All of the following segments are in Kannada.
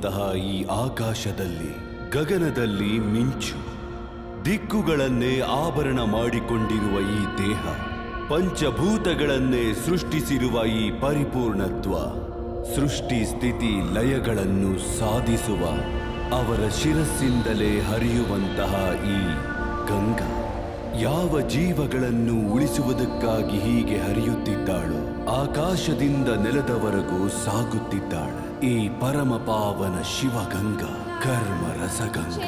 ಹರಿಯುವಂತಹ ಈ ಆಕಾಶದಲ್ಲಿ ಗಗನದಲ್ಲಿ ಮಿಂಚು ದಿಕ್ಕುಗಳನ್ನೇ ಆಭರಣ ಮಾಡಿಕೊಂಡಿರುವ ಈ ದೇಹ ಪಂಚಭೂತಗಳನ್ನೇ ಸೃಷ್ಟಿಸಿರುವ ಈ ಪರಿಪೂರ್ಣತ್ವ ಸೃಷ್ಟಿ ಸ್ಥಿತಿ ಲಯಗಳನ್ನು ಸಾಧಿಸುವ ಅವರ ಶಿರಸ್ಸಿಂದಲೇ ಹರಿಯುವಂತಹ ಈ ಗಂಗಾ ಯಾವ ಜೀವಗಳನ್ನು ಉಳಿಸುವುದಕ್ಕಾಗಿ ಹೀಗೆ ಹರಿಯುತ್ತಿದ್ದಾಳೋ ಆಕಾಶದಿಂದ ನೆಲದವರೆಗೂ ಸಾಗುತ್ತಿದ್ದಾಳೆ ಈ ಪರಮ ಪಾವನ ಶಿವಗಂಗಾ ಕರ್ಮ ರಸಗಂಗಾ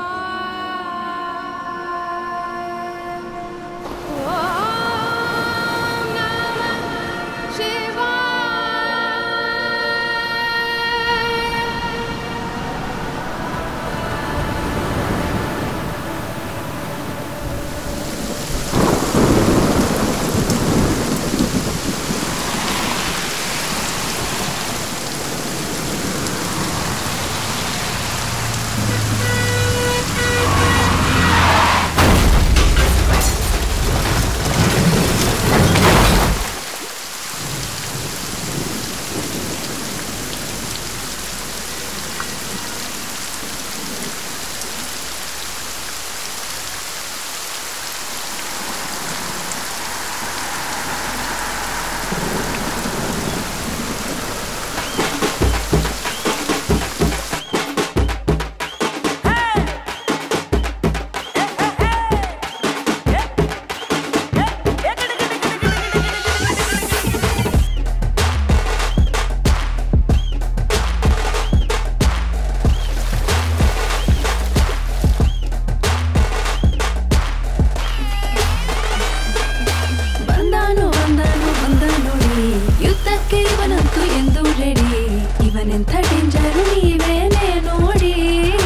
ಬಂದಾನು ಬಂದಾನು ಬಂದ ನೋಡಿ ಯುದ್ಧಕ್ಕೆ ಇವನಂತೂ ಎಂದು ರೆಡಿ ಇವನೆಂಥ ಡೇಂಜರು ನೀವೇನೇ ನೋಡಿ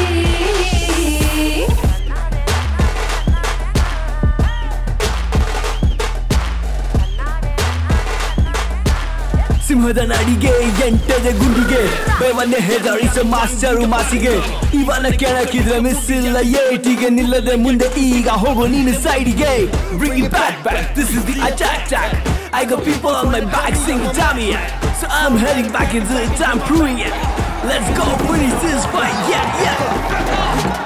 ಸಿಂಹದ ನಾಡಿಗೆ ಎಂಟದ ಗುಂಡಿಗೆ ಬೇವನ್ನೇ ಹೆದರಿಸ ಮಾಸ್ಟರು ಮಾಸಿಗೆ ಇವನ ಕೆಳಕಿದ್ರೆ ಮಿಸ್ ಇಲ್ಲ ಏಟಿಗೆ ನಿಲ್ಲದೆ ಮುಂದೆ ಈಗ ಹೋಗು ನೀನು ಸೈಡಿಗೆ Bring it back back this is the attack attack I got people on my back singing Tommy So I'm heading back into the time proving it Let's go finish this fight yeah yeah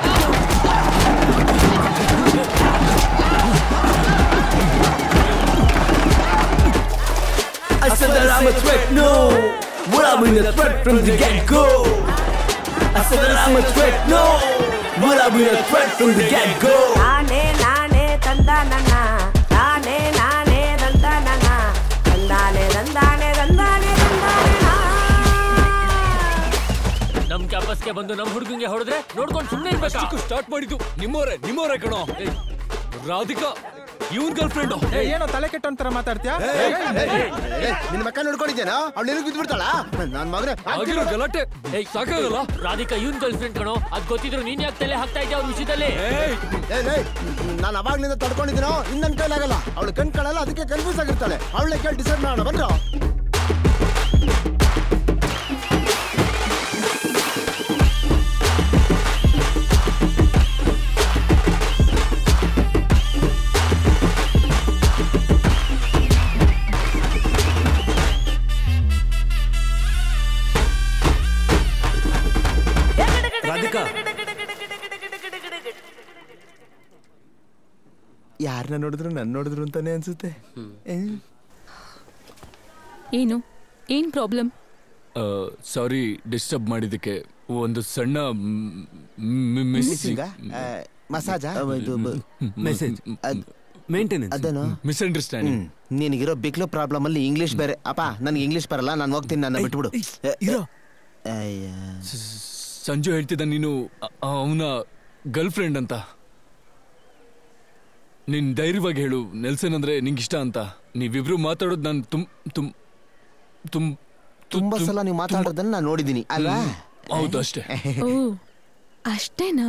I said that I'm a threat, no. Well, I've been a threat from the get go. I said that I'm a threat, no. Well, I've been a threat from the get go. ನಾನೇ ನಾನೇ ತಂದ ನನ್ನ ನಾನೇ ನಾನೇ ದಂದ ನನ್ನ ತಂದಾನೆ ದಂದಾನೆ ದಂದಾನೆ ದಂದಾನೆ ನಾ. ನಮ್ ಕ್ಯಾಂಪಸ್ಗೆ ಬಂದು ನಮ್ ಹುಡುಗಂಗೆ ಹೊಡೆದ್ರೆ ನೋಡ್ಕೊಂಡು ಸುಮ್ಮನೆ ಇರ್ಬೇಕಾ ಸ್ಟಾರ್ಟ್ ಮಾಡಿದ್ದು ನಿಮ್ಮವರೇ ನಿಮ್ಮವರೇ ಕಣೋ ರಾಧಿಕಾ ಇವನ್ ಗರ್ಲ್ ಫ್ರೆಂಡ್ ಏನೋ ತಲೆ ಕೆಟ್ಟಂತರ ಮಾತಾಡ್ತೀಯಾ ನಿನ್ನ ಮಕ್ಕ ನೋಡ್ಕೊಂಡಿದ್ದೇನಾ ಅವ್ಳು ನಿನಗೆ ಬಿದ್ದುಬಿಡ್ತಾಳ ನನ್ನ ಮಗನೇ ಆಗಿರೋ ಗಲಾಟೆ ಸಾಕಾಗಲ್ಲ ರಾಧಿಕಾ ಇವನ್ ಗರ್ಲ್ ಫ್ರೆಂಡ್ ಕಣೋ ಅದ್ ಗೊತ್ತಿದ್ರು ನೀನ್ ಯಾಕೆ ತಲೆ ಹಾಕ್ತಾ ಇದ್ದೆ ಅವ್ರ ವಿಷಯದಲ್ಲಿ ನಾನು ಅವಾಗ್ಲಿಂದ ತಡ್ಕೊಂಡಿದ್ದೀನೋ ಇನ್ನು ನನ್ನ ಕೈಲಾಗಲ್ಲ ಅವಳು ಕಣ್ ಕಾಣಲ್ಲ ಅದಕ್ಕೆ ಕನ್ಫ್ಯೂಸ್ ಆಗಿರ್ತಾಳೆ ಅವಳನ್ನ ಕೇಳಿ ಡಿಸೈಡ್ ಮಾಡೋಣ ಬಂದ್ರು ರಾಧಿಕಾ ಯಾರನ್ನ ನೋಡಿದ್ರು ನನ್ನ ನೋಡಿದ್ರು ಅಂತಾನೆ ಅನ್ಸುತ್ತೆ ಏ? ಏನು ಏನ್ ಪ್ರಾಬ್ಲಮ್ ಸಾರಿ ಡಿಸ್ಟರ್ಬ್ ಮಾಡಿದ್ದಕ್ಕೆ ಒಂದು ಸಣ್ಣ Missing ಆ? ಆ, ಮಸಾಜ ಇದು ಬ- Message. ಅದ್- Maintenance. ಅದೇನು ಮಿಸ್ಅಂಡರ್ಸ್ಟ್ಯಾಂಡಿಂಗ್ ನಿನಗಿರೋ ಬಿಕ್ಲು ಪ್ರಾಬ್ಲಮ್ ಅಲ್ಲಿ ಇಂಗ್ಲಿಷ್ ಬೇರೆ ಅಪ್ಪ ನನ್ಗೆ ಇಂಗ್ಲಿಷ್ ಬರಲ್ಲ ನಾನು ಹೋಗ್ತೀನಿ ನನ್ನ ಬಿಟ್ಬಿಡು ಇರೋ ಅಯ್ಯ. ಸಂಜು ಹೇಳ್ತಿದ್ದ ನೀನು ಅವನ ಗರ್ಲ್ ಫ್ರೆಂಡ್ ಅಂತ ನೀನ್ ಧೈರ್ಯವಾಗಿ ಹೇಳು ನೆಲ್ಸನ್ ಅಂದ್ರೆ ನಿಂಗೆ ಇಷ್ಟ ಅಂತ ನೀವಿಬ್ರು ಮಾತಾಡೋದು ನಾನು ತುಮ್ ತುಮ್ ತುಮ್ ತುಂಬಾ ಸಲ ನೀವು ಮಾತಾಡೋದನ್ನ ನಾನು ನೋಡಿದೀನಿ ಅಲ್ವಾ ಹೌದು ಅಷ್ಟೇ ಓ ಅಷ್ಟೇನಾ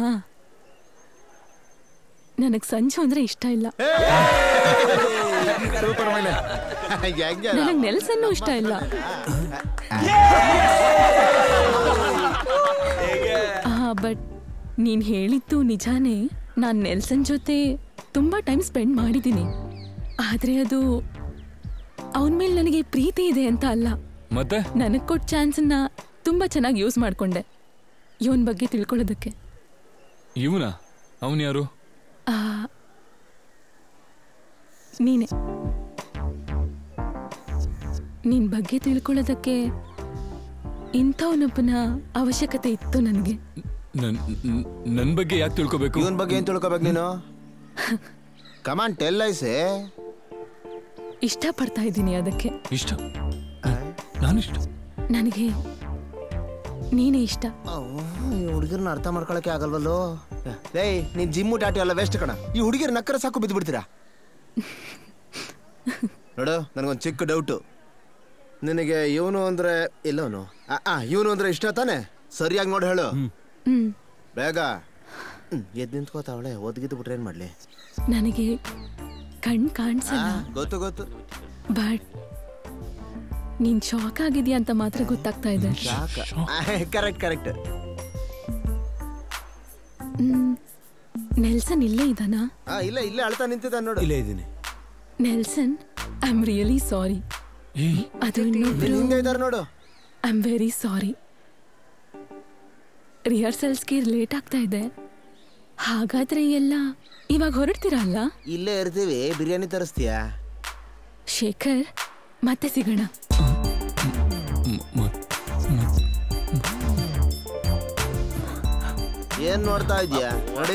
ನನಗ್ ಸಂಜು ಅಂದ್ರೆ ಇಷ್ಟ ಇಲ್ಲ ಹೆಂಗೆ? ನನಗ್ ನೆಲ್ಸನ್ನು ಇಷ್ಟ ಇಲ್ಲ ಬಟ್ ನೀನ್ ಹೇಳಿದ್ದು ನಿಜಾನೇ ನಾನ್ ನೆಲ್ಸನ್ ಜೊತೆ ತುಂಬಾ ಟೈಮ್ ಸ್ಪೆಂಡ್ ಮಾಡಿದ್ದೀನಿ ಆದ್ರೆ ಅದು ಅವನ ಮೇಲೆ ನನಗೆ ಪ್ರೀತಿ ಇದೆ ಅಂತ ಅಲ್ಲ ಮತ್ತೆ ನನಗ್ ಕೊಟ್ಟ ಚಾನ್ಸನ್ನ ತುಂಬಾ ಚೆನ್ನಾಗಿ ಯೂಸ್ ಮಾಡ್ಕೊಂಡೆ ಇವನ್ ಬಗ್ಗೆ ತಿಳ್ಕೊಳ್ಳೋದಕ್ಕೆ ಇವನ ಅವನು ಯಾರು ಆ, ನೀನೆ ನಿನ್ ಬಗ್ಗೆ ತಿಳ್ಕೊಳ್ಳೋದಕ್ಕೆ ಇಂಥವನೊಬ್ಬನ ಅವಶ್ಯಕತೆ ಇತ್ತು ನನಗೆ ನನ್ ನನ್- ನನ್ ಬಗ್ಗೆ ಯಾಕೆ ತಿಳ್ಕೊಬೇಕು ಇವನ್ ಬಗ್ಗೆ ಏನ್ ತಿಳ್ಕೊಬೇಕು ನೀನು ಕಮಾನ್ ಟೆಲ್ ಐಸೆ ಇಷ್ಟಪಡ್ತಾ ಇದ್ದೀನಿ ಅದಕ್ಕೆ ಇಷ್ಟ ನಾನು ಇಷ್ಟ ನನಗೆ ನೀನೇ ಇಷ್ಟ ಈ ಹುಡುಗಿರ್ನ ಅರ್ಥ ಮಾಡ್ಕೊಳಕ್ಕೆ ಆಗಲ್ವಲ್ಲೋ ಲೇ ನೀನ್ ಜಿಮ್ಮು ಟಾಟಿ ಎಲ್ಲ ವೇಸ್ಟ್ ಕಣ ಈ ಹುಡುಗಿರ್ ನಕ್ಕರ ಸಾಕು ಬಿದ್ದು ಬಿಡ್ತೀರಾ ನೋಡು ನನಗೊಂದು ಚಿಕ್ಕ ಡೌಟು ನಿನಗೆ ಇವನು ಅಂದ್ರೆ ಎಲ್ಲವನು ಆ ಇವನು ಅಂದ್ರೆ ಇಷ್ಟ ತಾನೆ ಸರಿಯಾಗಿ ನೋಡಿ ಹೇಳು ಹ್ಮ್ ಬೇಗ ಹ್ಮ್, ಎದ್ದು ನಿಂತ್ಕೋತಾವಳೆ ಒದ್ಗಿದ್ದು ಬಿಟ್ರೆ ಏನ್ ಮಾಡ್ಲಿ ನನಗೆ ಕಣ್ ಆ, ಕಾಣಿಸಲ್ಲ ಗೊತ್ತು ಗೊತ್ತು ಬಟ್ ನೀನ್ ಶಾಕ್ ಆಗಿದ್ಯಾ ಅಂತ ಮಾತ್ರ ಗೊತ್ತಾಗ್ತಾ ಇದೆ ಕರೆಕ್ಟ್ ಕರೆಕ್ಟ್ ಹ್ಮ್. ನೆಲ್ಸನ್ ಇಲ್ಲೇ ಇದ್ದಾನಾ ಆ ಇಲ್ಲ ಇಲ್ಲೇ ಅಳ್ತಾ ನಿಂತಿದ್ದ ನೋಡು ಇಲ್ಲೇ ಇದ್ದೀನಿ Nelson I am really sorry ಅದು ಇನ್ನೊಬ್ರು ಹಿಂದೆ ಇದಾರೆ ನೋಡು ಐ ಆಮ್ ವೆರಿ ಸಾರಿ ರಿಹರ್ಸಲ್ಸ್ಗೆ ಲೇಟ್ ಆಗ್ತಾ ಇದೆ ಹಾಗಾದ್ರೆ ಎಲ್ಲ ಇವಾಗ ಹೊರಡ್ತೀರಲ್ಲ ಇಲ್ಲೇ ಇರ್ತೀವಿ ಬಿರಿಯಾನಿ ತರಿಸ್ತೀಯಾ ಶೇಖರ್ ಮತ್ತೆ ಸಿಗೋಣ ಏನ್ ನೋಡ್ತಾ ಇದೀಯಾ ನೋಡಿ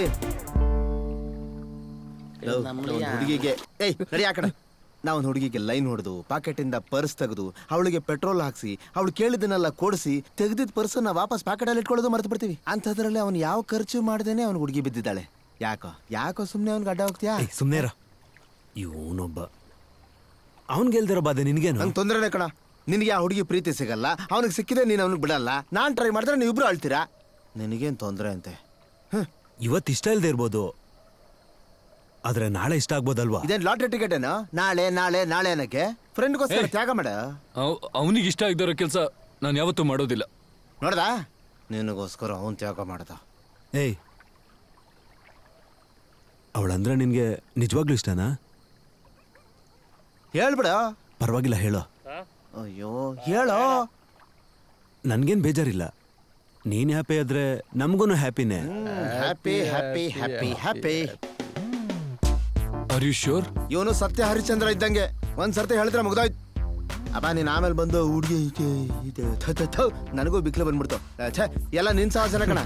ಹುಡುಗಿಗೆ ಏಯ್ ನಡಿ ಆ ಕಡೆ ನಾವೊಂದು ಹುಡುಗಿಗೆ ಲೈನ್ ಹೊಡೆದು ಪಾಕೆಟ್ ಇಂದ ಪರ್ಸ್ ತೆಗೆದು ಅವಳಿಗೆ ಪೆಟ್ರೋಲ್ ಹಾಕ್ಸಿ ಅವಳು ಕೇಳಿದ್ದನ್ನೆಲ್ಲ ಕೊಡಿಸಿ ತೆಗೆದಿದ್ದ ಪರ್ಸನ್ನ ವಾಪಸ್ ಪಾಕೆಟ್ ಅಲ್ಲಿ ಇಟ್ಕೊಳ್ಳೋದು ಮರ್ತು ಬಿಡ್ತೀವಿ ಅಂಥದ್ರಲ್ಲಿ ಅವ್ನು ಯಾವ ಖರ್ಚು ಮಾಡ್ದೇನೆ ಅವ್ನು ಹುಡುಗಿ ಬಿದ್ದಿದ್ದಾಳೆ ಯಾಕೋ ಯಾಕೋ ಸುಮ್ಮನೆ ಅವ್ನಿಗೆ ಅಡ್ಡ ಹೋಗ್ತೀಯಾ ಸುಮ್ಮನೆರ ಇವನೊಬ್ಬ ಅವನ್ ಗೆಲ್ದಿರೋ ಬಾಧೆ ನಿನ್ಗೇನು ನಂಗೆ ತೊಂದರೆನೇ ಕಣ ನಿನಗೆ ಆ ಹುಡುಗಿ ಪ್ರೀತಿ ಸಿಗಲ್ಲ ಅವನಿಗೆ ಸಿಕ್ಕಿದೆ ನೀನು ಅವನಿಗೆ ಬಿಡಲ್ಲ ನಾನು ಟ್ರೈ ಮಾಡಿದ್ರೆ ನೀವು ಇಬ್ರು ಅಳ್ತೀರಾ ನಿನಗೇನು ತೊಂದರೆ ಅಂತೆ ಇವತ್ತು ಇಷ್ಟ ಇಲ್ದೇ ಇರ್ಬೋದು ಆದ್ರೆ ನಾಳೆ ಇಷ್ಟ ಆಗ್ಬೋದಲ್ವಾ ಇದೇನ್ ಲಾಟ್ರಿ ಟಿಕೆಟ್ ಏನೋ ನಾಳೆ ನಾಳೆ ನಾಳೆ ಅನ್ನಕ್ಕೆ ಫ್ರೆಂಡ್ಗೋಸ್ಕರ ತ್ಯಾಗ ಮಾಡ ಅವನಿಗೆ ಇಷ್ಟ ಆಗದಿರೋ ಕೆಲಸ ನಾನು ಯಾವತ್ತೂ ಮಾಡೋದಿಲ್ಲ ನೋಡ್ದ ನಿನಗೋಸ್ಕರ ಅವನ್ ತ್ಯಾಗ ಮಾಡ್ದ ಏಯ್ ಅವಳಂದ್ರೆ ನಿನ್ಗೆ ನಿಜವಾಗ್ಲೂ ಇಷ್ಟನಾ ಹೇಳ್ಬಿಡ ಪರವಾಗಿಲ್ಲ ಹೇಳೋ ಅಯ್ಯೋ ಹೇಳೋ ನನ್ಗೇನ್ ಬೇಜಾರಿಲ್ಲ ನೀನ್ ಹ್ಯಾಪಿ ಆದ್ರೆ ನಮ್ಗೂ ಹ್ಯಾಪಿನೇ happy happy happy happy are you sure ಇವನು ಸತ್ಯ ಹರಿಶ್ಚಂದ್ರ ಇದ್ದಂಗೆ ಒಂದ್ ಸರ್ತಿ ಹೇಳಿದ್ರೆ ಮುಗ್ದೋಯ್ತು ಅಪ್ಪ ನೀನ್ ಆಮೇಲೆ ಬಂದು ಹುಡುಗಿ ನನಗೂ ಬಿಕ್ಲು ಬಂದ್ಬಿಡ್ತು ಛೇ ಎಲ್ಲ ನಿನ್ ಸಾಹಸನ ಕಣ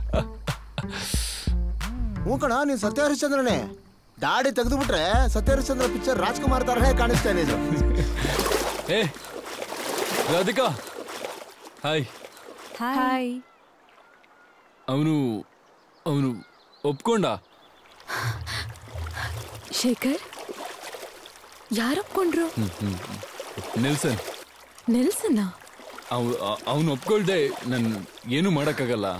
ಹ್ಞೂ ಕಣ ನೀನ್ ಸತ್ಯ ಹರಿಶ್ಚಂದ್ರನೇ ದಾಡಿ ತೆಗೆದುಬಿಟ್ರೆ ಸತ್ಯ ಹರಿಶ್ಚಂದ್ರ ಪಿಕ್ಚರ್ ರಾಜ್ಕುಮಾರ್ ತರಹೇ ಕಾಣಿಸ್ತೇನೆ ಇದು ಏ ರಾಧಿಕಾ ಹಾಯ್ ಹಾಯ್ ಅವನು ಅವನು ಒಪ್ಕೊಂಡ ಶೇಖರ್ ಯಾರೊಪ್ಕೊಂಡ್ರು ನೆಲ್ಸನ್ ನೆಲ್ಸನ್ನ ಅವ್ ಅವನು ಒಪ್ಕೊಳ್ದೆ ನನ್ ಏನು ಮಾಡೋಕ್ಕಾಗಲ್ಲ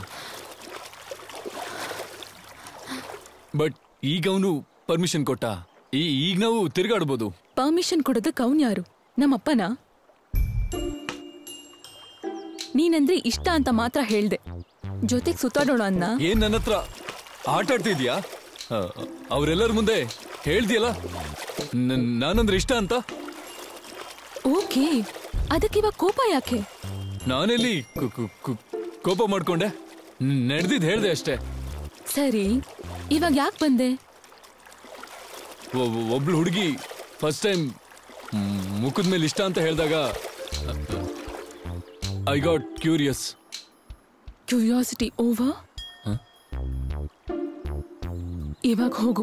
ಬಟ್ ಈಗ ಅವನು ಪರ್ಮಿಷನ್ ಕೊಟ್ಟ ಈ ಈಗ ನಾವು ತಿರ್ಗಾಡ್ಬೋದು ಪರ್ಮಿಷನ್ ಕೊಡೋದಕ್ಕೆ ಅವನ್ ಯಾರು ನಮ್ಮಪ್ಪನ ನೀನಂದ್ರೆ ಇಷ್ಟ ಅಂತ ಮಾತ್ರ ಹೇಳ್ದೆ ಜೊತೆಗ್ ಸುತ್ತಾಡೋಣ ಅನ್ನ ಏನ್ ನನ್ನ ಹತ್ರ ಆಟ ಆಡ್ತಿದ್ಯಾ ಅವರೆಲ್ಲರ ಮುಂದೆ ಹೇಳ್ದಿಯಲ್ಲ ನನ್- ನಾನಂದ್ರೆ ಇಷ್ಟ ಅಂತ ಓಕೆ ಅದಕ್ಕೆ ಇವಾಗ ಕೋಪ ಯಾಕೆ ನಾನೆಲ್ಲಿ ಕು- ಕು- ಕು- ಕೋಪ ಮಾಡ್ಕೊಂಡೆ ನಡೆದಿದ್ದು ಹೇಳ್ದೆ ಅಷ್ಟೇ ಸರಿ ಇವಾಗ ಯಾಕೆ ಬಂದೆ ಒ- ಒಬ್ಳು ಹುಡುಗಿ ಫಸ್ಟ್ ಟೈಮ್ ಮುಖದ ಮೇಲೆ ಇಷ್ಟ ಅಂತ ಹೇಳಿದಾಗ I got curious curiosity over ಇವಾಗ ಹೋಗು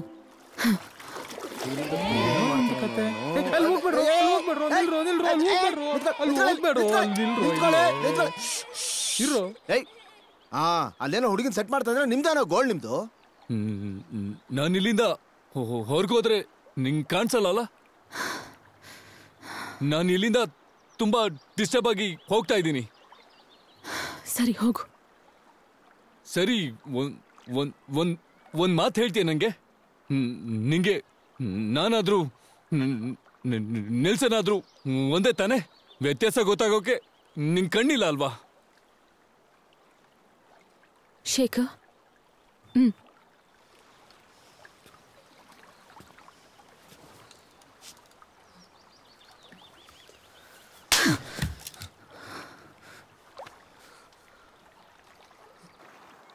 ಏಯ್ ಹಾ ಅಲ್ಲೇನೋ ಹುಡುಗಿನ ಸೆಟ್ ಮಾಡ್ತಾ ಇದ್ರೆ ನಿಮ್ದೇನೋ ಗೋಲ್ಡ್ ನಿಮ್ದು ನಾನು ಇಲ್ಲಿಂದ ಹೊರಗೋದ್ರೆ ನಿಂಗೆ ಕಾಣಿಸಲ್ಲ ನಾನು ಇಲ್ಲಿಂದ ತುಂಬಾ ಡಿಸ್ಟರ್ಬ್ ಆಗಿ ಹೋಗ್ತಾ ಇದ್ದೀನಿ ಸರಿ ಹೋಗು ಸರಿ ಒಂದ್ ಒಂದ್ ಒಂದ್ ಒಂದ್ ಮಾತು ಹೇಳ್ತೀಯ ನಂಗೆ ನ್- ನಿಂಗೆ ನಾನಾದ್ರೂ ನೆಲ್ಸನ್ ಆದ್ರೂ ಒಂದೇ ತಾನೇ ವ್ಯತ್ಯಾಸ ಗೊತ್ತಾಗೋಕೆ ನಿನ್ ಕಣ್ಣಿಲ್ಲ ಅಲ್ವಾ ಶೇಖರ್ ಹ್ಮ್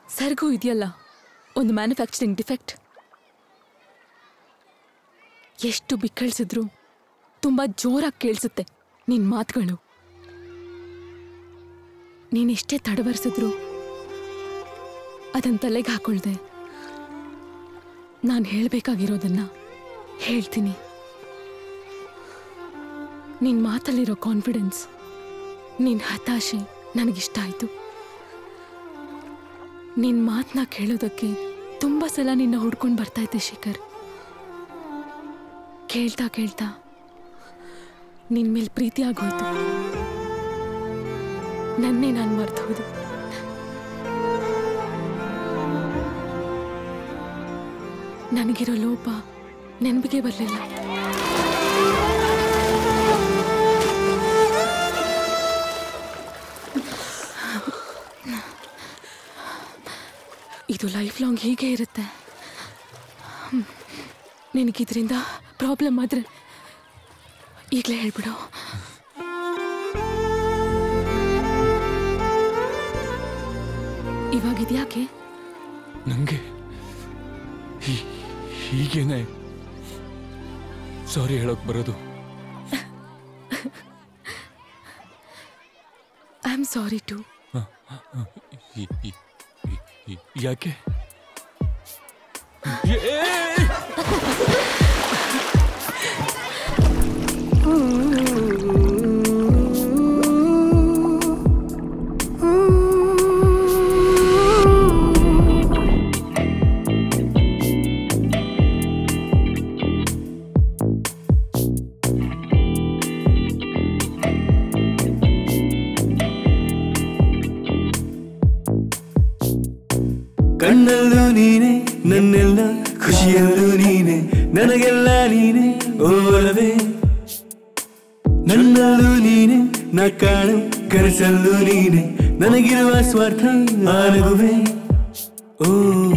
ಸರ್ಗೂ ಇದೆಯಲ್ಲ ಒಂದು ಮ್ಯಾನುಫ್ಯಾಕ್ಚರಿಂಗ್ ಡಿಫೆಕ್ಟ್ ಎಷ್ಟು ಬಿಕ್ಕಳಿಸಿದ್ರು ತುಂಬ ಜೋರಾಗಿ ಕೇಳಿಸುತ್ತೆ ನಿನ್ನ ಮಾತುಗಳು ನೀನೆಷ್ಟೇ ತಡವರಿಸಿದ್ರು ಅದನ್ನ ತಲೆಗೆ ಹಾಕೊಳ್ದೆ ನಾನು ಹೇಳಬೇಕಾಗಿರೋದನ್ನ ಹೇಳ್ತೀನಿ ನಿನ್ನ ಮಾತಲ್ಲಿರೋ ಕಾನ್ಫಿಡೆನ್ಸ್ ನಿನ್ನ ಹತಾಶೆ ನನಗಿಷ್ಟ ಆಯಿತು ನಿನ್ನ ಮಾತನ್ನ ಕೇಳೋದಕ್ಕೆ ತುಂಬ ಸಲ ನಿನ್ನ ಹುಡ್ಕೊಂಡು ಬರ್ತಾ ಇದ್ದೆ ಶೇಖರ್ ಕೇಳ್ತಾ ಕೇಳ್ತಾ ನಿನ್ನ ಮೇಲೆ ಪ್ರೀತಿ ಆಗೋಯ್ತು ನನ್ನೇ ನಾನು ಮರ್ತು ಹೋದೆ ನನಗಿರೋ ಲೋಪ ನೆನಪಿಗೆ ಬರಲಿಲ್ಲ ಇದು ಲೈಫ್ ಲಾಂಗ್ ಹೀಗೆ ಇರುತ್ತೆ ಹ್ಮ್. ನಿನಗಿದ್ರಿಂದ ಪ್ರಾಬ್ಲಮ್ ಆದರೆ ಈಗಲೇ ಹೇಳ್ಬಿಡು ಇವಾಗಿದ್ಯಾಕೆ ನಂಗೆ ಹೀ- ಹೀಗೇನೆ ಸಾರಿ ಹೇಳೋಕ್ ಬರೋದು ಐ ಆಮ್ ಸಾರಿ ಟು ಈ- ಈ- ಈ- ಈ- ಯಾಕೆ ಕಣ್ಣಲ್ಲೂ ನೀನೆ ನನ್ನೆಲ್ಲ ಖುಷಿಯಲ್ಲೂ ನೀನೆ ನನಗೆಲ್ಲ ನೀನೆ ಓಲವೇ ನನ್ನಲ್ಲೂ ನೀನೆ ನಾ ಕಾಣು ಕನಸಲ್ಲೂ ನೀನೆ ನನಗಿರುವ ಸ್ವಾರ್ಥ ಆನಗುವೆ ಓ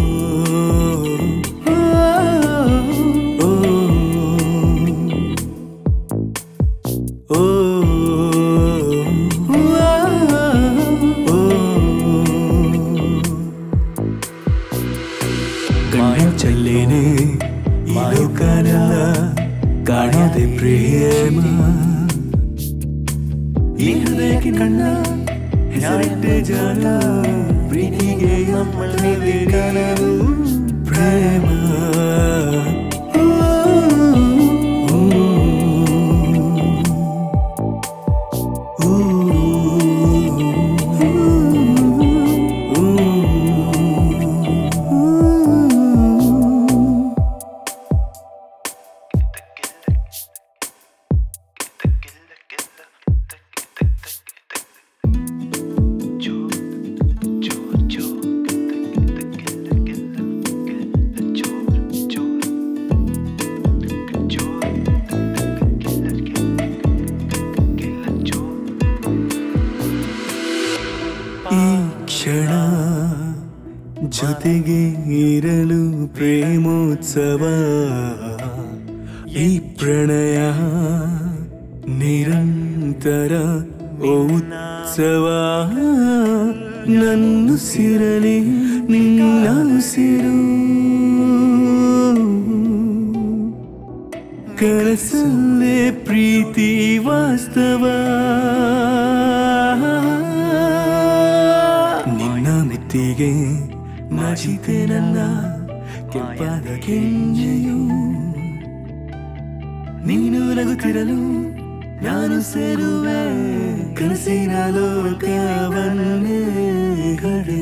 ಓ, ಓ, ಓ, ಓ. ಕಾಣಿಂಚಲ್ಲೇನೆ ಈ ಲೋಕನೆಲ್ಲ ಕಾಣದೆ ಪ್ರೇಮ ಈ ಹೃದಯಕ್ಕೆ ಕಣ್ಣ ಹೆಸರಿಟ್ಟೆ ಜಾಣ ಪ್ರೀತಿಗೆ ನಮ್ಮಲ್ಲಿ ಕಾಣಲು ಪ್ರೇಮ ಈ ಕ್ಷಣ ಜೊತೆಗೆ ಇರಲು ಪ್ರೇಮೋತ್ಸವ ಈ ಪ್ರಣಯ ನಿರಂತರ ಉತ್ಸವ ನನ್ನುಸಿರಲಿ ನಿನ್ನ ಉಸಿರು ಕನಸಲ್ಲೇ ಪ್ರೀತಿ ವಾಸ್ತವ ನಿನ್ನ ಮಿತ್ತಿಗೆ ನಾಚಿತೆ ನನ್ನ ಕೆಂಪಾದ ಕೆಂಜೆಯು ನೀನು ನಗುತ್ತಿರಲು ನಾನು ಸೇರುವೆ ಕನಸಿನ ಲೋಕವನ್ನೇ ಕಡೆ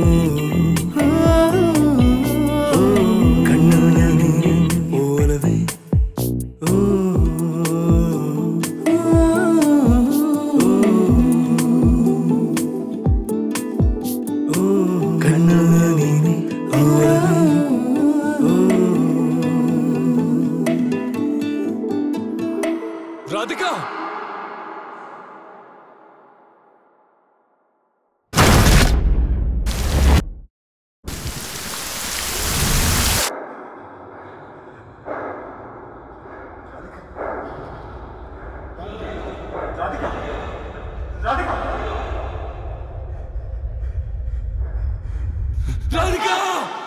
ಕಣ್ಣು ಓಲವೇ ರಾಧಿಕಾ ರಾಧಿಕಾ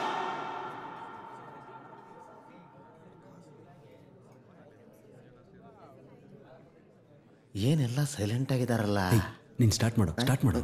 ಏನೆಲ್ಲ ಸೈಲೆಂಟ್ ಆಗಿದಾರಲ್ಲ ನೀನ್ ಸ್ಟಾರ್ಟ್ ಮಾಡು ಸ್ಟಾರ್ಟ್ ಮಾಡು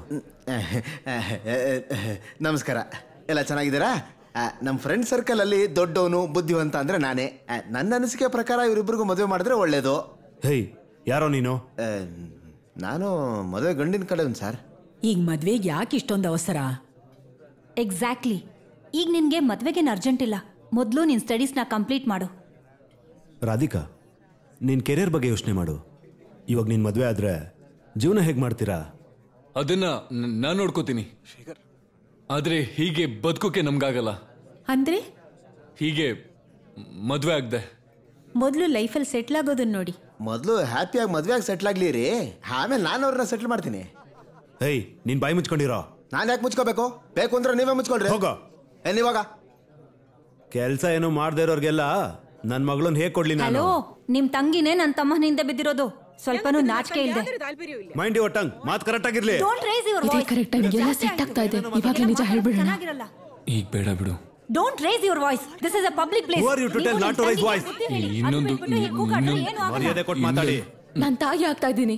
ನಮಸ್ಕಾರ ಎಲ್ಲ ಚೆನ್ನಾಗಿದ್ದೀರಾ ನಮ್ಮ ಫ್ರೆಂಡ್ ಸರ್ಕಲ್ ಅಲ್ಲಿ ದೊಡ್ಡವನು ಬುದ್ಧಿವಂತ ಅಂದ್ರೆ ನಾನೇ ಆ, ನನ್ನ ಅನಿಸಿಕೆ ಪ್ರಕಾರ ಇವರಿಬ್ಬರಿಗೂ ಮದುವೆ ಮಾಡಿದ್ರೆ ಒಳ್ಳೇದು ಹೇಯ್ ಯಾರೋ ನೀನು ಆ, ನಾನು ಮದುವೆ ಗಂಡಿನ ಕಡೆಯವನು ಸರ್ ಈಗ ಮದ್ವೆಗೆ ಯಾಕೆ ಇಷ್ಟೊಂದು ಅವಸರ ಎಕ್ಸಾಕ್ಟ್ಲಿ ಈಗ ನಿನ್ಗೆ ಮದ್ವೆಗೇನು ಅರ್ಜೆಂಟ್ ಇಲ್ಲ ಮೊದಲು ನಿನ್ ಸ್ಟಡೀಸ್ನ ಕಂಪ್ಲೀಟ್ ಮಾಡು ರಾಧಿಕಾ ನಿನ್ ಕೆರಿಯರ್ ಬಗ್ಗೆ ಯೋಚನೆ ಮಾಡು ಇವಾಗ ನೀನ್ ಮದ್ವೆ ಆದ್ರೆ ಜೀವನ ಹೇಗ್ ಮಾಡ್ತೀರಾ ಅದನ್ನ ನಾನು ನೋಡ್ಕೋತೀನಿ ಆದ್ರೆ ಹೀಗೆ ಬದುಕೋಕೆ ನಮ್ಗಾಗಲ್ಲ ಅಂದ್ರೆ ಹೀಗೆ ಮದ್ವೆ ಆಗ್ದೆ ಮೊದಲು ಲೈಫಲ್ಲಿ ಸೆಟ್ಲ್ ಆಗೋದನ್ನ ನೋಡಿ ಮೊದಲು ಹ್ಯಾಪಿಯಾಗಿ ಮದುವೆಯಾಗಿ ಸೆಟ್ಲ್ ಆಗ್ಲಿ ರೀ ಆಮೇಲೆ ನಾನು ಅವ್ರನ್ನ ಸೆಟ್ಲ್ ಮಾಡ್ತೀನಿ ಹೇಯ್ ನೀನ್ ಬಾಯಿ ಮುಚ್ಕೊಂಡಿರೋ ನಾನು ಯಾಕೆ ಮುಚ್ಕೋಬೇಕು ಬೇಕು ಅಂದ್ರೆ ನೀವೇ ಮುಚ್ಕೊಳ್ರಿ ಹೋಗೋ ಎಲ್ಲಿವಾಗ ಕೆಲ್ಸ ಏನು ಮಾಡದೇ ಇರೋರ್ಗೆಲ್ಲ ನನ್ ಮಗಳನ್ನ ಹೇಗ್ ಕೊಡ್ಲಿ ನಾನು ಹಲೋ ನಿಮ್ ತಂಗಿನೇ ನನ್ನ ತಮ್ಮನಿಂದ ಬಿದ್ದಿರೋದು ಸ್ವಲ್ಪನೂ ನಾಚಿಕೆ ಇಲ್ದೆ ಮೈಂಡ್ ಯುವರ್ ಟಂಗ್ ಮಾತ್ ಕರೆಕ್ಟ್ ಆಗಿರ್ಲಿ ಡೋಂಟ್ ರೇಸ್ ಯುವರ್ ಇದೇ ಕರೆಕ್ಟ್ ಟೈಮ್ ಎಲ್ಲ ಸೆಟ್ ಆಗ್ತಾ ಇದೆ ಇವಾಗಲೇ ನಿಜ ಹೇಳ್ಬಿಡೋಣ ಚೆನ್ನಾಗಿರಲ್ಲ ಈಗ ಬೇಡ ಬಿಡು don't raise your voice this is a public place Who are you to tell not to raise voice? ಇನ್ನೊಂದು ಇನ್ನೊಂದು ಮರ್ಯಾದೆ ಕೊಟ್ಟು ಮಾತಾಡಿ ನಾನ್ ತಾಯಿ ಆಗ್ತಾ ಇದ್ದೀನಿ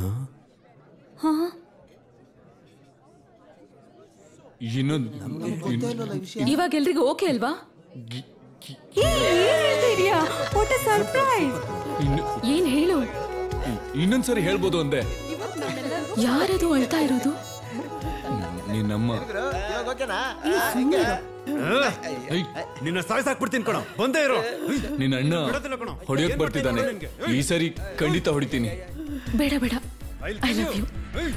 ಇನ್ನೊಂದು ಇವಾಗ ಎಲ್ರಿಗೂ ಓಕೆ ಅಲ್ವಾ ಸರ್ಪ್ರೈಸ್ ಇನ್ನು ಏನ್ ಹೇಳು ಇನ್ನೊಂದ್ಸರಿ ಹೇಳ್ಬೋದು ಅಂದೆ ಯಾರದು ಅಳ್ತಾ ಇರೋದು ನಿನ್ನಮ್ಮ ಇವಾಗ ಓಕೆನಾ ಐ, ನಿನ್ನ ಸಾಯ್ಸಾಕ್ಬಿಡ್ತೀನಿ ಕಣೋ ಬಂದೇ ಇರೋ ನಿನ್ನ ಅಣ್ಣ ಬಿಡೋದಿಲ್ಲ ಕಣೋ. ಹೊಡಿಯೋಕ್ ಬರ್ತಿದ್ದಾನೆ ನಿನ್ಗೆ. ಈ ಸರಿ ಖಂಡಿತ ಹೊಡಿತೀನಿ ಬೇಡ ಬೇಡ ಐ ಲವ್ ಯು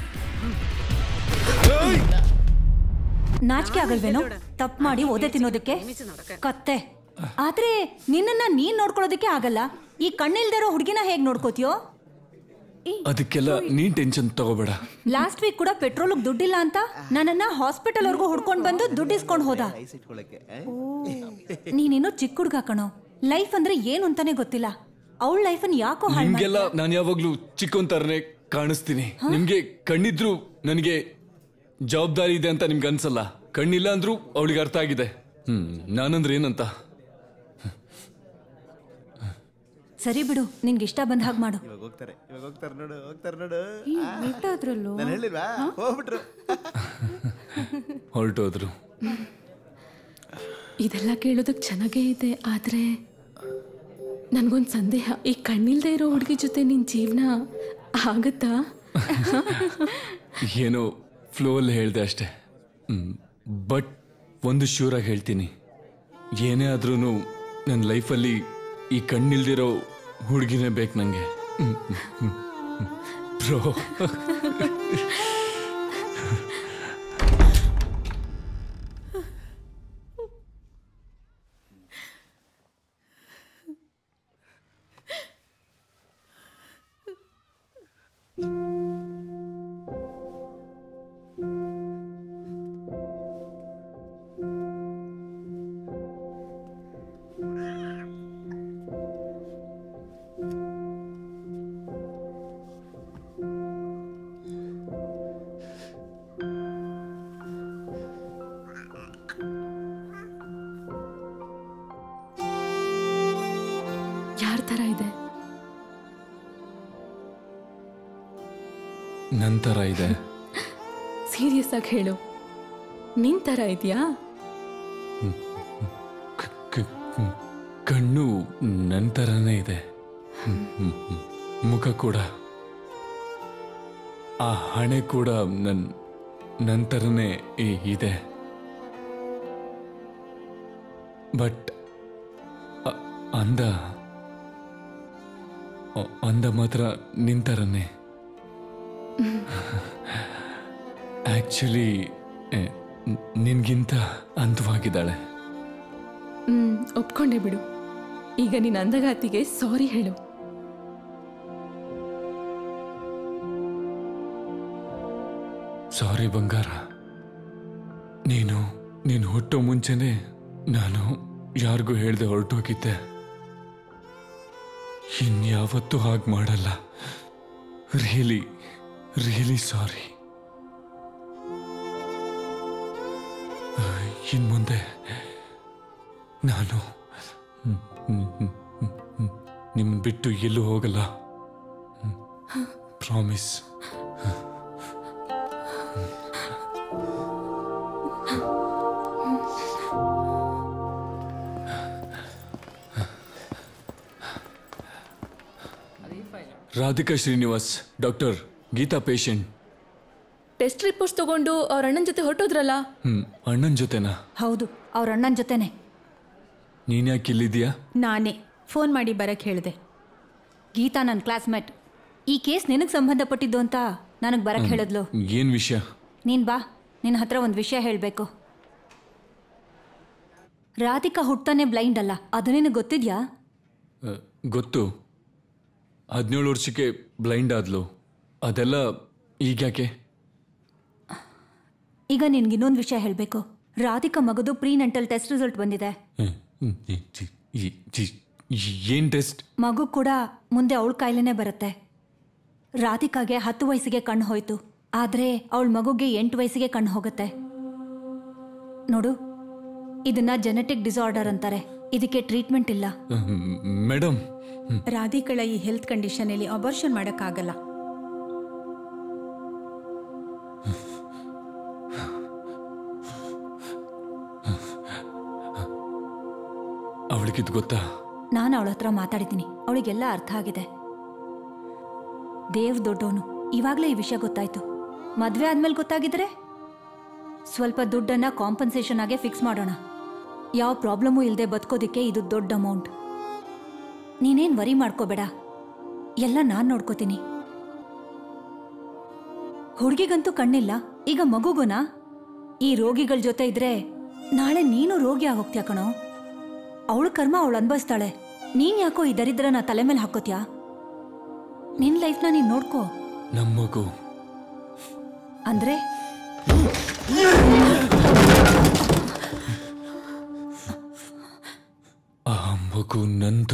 ನಾಚಿಕೆ ಆಗಲ್ವೇನೋ ತಪ್ಪು ಮಾಡಿ ಓದೆ ತಿನ್ನೋದಕ್ಕೆ ಕತ್ತೆ ಆದ್ರೆ ನಿನ್ನನ್ನ ನೀನ್ ನೋಡ್ಕೊಳ್ಳೋದಕ್ಕೆ ಆಗಲ್ಲ ಈ ಕಣ್ಣಿಲ್ದಿರೋ ಹುಡುಗಿನ ಹೇಗ್ ನೋಡ್ಕೋತೀಯೋ ಅದಕ್ಕೆಲ್ಲ ನೀನ್ ಟೆನ್ಷನ್ ತಗೋಬೇಡ ಲಾಸ್ಟ್ ವೀಕ್ ಕೂಡ ಪೆಟ್ರೋಲ್ ದುಡ್ಡಿಲ್ಲ ಅಂತ ನನ್ನನ್ನ ಹಾಸ್ಪಿಟಲ್ ವರ್ಗೂ ಹುಡ್ಕೊಂಡ್ ಬಂದು ದುಡ್ಡು ಇಸ್ಕೊಂಡ್ ಹೋದ ಇಟ್ಕೊಳ್ಳಕ್ಕೆ ನೀನಿನ್ನೂ ಚಿಕ್ಕ ಹುಡುಗ ಕಣೋ ಲೈಫ್ ಅಂದ್ರೆ ಏನು ಅಂತಾನೆ ಗೊತ್ತಿಲ್ಲ ಅವಳ ಲೈಫನ್ ಯಾಕೋ ಹಾಳ್ ಮಾಡ್ದೆ? ನಿಮ್ಗೆಲ್ಲ ನಾನು ಯಾವಾಗ್ಲೂ ಚಿಕ್ಕವನ್ ಕಾಣಿಸ್ತೀನಿ ನಿಮ್ಗೆ ಕಣ್ಣಿದ್ರು ನನಗೆ ಜವಾಬ್ದಾರಿ ಇದೆ ಅಂತ ನಿಮ್ಗೆ ಅನ್ಸಲ್ಲ ಕಣ್ಣಿಲ್ಲ ಅಂದ್ರೂ ಅವಳಿಗೆ ಅರ್ಥ ಆಗಿದೆ ಹ್ಮ್ ನಾನಂದ್ರೆ ಏನಂತ ಸರಿ ಬಿಡು ನಿನ್ಗೆ ಇಷ್ಟ ಬಂದ ಹಾಗೆ ಮಾಡು ಇವಾಗ ಹೋಗ್ತಾರೆ ಇವಾಗ ಹೋಗ್ತಾರೆ ನೋಡು ಹೋಗ್ತಾರೆ ನೋಡು ಬಿಟ್ಟಾದ್ರಲ್ಲೋ ನಾನು ಹೇಳಿಲ್ವಾ ಹೋಗ್ಬಿಟ್ರು ಹೊರಟೋದ್ರು ಇದೆಲ್ಲ ಕೇಳೋದಕ್ ಚೆನ್ನಾಗೇ ಇದೆ ಆದ್ರೆ ನನ್ಗೊಂದ್ ಸಂದೇಹ ಈ ಕಣ್ಣಿಲ್ದೇ ಇರೋ ಹುಡುಗಿ ಜೊತೆ ನಿನ್ ಜೀವನ ಆಗತ್ತಾ ಏನೋ ಫ್ಲೋ ಅಲ್ಲಿ ಹೇಳ್ದೆ ಅಷ್ಟೆ ಬಟ್ ಒಂದು ಶ್ಯೂರಾಗಿ ಹೇಳ್ತೀನಿ ಏನೇ ಆದ್ರೂ ನನ್ನ ಲೈಫಲ್ಲಿ ಈ ಕಣ್ಣಿಲ್ದಿರೋ ಹುಡುಗಿನೇ ಬೇಕು ನನಗೆ ಬ್ರೋ ಯಾರ ತರ ಇದೆ ನಂತರ ಇದೆ ಸೀರಿಯಸ್ ಆಗಿ ಹೇಳು ನಿನ್ ತರ ಇದೆಯಾ ಕ- ಕ- ಕ- ಕಣ್ಣು ನಂತರನೇ ಇದೆ ಹ್ಮ್, ಹ್ಮ್, ಹ್ಮ್. ಮುಖ ಕೂಡ ಆ ಹಣೆ ಕೂಡ ನನ್ ನಂತರನೇ ಇ- ಇದೆ ಬಟ್ ಅ- ಅಂದ ಅ- ಅಂದ ಮಾತ್ರ ನಿಂತರನೇ ಆಕ್ಚುಲಿ ನಿನ್ಗಿಂತ ಅಂತವಾಗಿದ್ದಾಳೆ ಹ್ಮ್ ಒಪ್ಕೊಂಡೆ ಬಿಡು ಈಗ ನಿನ್ ಅಂದಗಾತಿಗೆ ಸಾರಿ ಹೇಳು ಸಾರಿ ಬಂಗಾರ ನೀನು ನೀನು ಹುಟ್ಟೋ ಮುಂಚೆನೆ ನಾನು ಯಾರಿಗೂ ಹೇಳ್ದೆ ಹೊರಟೋಗಿದ್ದೆ ಇನ್ಯಾವತ್ತೂ ಹಾಗೆ ಮಾಡಲ್ಲ ರಿಯಲಿ ರಿಯಲಿ ಸಾರಿ ಇನ್ ಮುಂದೆ ನಾನು ನಿಮ್ಮನ್ನು ಬಿಟ್ಟು ಎಲ್ಲೂ ಹೋಗಲ್ಲ promise Radhika Srinivas doctor Geetha patient test reports ತಗೊಂಡು ಅವ್ರ ಅಣ್ಣನ ಜೊತೆ ಹೊರಟೋದ್ರಲ್ಲ ಹ್ಮ್ ಅಣ್ಣನ ಜೊತೆನಾ ಹೌದು ಅವ್ರ ಅಣ್ಣನ ಜೊತೆನೆ ನೀನ್ ಯಾಕೆ ಇಲ್ಲಿದ್ಯಾ ನಾನೇ ಫೋನ್ ಮಾಡಿ ಬರಕ್ಕೆ ಹೇಳಿದೆ ಗೀತಾ ನನ್ನ ಕ್ಲಾಸ್ಮೇಟ್ ಈ ಕೇಸ್ ನಿನಗೆ ಸಂಬಂಧಪಟ್ಟಿದ್ದು ಅಂತ ನನಗೆ ಬರಕ್ಕೆ ಹೇಳಿದ್ಲು ಏನ್ ವಿಷಯ ನೀನ್ ಬಾ ನಿನ್ನ ಹತ್ರ ಒಂದು ವಿಷಯ ಹೇಳಬೇಕು ರಾಧಿಕಾ ಹುಟ್ತಾನೆ ಬ್ಲೈಂಡ್ ಅಲ್ಲ ಅದು ನಿನಗೆ ಗೊತ್ತಿದ್ಯಾ ಅ, ಗೊತ್ತು ಹದಿನೇಳು ವರ್ಷಕ್ಕೆ ಬ್ಲೈಂಡ್ ಆದ್ಲು ಅದೆಲ್ಲ ಈಗ್ಯಾಕೆ ಈಗ ನಿನ್ಗೆ ಇನ್ನೊಂದು ವಿಷಯ ಹೇಳಬೇಕು ರಾಧಿಕಾ ಮಗದು ಪ್ರೀ ನೆಂಟಲ್ ಟೆಸ್ಟ್ ರಿಸಲ್ಟ್ ಬಂದಿದೆ ಹ್ಮ್, ಹ್ಮ್, ಈ- ಈ- ಈ- ಈ- ಈ- ಏನ್ ಟೆಸ್ಟ್ ಮಗು ಕೂಡ ಮುಂದೆ ಅವಳ ಕಾಯಿಲೆನೇ ಬರುತ್ತೆ ರಾಧಿಕಾಗೆ ಹತ್ತು ವಯಸ್ಸಿಗೆ ಕಣ್ಣು ಹೋಯ್ತು ಆದರೆ ಅವಳ ಮಗುಗೆ ಎಂಟು ವಯಸ್ಸಿಗೆ ಕಣ್ಣು ಹೋಗುತ್ತೆ ನೋಡು ಇದನ್ನ ಜೆನೆಟಿಕ್ ಡಿಸಾರ್ಡರ್ ಅಂತಾರೆ ಇದಕ್ಕೆ ಟ್ರೀಟ್ಮೆಂಟ್ ಇಲ್ಲ ಮೇಡಮ್ ರಾಧಿಕಳ ಈ ಹೆಲ್ತ್ ಕಂಡೀಷನಲ್ಲಿ ಅಬಾರ್ಷನ್ ಮಾಡೋಕ್ಕಾಗಲ್ಲ ಅವಳಿಗಿದ್ ಗೊತ್ತಾ ನಾನು ಅವಳ ಹತ್ರ ಮಾತಾಡಿದ್ದೀನಿ ಅವಳಿಗೆಲ್ಲ ಅರ್ಥ ಆಗಿದೆ ದೇವ್ ದೊಡ್ಡವನು ಇವಾಗಲೇ ಈ ವಿಷಯ ಗೊತ್ತಾಯ್ತು ಮದ್ವೆ ಆದ್ಮೇಲೆ ಗೊತ್ತಾಗಿದ್ರೆ ಸ್ವಲ್ಪ ದುಡ್ಡನ್ನ ಕಾಂಪನ್ಸೇಷನ್ ಆಗೇ ಫಿಕ್ಸ್ ಮಾಡೋಣ ಯಾವ ಪ್ರಾಬ್ಲಮ್ಮು ಇಲ್ಲದೆ ಬದುಕೋದಿಕ್ಕೆ ಇದು ದೊಡ್ಡ ಅಮೌಂಟ್ ನೀನೇನ್ ವರಿ ಮಾಡ್ಕೋಬೇಡ ಎಲ್ಲ ನಾನು ನೋಡ್ಕೋತೀನಿ ಹುಡುಗಿಗಂತೂ ಕಣ್ಣಿಲ್ಲ ಈಗ ಮಗುಗುನಾ ಈ ರೋಗಿಗಳ ಜೊತೆ ಇದ್ರೆ ನಾಳೆ ನೀನು ರೋಗಿ ಆಗೋಗ್ತ್ಯಾ ಕಣೋ ಅವಳ ಕರ್ಮ ಅವಳು ಅನ್ಭವಿಸ್ತಾಳೆ ನೀನ್ ಯಾಕೋ ಈ ದರಿದ್ರನ ತಲೆ ಮೇಲೆ ಹಾಕೋತ್ಯಾ ನಿನ್ ಲೈಫ್ನ ನೀನ್ ನೋಡ್ಕೋ ನಮ್ಮ ಮಗು ಅಂದ್ರೆ ಆ ಮಗು ನಂದು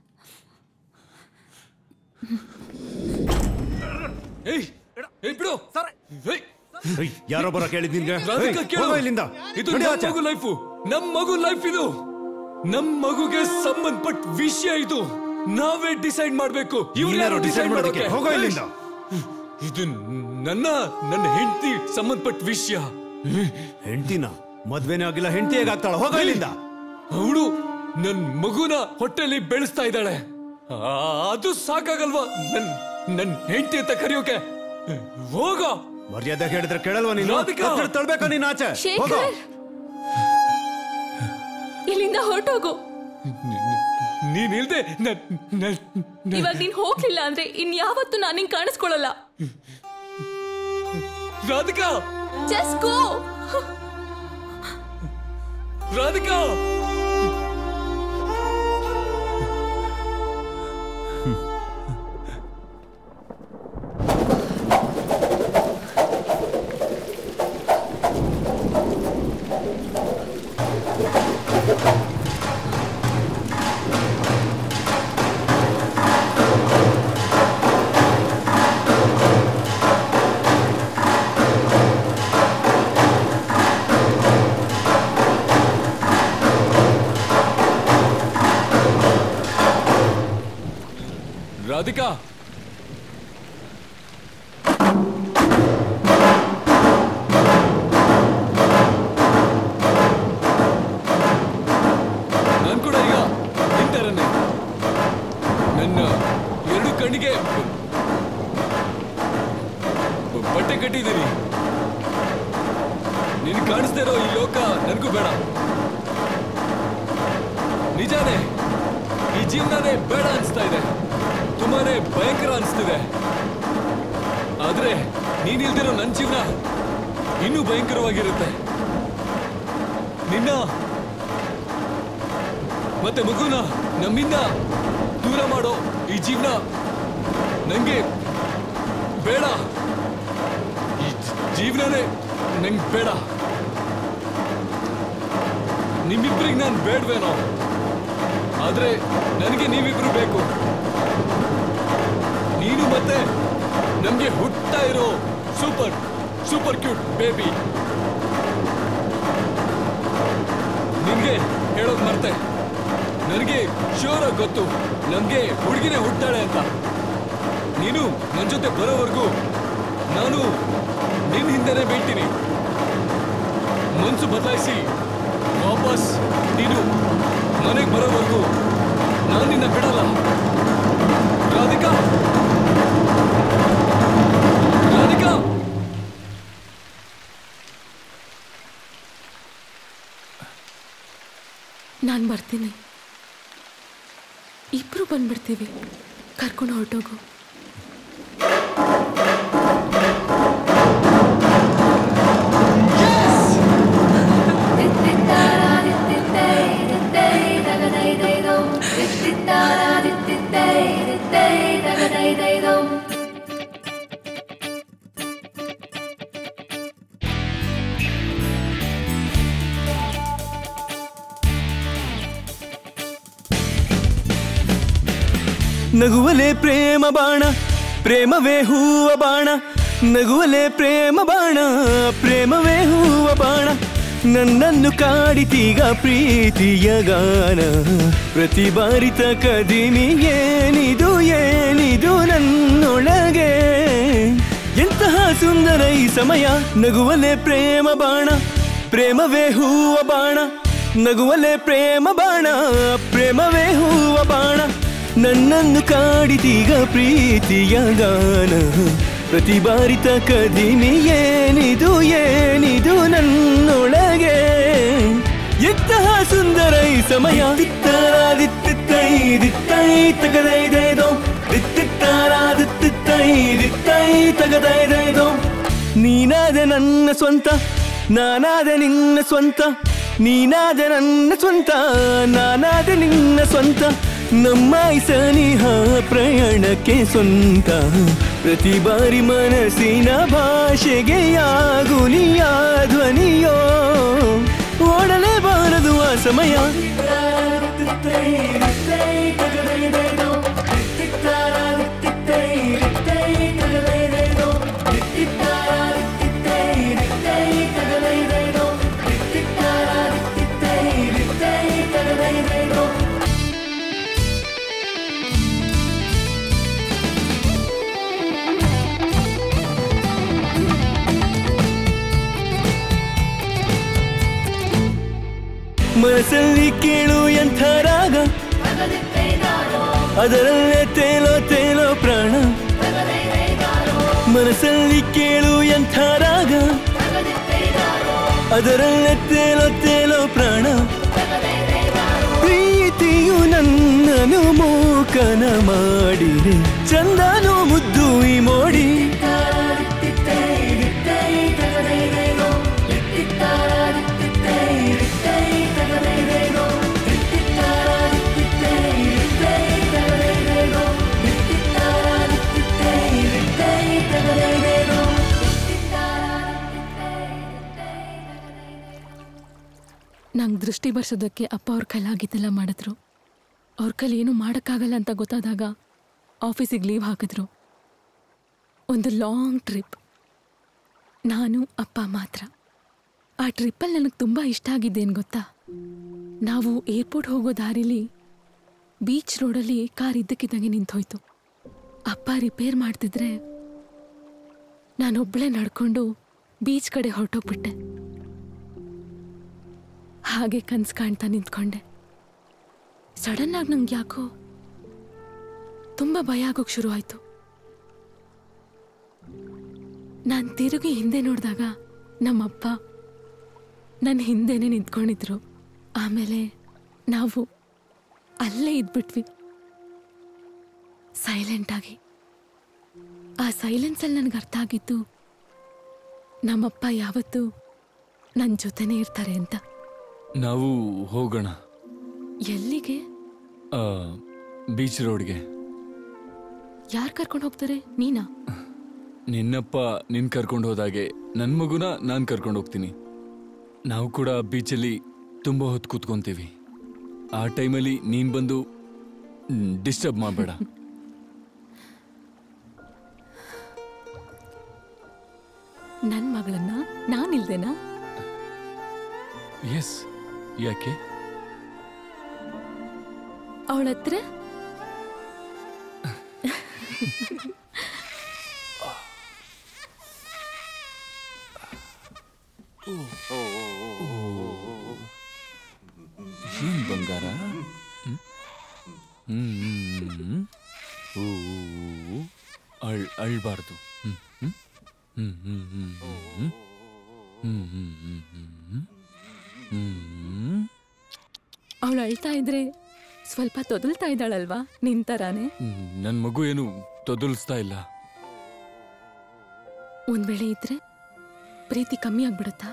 ಏಯ್ ಏಯ್ ಬಿಡು ಏಯ್ ಯಾರೋ ಬರೋ ಕೇಳಿದ್ ನಿನ್ಗೆ ರಾಧಿಕಾ ಏಯ್, ಕೇಳು. ಹೋಗೋ ಇಲ್ಲಿಂದ ಇದು ನಡಿ ನಮ್ ಆಚೆ. ಮಗು ಲೈಫು ನಮ್ ಮಗು ಲೈಫ್ ಇದು ನಮ್ ಮಗುಗೆ ಸಂಬಂಧಪಟ್ಟ ವಿಷಯ ಇದು ನಾವೇ ಡಿಸೈಡ್ ಮಾಡ್ಬೇಕು ಇವ್ರು ನೀನ್ಯಾರು ಯಾರು decide ಡಿಸೈಡ್ ಮಾಡೋದಕ್ಕೆ? ಮಾಡೋಕೆ ಹೋಗೋ ಇಲ್ಲಿಂದ. ಇದು ನನ್ನ ನನ್ನ ಹೆಂಡತಿ ಸಂಬಂಧಪಟ್ಟ ವಿಷಯ ಹೆಂಡ್ತಿನ ಮದ್ವೆನೇ ಆಗಿಲ್ಲ ಹೆಂಡತಿ ಹೇಗಾಗ್ತಾಳ ಹೋಗೋ ಇಲ್ಲಿಂದ ಅವಳು ನನ್ ಮಗುನ ಹೊಟ್ಟೆಲಿ ಬೆಳೆಸ್ತಾ ಇದ್ದಾಳೆ ಆ, ಅದು ಸಾಕಾಗಲ್ವಾ ನನ್ ನನ್ ಹೆಂಡತಿ ಅಂತ ಕರೆಯೋಕೆ ಹೋಗೋ ಮರ್ಯಾದೆ ಹೇಳಿದ್ರೆ ಕೇಳಲ್ವಾ ನೀನು ರಾಧಿಕಾ! ಹತ್ರ ತಳ್ಬೇಕಾ ನೀನ್ ಆಚೆ ಹೋಗೋ ಶೇಖರ್ ಇಲ್ಲಿಂದ ಹೊರಟೋಗು ನೀನ್ ಇಲ್ದೆ ನನ್ ನನ್ ಇವಾಗ ನೀನ್ ಹೋಗ್ಲಿಲ್ಲ ಅಂದ್ರೆ ಇನ್ಯಾವತ್ತೂ ನಾನು ನಿಂಗೆ ಕಾಣಿಸ್ಕೊಳ್ಳಲ್ಲ ರಾಧಿಕಾ ಜಸ್ಟ್ ಗೋ ರಾಧಿಕಾ ರಾಧಿಕಾ ನಾನ್ ಕೂಡ ಈಗ ನಿಂತರನ್ನೇ ನನ್ನ ಎರಡು ಕಣ್ಣಿಗೆ ಬ- ಬಟ್ಟೆ ಕಟ್ಟಿದ್ದೀನಿ ನಿನ್ ಕಾಣಿಸ್ತಾ ಇರೋ ಈ ಲೋಕ ನನಗೂ ಬೇಡ ನಿಜಾನೇ ಈ ಜೀವನನೇ ಬೇಡ ಅನಿಸ್ತಾ ಇದೆ ತುಂಬಾನೇ ಭಯಂಕರ ಅನಿಸ್ತಿದೆ ಆದ್ರೆ ನೀನಿಲ್ದಿರೋ ನನ್ನ ಜೀವನ ಇನ್ನೂ ಭಯಂಕರವಾಗಿರುತ್ತೆ ನಿನ್ನ ಮತ್ತೆ ಮಗುನ ನಮ್ಮಿಂದ ದೂರ ಮಾಡೋ ಈ ಜೀವನ ನಂಗೆ ಬೇಡ ಈ ಜ- ಜೀವನನೇ ನಂಗೆ ಬೇಡ ನಿಮ್ಮಿಬ್ರಿಗೆ ನಾನು ಬೇಡವೇನೋ ಆದ್ರೆ ನನಗೆ ನೀವಿಬ್ರು ಬೇಕು ನೀನು ಮತ್ತೆ ನಮ್ಗೆ ಹುಟ್ತಾ ಇರೋ ಸೂಪರ್ ಸೂಪರ್ ಕ್ಯೂಟ್ ಬೇಬಿ ನಿನ್ಗೆ ಹೇಳೋದ್ ಮರ್ತೆ ನನಗೆ ಶೋರ್ ಗೊತ್ತು ನಮ್ಗೆ ಹುಡುಗಿನೇ ಹುಟ್ಟಾಳೆ ಅಂತ ನೀನು ನನ್ನ ಜೊತೆ ಬರೋವರೆಗೂ ನಾನು ನಿನ್ನ ಹಿಂದೆನೆ ಬೀಳ್ತೀನಿ ಮನ್ಸು ಬದಲಾಯಿಸಿ ವಾಪಸ್ ನೀನು ಮನೆಗೆ ಬರೋವರೆಗೂ ನಾನು ನಿನ್ನ ಬಿಡಲ್ಲ ರಾಧಿಕಾ ರಾಧಿಕಾ ನಾನು ಬರ್ತೀನಿ ಇಬ್ರು ಬಂದ್ಬಿಡ್ತೀವಿ ಕರ್ಕೊಂಡು ಹೊರಟೋಗು ನಗುವಲೆ ಪ್ರೇಮ ಬಾಣ ಪ್ರೇಮವೇ ಹೂವ ಬಾಣ ನಗುವಲೆ ಪ್ರೇಮ ಬಾಣ ಪ್ರೇಮವೇ ಹೂವ ಬಾಣ ನನ್ನನ್ನು ಕಾಡಿತೀಗ ಪ್ರೀತಿಯ ಗಾನ ಪ್ರತಿ ಬಾರಿತ ಕದಿಮಿ ಏನಿದು ಏನಿದು ನನ್ನೊಳಗೆ ಎಂತಹ ಸುಂದರ ಈ ಸಮಯ ನಗುವಲೆ ಪ್ರೇಮ ಬಾಣ ಪ್ರೇಮವೇ ಹೂವ ಬಾಣ ನಗುವಲೆ ಪ್ರೇಮ ಬಾಣ ಪ್ರೇಮವೇ ಹೂವ ಬಾಣ ನನ್ನನ್ನು ಕಾಡಿದೀಗ ಪ್ರೀತಿಯ ಗಾನ ಪ್ರತಿ ಬಾರಿತ ಕದಿಮಿ ಏನಿದು ಏನಿದು ನನ್ನೊಳಗೆ ಎಂತಹ ಸುಂದರ ಈ ಸಮಯ ದಿತ್ತರಾದಿತ್ತೈ ದಿತ್ತೈ ತಗದೈದೈದೋ ದಿತ್ತಿತ್ತಾರಾದಿತ್ತೈ ದಿತ್ತೈ ತಗದೈದೈದೋ ನೀನಾದೆ ನನ್ನ ಸ್ವಂತ ನಾನಾದೆ ನಿನ್ನ ಸ್ವಂತ ನೀನಾದೆ ನನ್ನ ಸ್ವಂತ ನಾನಾದೆ ನಿನ್ನ ಸ್ವಂತ ನಮ್ಮ ಈ ಸನಿಹ ಪ್ರಯಾಣಕ್ಕೆ ಸ್ವಂತ ಪ್ರತಿ ಬಾರಿ ಮನಸ್ಸಿನ ಭಾಷೆಗೆ ಯಾಗುಲಿಯ ಧ್ವನಿಯೋ ಓಡಲೇಬಾರದು ಆ ಸಮಯ ಮನಸ್ಸಲ್ಲಿ ಕೇಳು ಎಂಥ ರಾಗ ಅದರಲ್ಲೇ ತೇಲೋ ತೇಲೋ ಪ್ರಾಣ ಮನಸ್ಸಲ್ಲಿ ಕೇಳು ಎಂಥ ರಾಗ ಅದರಲ್ಲೇ ತೇಲೋ ತೇಲೋ ಪ್ರಾಣ ಪ್ರೀತಿಯು ನನ್ನನು ಮೂಕನ ಮಾಡಿದೆ ಚಂದನು ಮುದ್ದು ಈ ಮೋಡಿ ನಂಗೆ ದೃಷ್ಟಿ ಬರ್ಸೋದಕ್ಕೆ ಅಪ್ಪ ಅವ್ರ ಕೈಲಾಗಿದ್ದೆಲ್ಲ ಮಾಡಿದ್ರು ಅವ್ರ ಕೈಲಿ ಏನೂ ಮಾಡೋಕ್ಕಾಗಲ್ಲ ಅಂತ ಗೊತ್ತಾದಾಗ ಆಫೀಸಿಗೆ ಲೀವ್ ಹಾಕಿದ್ರು ಒಂದು ಲಾಂಗ್ ಟ್ರಿಪ್ ನಾನು ಅಪ್ಪ ಮಾತ್ರ ಆ ಟ್ರಿಪ್ಪಲ್ಲಿ ನನಗೆ ತುಂಬ ಇಷ್ಟ ಆಗಿದ್ದೇನು ಗೊತ್ತಾ ನಾವು ಏರ್ಪೋರ್ಟ್ ಹೋಗೋ ದಾರಿಲಿ ಬೀಚ್ ರೋಡಲ್ಲಿ ಕಾರ್ ಇದ್ದಕ್ಕಿದ್ದಂಗೆ ನಿಂತೋಯ್ತು ಅಪ್ಪ ರಿಪೇರ್ ಮಾಡ್ತಿದ್ರೆ ನಾನೊಬ್ಬಳೇ ನಡ್ಕೊಂಡು ಬೀಚ್ ಕಡೆ ಹೊರಟೋಗ್ಬಿಟ್ಟೆ ಹಾಗೆ ಕನ್ಸು ಕಾಣ್ತಾ ನಿಂತ್ಕೊಂಡೆ ಸಡನ್ ಆಗಿ ನಂಗೆ ಯಾಕೋ ತುಂಬ ಭಯ ಆಗೋಕ್ ಶುರು ಆಯ್ತು ನಾನು ತಿರುಗಿ ಹಿಂದೆ ನೋಡಿದಾಗ ನಮ್ಮಪ್ಪ ನನ್ನ ಹಿಂದೆನೆ ನಿಂತ್ಕೊಂಡಿದ್ರು ಆಮೇಲೆ ನಾವು ಅಲ್ಲೇ ಇದ್ಬಿಟ್ವಿ ಸೈಲೆಂಟಾಗಿ ಆ ಸೈಲೆನ್ಸಲ್ಲಿ ನನಗೆ ಅರ್ಥ ಆಗಿತ್ತು ನಮ್ಮಪ್ಪ ಯಾವತ್ತೂ ನನ್ನ ಜೊತೆನೇ ಇರ್ತಾರೆ ಅಂತ ನಾವು ಹೋಗೋಣ ಎಲ್ಲಿಗೆ ಆ, ಬೀಚ್ ರೋಡ್ಗೆ ಯಾರು ಕರ್ಕೊಂಡು ಹೋಗ್ತಾರೆ ನೀನಾ ನಿನ್ನಪ್ಪ ನಿನ್ ಕರ್ಕೊಂಡು ಹೋದಾಗೆ ನನ್ನ ಮಗುನ ನಾನು ಕರ್ಕೊಂಡು ಹೋಗ್ತೀನಿ ನಾವು ಕೂಡ ಬೀಚಲ್ಲಿ ತುಂಬ ಹೊತ್ತು ಕೂತ್ಕೊಂತೀವಿ ಆ ಟೈಮಲ್ಲಿ ನೀನು ಬಂದು ಡಿಸ್ಟರ್ಬ್ ಮಾಡಬೇಡ ನನ್ನ ಮಗಳನ್ನ ನಾನಿಲ್ದೇನಾ ಎಸ್ ಯಾಕೆ ಅವಳ ಹತ್ರ ಏನ್ ಬಂಗಾರ ಹ್ಮ್? ಹ್ಮ್, ಹ್ಮ್, ಹ್ಮ್. ಓ, ಓ, ಓ, ಓ. ಅಳ್ ಅಳ್ಬಾರ್ದು ಹ್ಮ್, ಹ್ಮ್. ಹ್ಮ್, ಹ್ಮ್, ಹ್ಮ್, ಹ್ಮ್, ಹ್ಮ್. ಹ್ಮ್, ಹ್ಮ್, ಹ್ಮ್, ಹ್ಮ್, ಹ್ಮ್. ಹ್ಮ್. ಅವಳು ಅಳ್ತಾ ಇದ್ರೆ ಸ್ವಲ್ಪ ತೊದಲ್ತಾ ಇದ್ದಾಳಲ್ವಾ ನಿನ್ ತರಾನೇ ಹ್ಮ್, ನನ್ ಮಗು ಏನು ತೊದಲ್ಸ್ತಾ ಇಲ್ಲ ಒಂದ್ ವೇಳೆ ಇದ್ರೆ ಪ್ರೀತಿ ಕಮ್ಮಿ ಆಗ್ಬಿಡುತ್ತಾ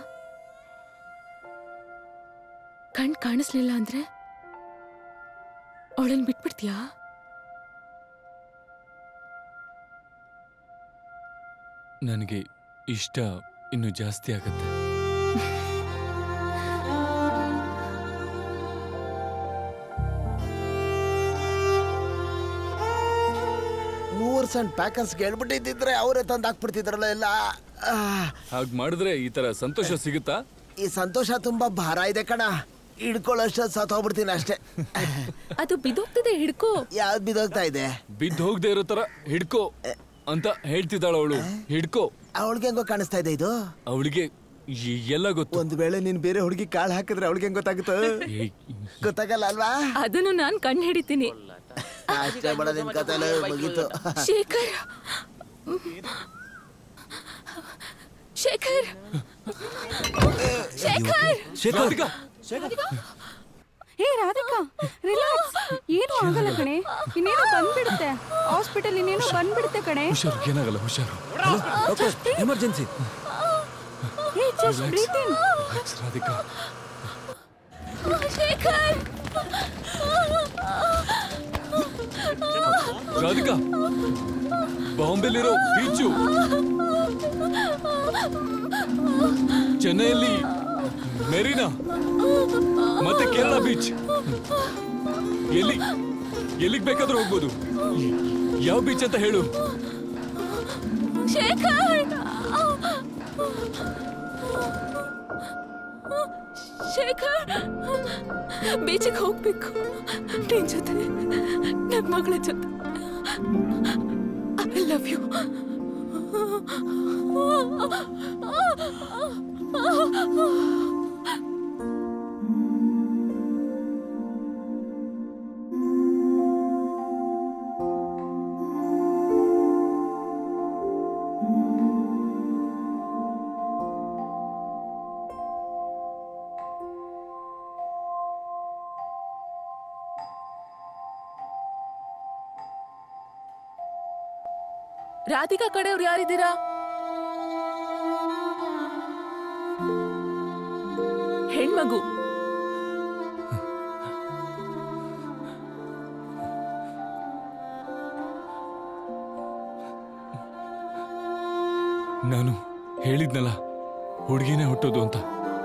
ಕಣ್ ಕಾಣಿಸ್ಲಿಲ್ಲ ಅಂದ್ರೆ ಅವಳನ್ ಬಿಟ್ಬಿಡ್ತೀಯಾ ನನಗೆ ಇಷ್ಟ ಇನ್ನು ಜಾಸ್ತಿ ಆಗತ್ತೆ ಮೂರ್ ಸಣ್ಣ ಪ್ಯಾಕರ್ಸ್ ಹೇಳ್ಬಿಟ್ಟಿದ್ರೆ ಅವರೇ ತಂದು ಹಾಕ್ಬಿಡ್ತಿದ್ರಲ್ಲ ಎಲ್ಲ ಆ, ಹಾಗ್ ಮಾಡಿದ್ರೆ ಈ ತರ ಸಂತೋಷ ಸಿಗುತ್ತಾ ಈ ಸಂತೋಷ ತುಂಬಾ ಭಾರ ಇದೆ ಕಣ ಹಿಡ್ಕೊಳ್ಳೋಷ್ಟ ಸತ್ತೋಗ್ಬಿಡ್ತೀನಿ ಅಷ್ಟೇ ಅದು ಬಿದೋಗ್ತದೆ ಹಿಡ್ಕೋ ಯಾವ್ದು ಬಿದೋಗ್ತಾ ಇದೆ ಬಿದ್ದು ಹೋಗದೆ ಇರೋ ತರ ಹಿಡ್ಕೋ ಅಂತ ಹೇಳ್ತಿದ್ದಾಳ ಅವಳು ಹಿಡ್ಕೋ ಅವಳಿಗೆ ಹೆಂಗೋ ಕಾಣಿಸ್ತಾ ಇದೆ ಇದು ಅವಳಿಗೆ ಎಲ್ಲ ಗೊತ್ತು ಒಂದ್ ವೇಳೆ ನೀನ್ ಬೇರೆ ಹುಡುಗಿ ಕಾಳು ಹಾಕಿದ್ರೆ ಅವಳಿಗೆ ಹೆಂಗ್ ಗೊತ್ತಾಗುತ್ತೋ ಏಯ್, ಗೊತ್ತಾಗಲ್ಲ ಅಲ್ವಾ ಅದನ್ನು ನಾನ್ ಕಣ್ ಹಿಡಿತೀನಿ ಅಷ್ಟೇ ಬೇಡ ನಿನ್ ಕತೆ ಮುಗೀತು ಶೇಖರ್ ಶೇಖರ್ ಶೇಖರ್ ರಾಧಿಕಾ, ಹೇ ರಾಧಿಕಾ ರಿಲ್ಯಾಕ್ಸ್ ಏನು ಆಗಲ್ಲ ಕಣೆ ಇನ್ನೇನೋ ಬಂದ್ಬಿಡುತ್ತೆ ಹಾಸ್ಪಿಟಲ್ ಇನ್ನೇನೋ ಬಂದ್ಬಿಡುತ್ತೆ ಕಣೆ ಹುಷಾರು ಏನಾಗಲ್ಲ ಹುಷಾರು emergency hey just breathe in Relax, Radhika Shekhar Radhika ಬಾಂಬೆಲಿರೋ ಬೀಚು ಚೆನ್ನೈಯಲ್ಲಿ ಮೆರಿನಾ ಮತ್ತೆ ಕೇರಳ ಬೀಚ್ ಎಲ್ಲಿ ಎಲ್ಲಿಗ್ ಬೇಕಾದ್ರೂ ಹೋಗ್ಬೋದು ಯಾವ ಬೀಚ್ ಅಂತ ಹೇಳು ಶೇಖರ್ ಶೇಖರ್ ಬೀಚಿಗೆ ಹೋಗ್ಬೇಕು ನಿನ್ ಜೊತೆ ನನ್ನ ಮಗಳ ಜೊತೆ ಐ ಲವ್ ಯು ರಾಧಿಕಾ ಕಡೆಯವ್ರು ಯಾರಿದ್ದೀರಾ ಹೆಣ್ಮಗು ನಾನು ಹೇಳಿದ್ನಲ್ಲ ಹುಡುಗಿನೇ ಹುಟ್ಟೋದು ಅಂತ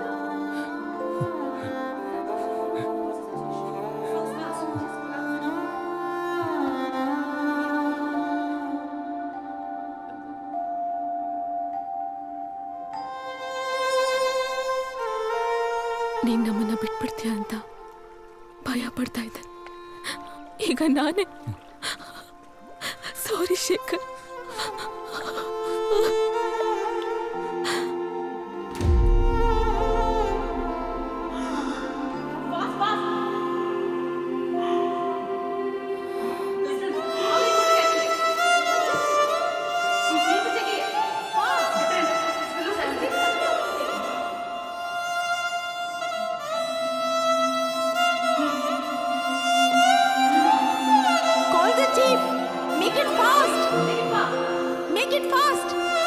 ನೀನ್ ನಮ್ಮನ್ನ ಬಿಟ್ಬಿಡ್ತೀಯ ಅಂತ ಭಯ ಪಡ್ತಾ ಇದ್ದೆ ಈಗ ನಾನೇ ಸಾರಿ Shekhar Call the chief. Make it fast. Make it fast.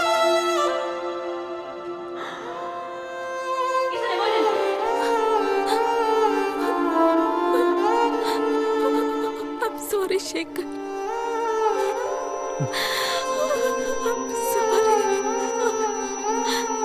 I'm sorry, Shekhar. I'm sorry.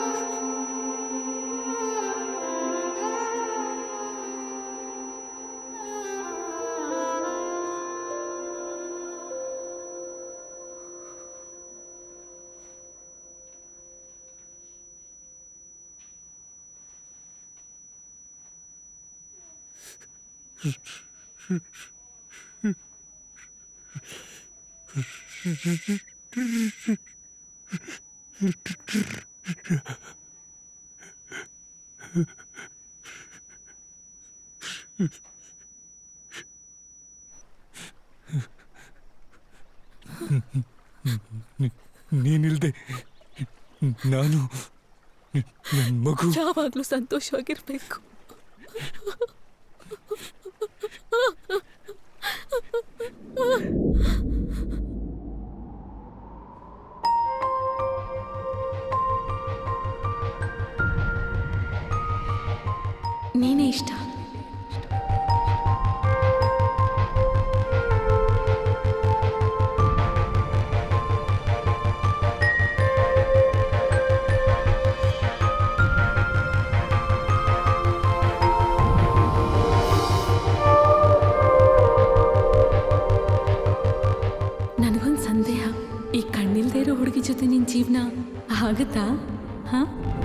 ನೀನಿಲ್ದೆ ನಾನು ನನ್ನ ಮಗು ಯಾವಾಗ್ಲೂ ಸಂತೋಷವಾಗಿರ್ಬೇಕು ನೀನೇ ಇಷ್ಟ ನನಗೊಂದು ಸಂದೇಹ ಈ ಕಣ್ಣಿಲ್ದೇ ಇರೋ ಹುಡುಗಿ ಜೊತೆ ನಿನ್ ಜೀವನ ಆಗತ್ತಾ ಹಾ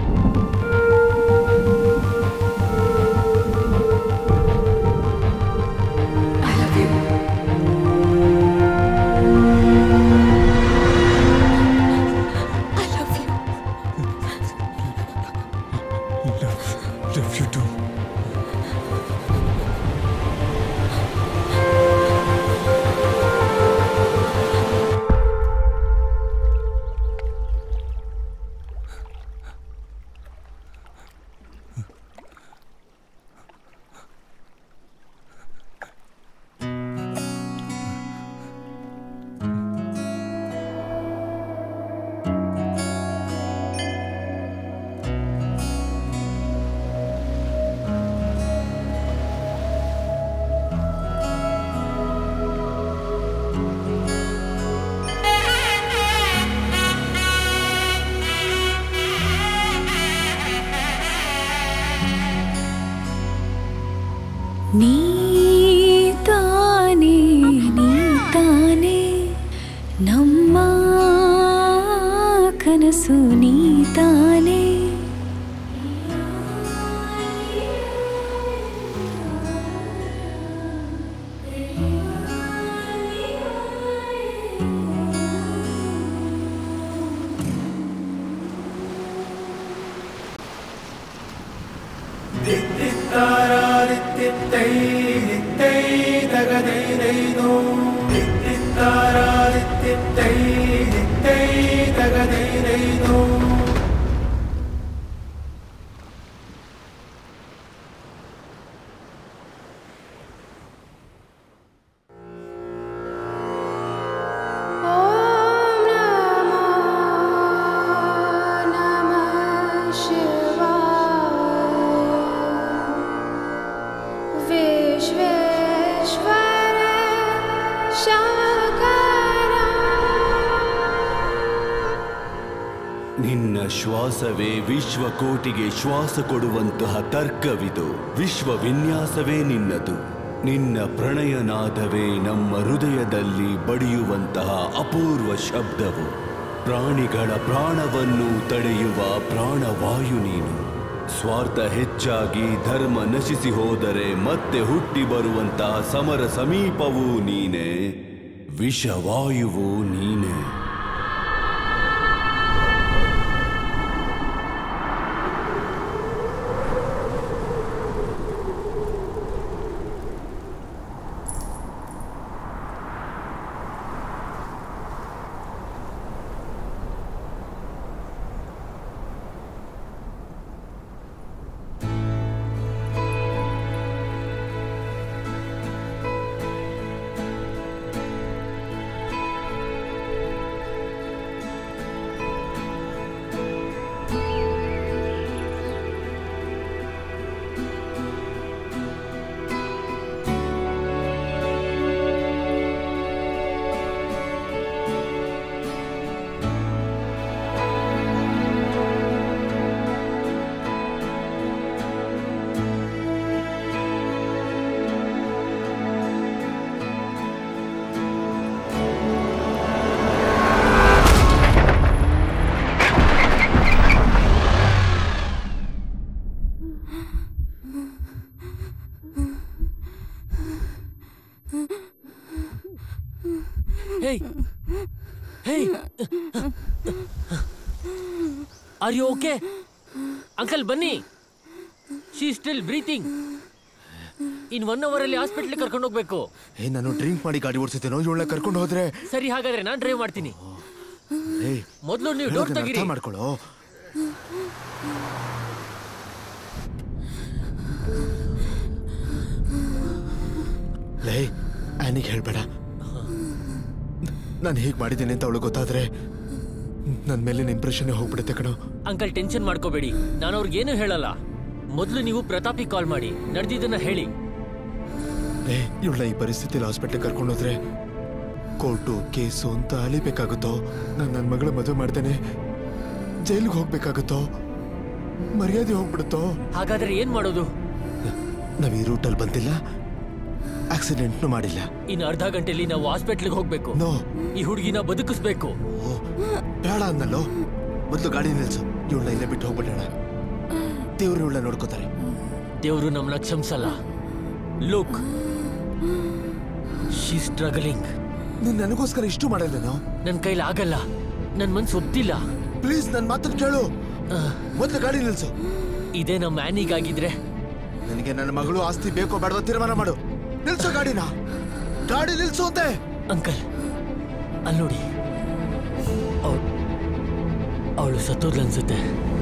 Love you too. ನೀ ತಾನೇ ನೀ ತಾನೇ ನಮ್ಮ ಕನಸು ನೀ ತಾನೇ ವಿಶ್ವೇಶ್ವರ ಶಂಕರ ನಿನ್ನ ಶ್ವಾಸವೇ ವಿಶ್ವಕೋಟಿಗೆ ಶ್ವಾಸ ಕೊಡುವಂತಹ ತರ್ಕವಿದು ವಿಶ್ವ ವಿನ್ಯಾಸವೇ ನಿನ್ನದು ನಿನ್ನ ಪ್ರಣಯನಾದವೇ ನಮ್ಮ ಹೃದಯದಲ್ಲಿ ಬಡಿಯುವಂತಹ ಅಪೂರ್ವ ಶಬ್ದವು ಪ್ರಾಣಿಗಳ ಪ್ರಾಣವನ್ನು ತಡೆಯುವ ಪ್ರಾಣವಾಯು ನೀನು ಸ್ವಾರ್ಥ ಹೆಚ್ಚಾಗಿ ಧರ್ಮ ನಶಿಸಿ ಹೋದರೆ ಮತ್ತೆ ಹುಟ್ಟಿ ಬರುವಂತಹ ಸಮರ ಸಮೀಪವೂ ನೀನೇ ವಿಷವಾಯುವು ನೀನೇ hey hey are you okay uncle ಬನ್ನಿ she still breathing in one hour ಅಲ್ಲಿ ಹಾಸ್ಪಿಟ್ಲ್ ಕರ್ಕೊಂಡು ಹೋಗ್ಬೇಕು ಏ ನಾನು ಡ್ರಿಂಕ್ ಮಾಡಿ ಗಾಡಿ ಓಡಿಸಿದ್ದೇನೋ ಇವಳನ್ನ ಕರ್ಕೊಂಡು ಹೋದ್ರೆ ಸರಿ ಹಾಗಾದ್ರೆ ನಾನ್ ಡ್ರೈವ್ ಮಾಡ್ತೀನಿ ಏಯ್ ಮೊದಲು ನೀವು ಡೋರ್ ಹೇಳೋದನ್ನ ತೆಗೀರಿ ಅರ್ಥ ಮಾಡ್ಕೊಳ್ಳೋ ಲೇ ಆನಿಗೆ ಹೇಳ್ಬೇಡ ನಾನು ಹೇಗೆ ಮಾಡಿದ್ದೀನಿ ಅಂತ ಅವಳು ಗೊತ್ತಾದ್ರೆ ನನ್ನ ಮೇಲಿನ ಇಂಪ್ರೆಷನ್ ಹೋಗ್ಬಿಡುತ್ತೆ ಕಣೋ ಅಂಕಲ್ ಟೆನ್ಷನ್ ಮಾಡ್ಕೋಬೇಡಿ ನಾನು ಅವ್ರಿಗೆ ಏನು ಹೇಳಲ್ಲ ಮೊದಲು ನೀವು ಪ್ರತಾಪಿಗೆ ಕಾಲ್ ಮಾಡಿ ನಡೆದಿದ್ದನ್ನ ಹೇಳಿ ಲೇ ಇವಳನ್ನ ಈ ಪರಿಸ್ಥಿತಿಲಿ ಹಾಸ್ಪಿಟ್ಲಿಗೆ ಕರ್ಕೊಂಡು ಹೋದ್ರೆ ಕೋರ್ಟು ಕೇಸು ಅಂತ ಅಲಿಬೇಕಾಗುತ್ತೋ ನಾನು ನನ್ನ ಮಗಳ ಮದುವೆ ಮಾಡ್ತೇನೆ ಜೈಲಿಗೆ ಹೋಗ್ಬೇಕಾಗುತ್ತೋ ಮರ್ಯಾದೆ ಹೋಗ್ಬಿಡುತ್ತೋ ಹಾಗಾದ್ರೆ ಏನ್ ಮಾಡೋದು ನಾವ್ ಈ ರೂಟಲ್ಲಿ ಬಂದಿಲ್ಲ ಆಕ್ಸಿಡೆಂಟ್ನು ಮಾಡಿಲ್ಲ ಇನ್ನು ಅರ್ಧ ಗಂಟೆಲಿ ನಾವು ಹಾಸ್ಪಿಟ್ಲಿಗೆ ಹೋಗ್ಬೇಕು ನೋ ಈ ಹುಡುಗಿನ ಬದುಕಿಸ್ಬೇಕು ಬೇಡ ಅನ್ನಲ್ಲೋ ಮೊದಲು ಗಾಡಿ ನಿಲ್ಸು ಇವಳನ್ನ ಇಲ್ಲೇ ಬಿಟ್ಟು ಹೋಗ್ಬಿಡೋಣ ದೇವ್ರು ಇವಳನ್ನ ನೋಡ್ಕೋತಾರೆ ದೇವರು ನಮ್ಮನ್ನ ಕ್ಷಮಿಸಲ್ಲ ಲುಕ್ ಶಿ ಸ್ಟ್ರಗಲಿಂಗ್ ನೀನ್ ನನಗೋಸ್ಕರ ಇಷ್ಟು ಮಾಡಲ್ಲೇನೋ ನನ್ನ ಕೈಲಿ ಆಗಲ್ಲ ನನ್ನ ಮನ್ಸು ಒಪ್ತಿಲ್ಲ ಪ್ಲೀಸ್ ನನ್ನ ಮಾತನ್ನು ಕೇಳು ಮೊದಲು ಗಾಡಿ ನಿಲ್ಸು ಇದೇ ನಮ್ಮ ಆನಿಗಾಗಿದ್ರೆ ನನಗೆ ನನ್ನ ಮಗಳು ಆಸ್ತಿ ಬೇಕೋ ಬೇಡವೋ ತೀರ್ಮಾನ ಮಾಡು ನಿಲ್ಸು ಗಾಡಿನ ಗಾಡಿ ನಿಲ್ಸು ಅಂತೆ ಅಂಕಲ್ ಅಲ್ಲಿ ನೋಡಿ ಅವಳು ಸತ್ತೋದ್ಲು ಅನ್ಸುತ್ತೆ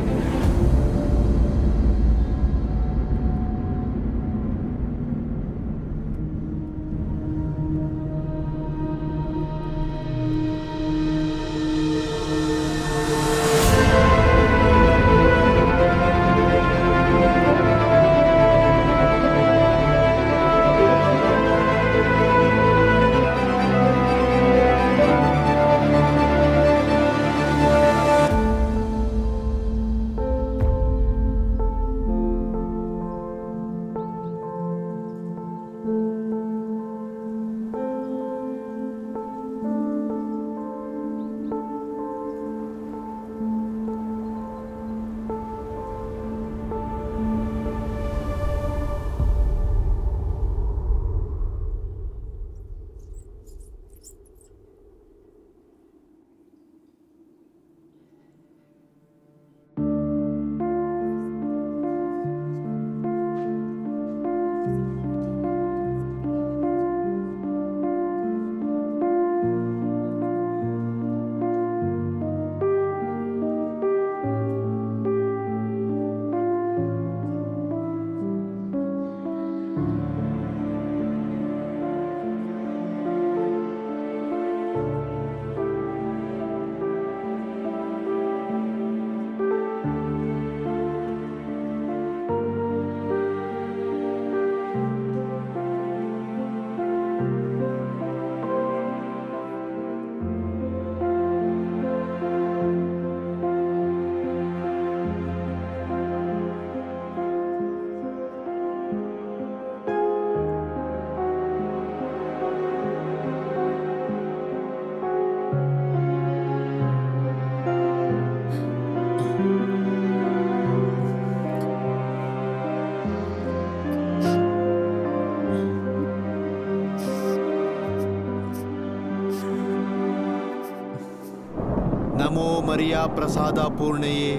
ನಮೋ ಮರಿಯಾ ಪ್ರಸಾದ ಪೂರ್ಣೆಯೇ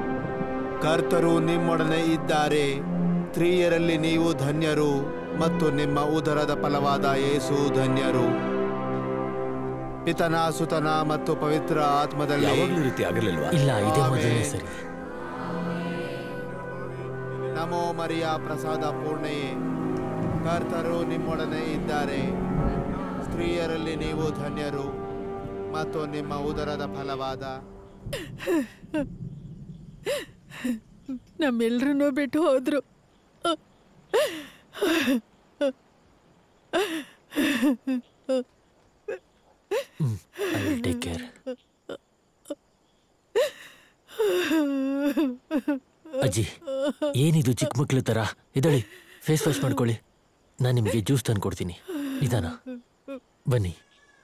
ಕರ್ತರು ನಿಮ್ಮೊಡನೆ ಇದ್ದಾರೆ ಸ್ತ್ರೀಯರಲ್ಲಿ ನೀವು ಧನ್ಯರು ಮತ್ತು ನಿಮ್ಮ ಉದರದ ಫಲವಾದ ಯೇಸು ಧನ್ಯರು ಪಿತನ ಸುತನ ಮತ್ತು ಪವಿತ್ರ ಆತ್ಮದಲ್ಲಿ ಯಾವಾಗ್ಲೂ ಈ ರೀತಿ ಆಗಿರ್ಲಿಲ್ವಾ? ಇಲ್ಲ ಇದೇ ಮೊದಲನೇ ಸರಿ ನಮೋ ಮರಿಯಾ ಪ್ರಸಾದ ಪೂರ್ಣೆಯೇ ಕರ್ತರು ನಿಮ್ಮೊಡನೆ ಇದ್ದಾರೆ ಸ್ತ್ರೀಯರಲ್ಲಿ ನೀವು ಧನ್ಯರು ಮತ್ತು ನಿಮ್ಮ ಉದರದ ಫಲವಾದ ನಮ್ಮೆಲ್ರೂ ಬಿಟ್ಟು ಹೋದ್ರು ಟೇಕ್ ಕೇರ್ ಅಜ್ಜಿ ಏನಿದು ಚಿಕ್ಕ ಮಕ್ಳ ತರ ಇದಳಿ ಫೇಸ್ ವಾಶ್ ಮಾಡ್ಕೊಳ್ಳಿ ನಾನು ನಿಮಗೆ ಜ್ಯೂಸ್ ತಂದು ಕೊಡ್ತೀನಿ ನಿಧಾನ ಬನ್ನಿ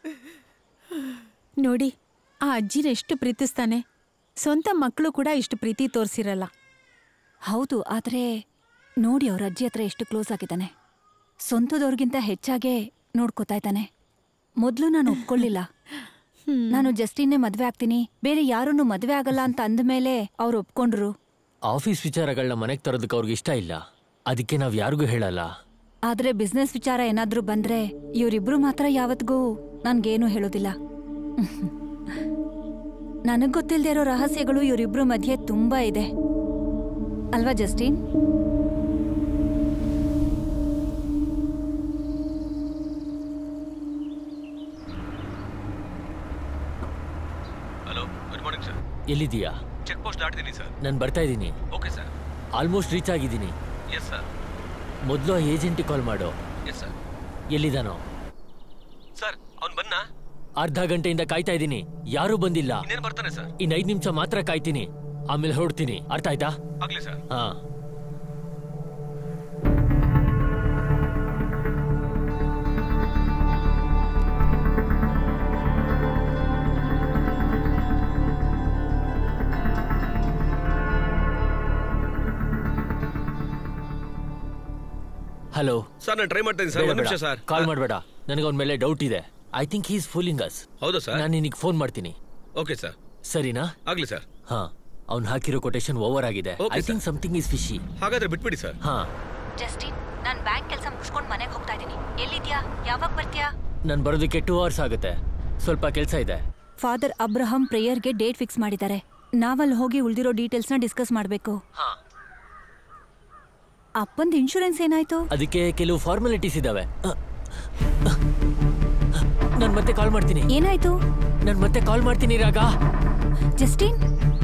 ನೋಡಿ ಆ ಅಜ್ಜಿನ ಎಷ್ಟು ಪ್ರೀತಿಸ್ತಾನೆ ಸ್ವಂತ ಮಕ್ಕಳು ಕೂಡ ಇಷ್ಟು ಪ್ರೀತಿ ತೋರಿಸಿರಲ್ಲ ಹೌದು ಆದ್ರೆ ನೋಡಿ ಅವ್ರ ಅಜ್ಜಿ ಹತ್ರ ಎಷ್ಟು ಕ್ಲೋಸ್ ಆಗಿದ್ದಾನೆ ಸ್ವಂತದವ್ರಿಗಿಂತ ಹೆಚ್ಚಾಗೆ ನೋಡ್ಕೋತಾ ಇದ್ದಾನೆ ಮೊದಲು ನಾನು ಒಪ್ಕೊಳ್ಳಿಲ್ಲ ನಾನು ಜಸ್ಟಿನ್ನೇ ಮದ್ವೆ ಆಗ್ತೀನಿ ಬೇರೆ ಯಾರನ್ನು ಮದ್ವೆ ಆಗಲ್ಲ ಅಂತ ಅಂದಮೇಲೆ ಅವ್ರು ಒಪ್ಕೊಂಡ್ರು ಆಫೀಸ್ ವಿಚಾರಗಳನ್ನ ಮನೆಗೆ ತರೋದಕ್ಕೆ ಅವ್ರಿಗೆ ಇಷ್ಟ ಇಲ್ಲ ಅದಕ್ಕೆ ನಾವು ಯಾರಿಗೂ ಹೇಳಲ್ಲ ಆದ್ರೆ ಬಿಸ್ನೆಸ್ ವಿಚಾರ ಏನಾದ್ರೂ ಬಂದ್ರೆ ಇವರಿಬ್ರು ಮಾತ್ರ ಯಾವತ್ತಿಗೂ ನನ್ಗೇನು ಹೇಳೋದಿಲ್ಲ ನನಗ್ ಗೊತ್ತಿಲ್ದೇ ಇರೋ ರಹಸ್ಯಗಳು ಇವರಿಬ್ರು ಮಧ್ಯೆ ತುಂಬಾ ಇದೆ ಅಲ್ವಾ Justin hello good morning sir ಎಲ್ಲಿದ್ದೀಯಾ ಚೆಕ್ ಪೋಸ್ಟ್ ದಾಟಿದ್ದೀನಿ ಸರ್ ನಾನು ಬರ್ತಾ ಇದ್ದೀನಿ ಓಕೆ ಸರ್ ಆಲ್ಮೋಸ್ಟ್ ರೀಚ್ ಆಗಿದ್ದೀನಿ ಎಸ್ ಸರ್ ಮೊದಲು ಆ ಏಜೆಂಟಿಗೆ ಕಾಲ್ ಮಾಡು ಎಸ್ ಸರ್ ಎಲ್ಲಿದ್ದಾನೋ ಸರ್ ಅವ್ನು ಬನ್ನ ಅರ್ಧ ಗಂಟೆಯಿಂದ ಕಾಯ್ತಾ ಇದ್ದೀನಿ ಯಾರೂ ಬಂದಿಲ್ಲ ಇನ್ನೇನು ಬರ್ತಾನೆ ಸರ್ ಇನ್ ಐದ್ ನಿಮಿಷ ಮಾತ್ರ ಕಾಯ್ತೀನಿ ಆಮೇಲೆ ಹೊರಡ್ತೀನಿ ಅರ್ಥ ಆಯ್ತಾ ಆಗ್ಲಿ ಸರ್ ಹಾ ಹಲೋ ಸರ್ ನಾನು ಟ್ರೈ ಮಾಡ್ತಾ ಇದ್ದೀನಿ ಸರ್ ಒಂದು ನಿಮಿಷ ಸರ್ ಕಾಲ್ ಮಾಡಬೇಡ ನನಗೆ ಅವನ ಮೇಲೆ ಡೌಟ್ ಇದೆ I think he's fooling us ಹೌದಾ ಸರ್ ನಾನು ನಿನಗೆ ಫೋನ್ ಮಾಡ್ತೀನಿ ಓಕೆ ಸರ್ ಸರಿನಾ ಆಗ್ಲಿ ಸರ್ ಹಾ ಅವ್ನು ಹಾಕಿರೋ ಕೊಟೇಶನ್ ಓವರ್ ಆಗಿದೆ Okay, I think something is fishy ಹಾಗಾದ್ರೆ ಬಿಟ್ಬಿಡಿ ಸರ್ ಹಾ ಜಸ್ಟಿನ್ ನಾನು ಬ್ಯಾಂಕ್ ಕೆಲಸ ಮುಗಿಸ್ಕೊಂಡು ಮನೆಗೆ ಹೋಗ್ತಾ ಇದ್ದೀನಿ ಎಲ್ಲಿದ್ಯಾ ಯಾವಾಗ ಬರ್ತೀಯಾ ನಾನು ಬರೋದಕ್ಕೆ ಟೂ ಅವರ್ಸ್ ಆಗುತ್ತೆ ಸ್ವಲ್ಪ ಕೆಲಸ ಇದೆ ಫಾದರ್ ಅಬ್ರಹಂ ಪ್ರೇಯರ್ಗೆ ಡೇಟ್ ಫಿಕ್ಸ್ ಮಾಡಿದ್ದಾರೆ ನಾವಲ್ಲಿ ಹೋಗಿ ಉಳಿದಿರೋ ಡೀಟೇಲ್ಸ್ನ ಡಿಸ್ಕಸ್ ಮಾಡಬೇಕು ಅಪ್ಪಂದು ಇನ್ಶೂರೆನ್ಸ್ ಏನಾಯ್ತು ಅದಕ್ಕೆ ಕೆಲವು ಫಾರ್ಮಾಲಿಟೀಸ್ ಇದಾವೆ ನಾನು ಮತ್ತೆ ಕಾಲ್ ಮಾಡ್ತೀನಿ ಏನಾಯ್ತು ನಾನು ಮತ್ತೆ ಕಾಲ್ ಮಾಡ್ತೀನಿ ರಾಗ Justin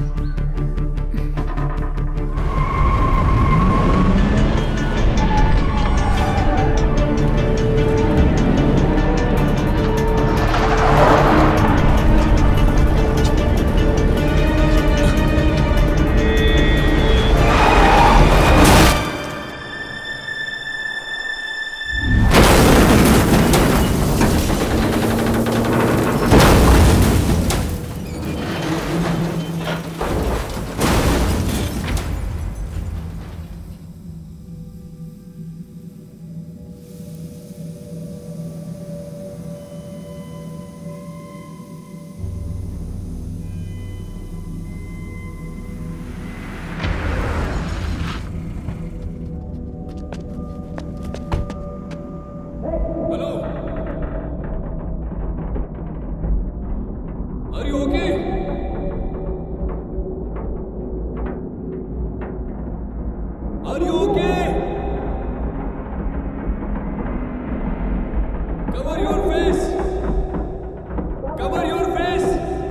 Hello? Are you okay? Are you okay? Cover your face. Cover your face.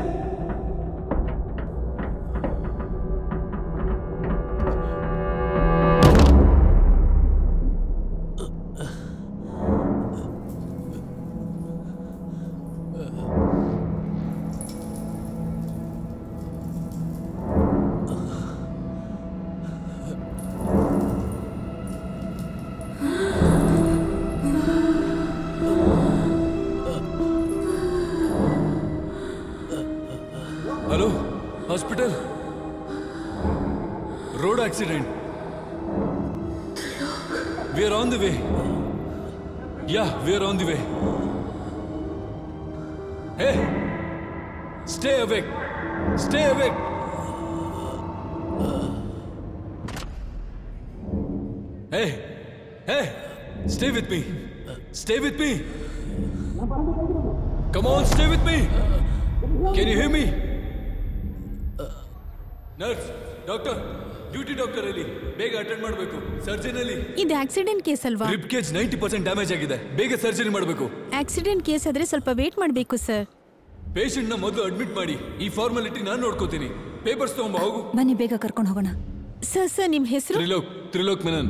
Hello? Hospital? Road accident. We are on the way. Yeah, we are on the way. Hey! Stay awake! Stay awake! Hey! Hey! Stay with me! Stay with me! Come on, stay with me! Can you hear me? Nurse doctor duty doctor ಅಲ್ಲಿ ಬೇಗ ಅಟೆಂಡ್ ಮಾಡಬೇಕು ಸರ್ಜನ್ ಅಲ್ಲಿ ಇದು ಆಕ್ಸಿಡೆಂಟ್ ಕೇಸ್ ಅಲ್ವಾ rib cage ninety percent damage ಆಗಿದೆ ಬೇಗ ಸರ್ಜರಿ ಮಾಡಬೇಕು ಆಕ್ಸಿಡೆಂಟ್ ಕೇಸ್ ಆದ್ರೆ ಸ್ವಲ್ಪ ವೇಟ್ ಮಾಡಬೇಕು ಸರ್ ಪೇಷಂಟ್ ನ ಮೊದಲು ಅಡ್ಮಿಟ್ ಮಾಡಿ ಈ ಫಾರ್ಮಾಲಿಟಿ ನಾನು ನೋಡ್ಕೋತೀನಿ ಪೇಪರ್ಸ್ ತಗೊಂಬ ಹೋಗು ಬನ್ನಿ ಬೇಗ ಕರ್ಕೊಂಡು ಹೋಗೋಣ ಸರ್ ಸರ್ ನಿಮ್ಮ ಹೆಸರು Trilok Trilok Menon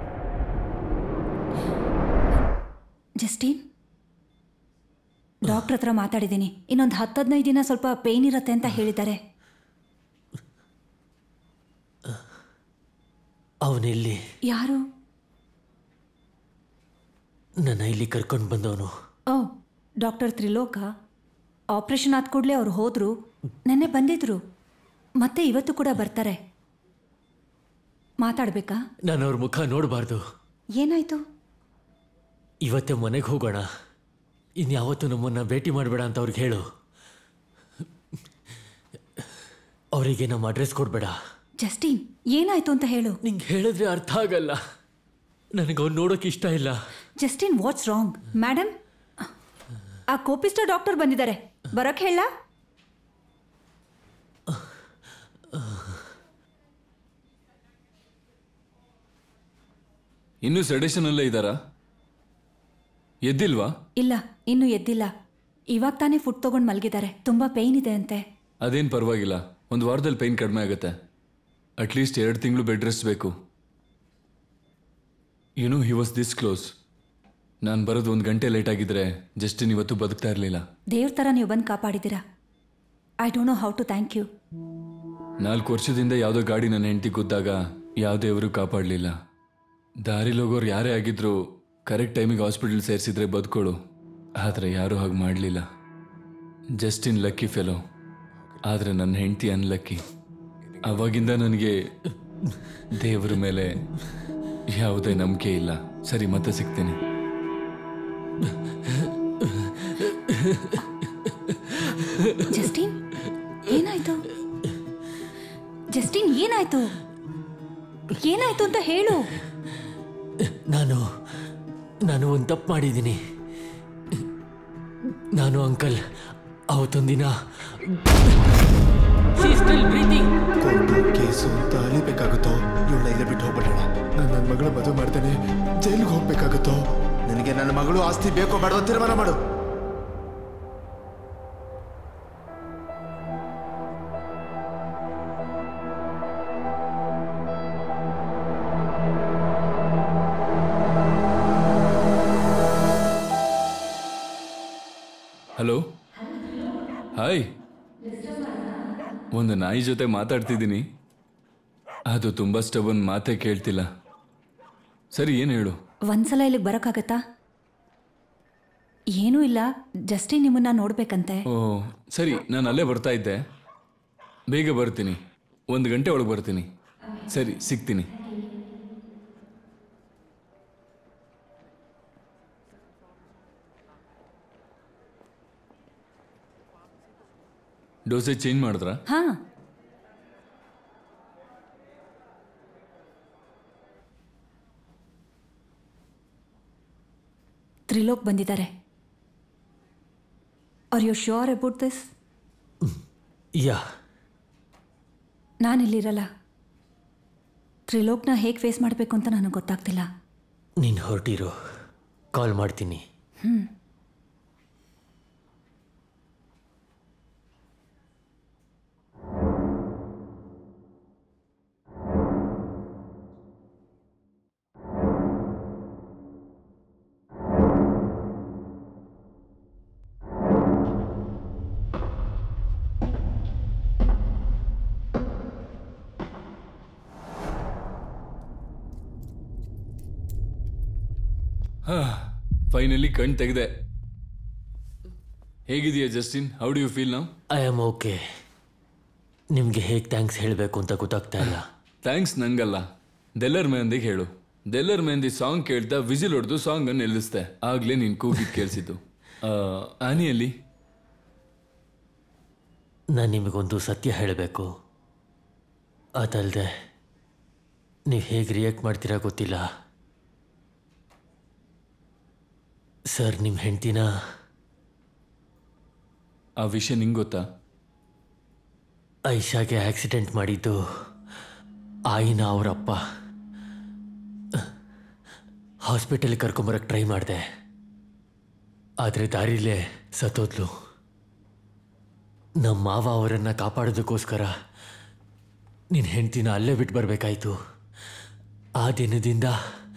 Justin doctor doctor ಹತ್ರ ಮಾತಾಡಿದ್ದೀನಿ ಇನ್ನೊಂದು ಹತ್ತು ಹದಿನೈದು ದಿನ ಸ್ವಲ್ಪ ಪೇಯ್ನ್ ಇರುತ್ತೆ ಅಂತ ಹೇಳಿದ್ದಾರೆ ಅವನೆಲ್ಲಿ ಯಾರು ನನ್ನ ಇಲ್ಲಿ ಕರ್ಕೊಂಡು ಬಂದವನು ಓ ಡಾಕ್ಟರ್ ತ್ರಿಲೋಕ ಆಪ್ರೇಷನ್ ಆದ ಕೂಡಲೇ ಅವ್ರು ಹೋದ್ರು ನೆನ್ನೆ ಬಂದಿದ್ರು ಮತ್ತೆ ಇವತ್ತು ಕೂಡ ಬರ್ತಾರೆ ಮಾತಾಡ್ಬೇಕಾ ನಾನು ಅವ್ರ ಮುಖ ನೋಡಬಾರ್ದು ಏನಾಯ್ತು ಇವತ್ತೇ ಮನೆಗೆ ಹೋಗೋಣ ಇನ್ಯಾವತ್ತೂ ನಮ್ಮನ್ನ ಭೇಟಿ ಮಾಡಬೇಡ ಅಂತ ಅವ್ರಿಗೆ ಹೇಳು ಅವರಿಗೆ ನಮ್ಮ ಅಡ್ರೆಸ್ ಕೊಡಬೇಡ ಜಸ್ಟಿನ್ ಏನಾಯ್ತು ಅಂತ ಹೇಳು ನಿಂಗೆ ಹೇಳಿದ್ರೆ ಅರ್ಥ ಆಗಲ್ಲ ನನಗೆ ಅವ್ನು ನೋಡೋಕೆ ಇಷ್ಟ ಇಲ್ಲ ಜಸ್ಟಿನ್ ವಾಟ್ಸ್ ರಾಂಗ್ ಮೇಡಮ್ ಆ ಕೋಪಿಸ್ಟ ಡಾಕ್ಟರ್ ಬಂದಿದ್ದಾರೆ ಬರಕ್ ಹೇಳ ಇನ್ನೂ ಸೆಡೆಷನ್ ಅಲ್ಲೇ ಇದ್ದಾರಾ ಎದ್ದಿಲ್ವಾ ಇಲ್ಲ ಇನ್ನೂ ಎದ್ದಿಲ್ಲ ಇವಾಗ ತಾನೇ ಫುಡ್ ತಗೊಂಡು ಮಲಗಿದ್ದಾರೆ ತುಂಬಾ ಪೇಯ್ನ್ ಇದೆ ಅಂತೆ ಅದೇನು ಪರವಾಗಿಲ್ಲ ಒಂದು ವಾರದಲ್ಲಿ ಪೈನ್ ಕಡಿಮೆ ಆಗುತ್ತೆ ಅಟ್ಲೀಸ್ಟ್ ಎರಡು ತಿಂಗಳು ಬೆಡ್ ರೆಸ್ಟ್ ಬೇಕು you know he was this close ನಾನು ಬರೋದು ಒಂದು ಗಂಟೆ ಲೇಟ್ ಆಗಿದ್ರೆ ಜಸ್ಟಿನ್ ಇವತ್ತು ಬದುಕ್ತಾ ಇರಲಿಲ್ಲ ದೇವ್ರ ಥರ ನೀವು ಬಂದು ಕಾಪಾಡಿದ್ದೀರಾ I don't know how to thank you ನಾಲ್ಕು ವರ್ಷದಿಂದ ಯಾವುದೋ ಗಾಡಿ ನನ್ನ ಹೆಂಡತಿ ಗುದ್ದಾಗ ಯಾವುದೇವರು ಕಾಪಾಡಲಿಲ್ಲ ದಾರಿಲಿ ಹೋಗೋರು ಯಾರೇ ಆಗಿದ್ರು ಕರೆಕ್ಟ್ ಟೈಮಿಗೆ ಹಾಸ್ಪಿಟಲ್ ಸೇರಿಸಿದ್ರೆ ಬದುಕೋಳು ಆದರೆ ಯಾರೂ ಹಾಗೆ ಮಾಡಲಿಲ್ಲ ಜಸ್ಟಿನ್ ಲಕ್ಕಿ ಫೆಲೋ ಆದರೆ ನನ್ನ ಹೆಂಡತಿ ಅನ್ಲಕ್ಕಿ ಅವಾಗಿಂದ ನನಗೆ ದೇವರ ಮೇಲೆ ಯಾವುದೇ ನಂಬಿಕೆ ಇಲ್ಲ ಸರಿ ಮತ್ತೆ ಸಿಗ್ತೀನಿ ಜಸ್ಟಿನ್ ಏನಾಯ್ತು ಜಸ್ಟಿನ್ ಏನಾಯ್ತು ಏನಾಯ್ತು ಅಂತ ಹೇಳು ನಾನು ನಾನು ಒಂದು ತಪ್ಪು ಮಾಡಿದ್ದೀನಿ ನಾನು ಅಂಕಲ್ ಅವತ್ತೊಂದಿನ ಕೋರ್ಟು ಕೇಸು ಅಂತ ಅಲಿಬೇಕಾಗುತ್ತೋ ಇವಳ ಇಲ್ಲೇ ಬಿಟ್ಟು ಹೋಗ್ಬಿಡೋಣ ನಾನು ನನ್ನ ಮಗಳ ಮದುವೆ ಮಾಡ್ತೇನೆ ಜೈಲಿಗೆ ಹೋಗ್ಬೇಕಾಗುತ್ತೋ ನಿನಗೆ ನನ್ನ ಮಗಳು ಆಸ್ತಿ ಬೇಕೋ ಬೇಡೋ ತೀರ್ಮಾನ ಮಾಡು ಹಲೋ ಹಾಯ್ ಒಂದು ನಾಯಿ ಜೊತೆ ಮಾತಾಡ್ತಿದ್ದೀನಿ ಅದು ತುಂಬ ಸ್ಟಬನ್ ಮಾತೇ ಕೇಳ್ತಿಲ್ಲ ಸರಿ ಏನು ಹೇಳು ಒಂದ್ಸಲ ಇಲ್ಲಿಗೆ ಬರೋಕ್ಕಾಗತ್ತಾ ಏನೂ ಇಲ್ಲ ಜಸ್ಟಿನ್ ನಿಮ್ಮನ್ನ ನೋಡ್ಬೇಕಂತೆ ಓ ಸರಿ ನಾನು ಅಲ್ಲೇ ಬರ್ತಾ ಇದ್ದೆ ಬೇಗ ಬರ್ತೀನಿ ಒಂದು ಗಂಟೆ ಒಳಗೆ ಬರ್ತೀನಿ ಸರಿ ಸಿಗ್ತೀನಿ ಡೋಸೇಜ್ ಚೇಂಜ್ ಮಾಡಿದ್ರಾ ಹಾ ತ್ರಿಲೋಕ್ ಬಂದಿದ್ದಾರೆ are you sure about this yeah ನಾನಿಲ್ಲಿರಲ್ಲ ತ್ರಿಲೋಕ್ನ ಹೇಗೆ ಫೇಸ್ ಮಾಡಬೇಕು ಅಂತ ನನಗೆ ಗೊತ್ತಾಗ್ತಿಲ್ಲ ನೀನು ಹೊರಟಿರು ಕಾಲ್ ಮಾಡ್ತೀನಿ ಹ್ಞೂ ಹಾ ಫೈನಲಿ ಕಣ್ ತೆಗೆದೆ ಹೇಗಿದೆಯಾ Justin how do you feel ನಾವು ಐ ಆಮ್ ಓಕೆ ನಿಮಗೆ ಹೇಗೆ ಥ್ಯಾಂಕ್ಸ್ ಹೇಳಬೇಕು ಅಂತ ಗೊತ್ತಾಗ್ತಾ ಇಲ್ಲ ಥ್ಯಾಂಕ್ಸ್ ನಂಗಲ್ಲ ದೆಲ್ಲರ್ ಮೆಹಂದಿಗೆ ಹೇಳು ದೆಲ್ಲರ್ ಮೆಹಂದಿ ಸಾಂಗ್ ಕೇಳ್ತಾ ವಿಸಿಲ್ ಹೊಡೆದು ಸಾಂಗ್ ಅನ್ನು ನಿಲ್ಲಿಸ್ದೆ ಆಗ್ಲೇ ನೀನು ಕೂಗಿದ್ ಕೇಳಿಸಿದ್ದು ಆನಿಯಲ್ಲಿ ನಾನು ನಿಮಗೊಂದು ಸತ್ಯ ಹೇಳಬೇಕು ಅದಲ್ಲದೆ ನೀವು ಹೇಗೆ ರಿಯಾಕ್ಟ್ ಮಾಡ್ತೀರಾ ಗೊತ್ತಿಲ್ಲ ಸರ್ ನಿಮ್ಮ ಹೆಂಡ್ತಿನ ಆ ವಿಷಯ ನಿಂಗೆ ಗೊತ್ತಾ ಐಶಾಗೆ ಆಕ್ಸಿಡೆಂಟ್ ಮಾಡಿದ್ದು ಆಯಿನ ಅವರಪ್ಪ ಹಾಸ್ಪಿಟಲ್ಗೆ ಕರ್ಕೊಂಬರಕ್ಕೆ ಟ್ರೈ ಮಾಡಿದೆ ಆದರೆ ದಾರಿಲೇ ಸತ್ತೋದ್ಲು ನಮ್ಮ ಮಾವ ಅವರನ್ನು ಕಾಪಾಡೋದಕ್ಕೋಸ್ಕರ ನಿನ್ನ ಹೆಂಡ್ತಿನ ಅಲ್ಲೇ ಬಿಟ್ಟು ಬರಬೇಕಾಯ್ತು ಆ ದಿನದಿಂದ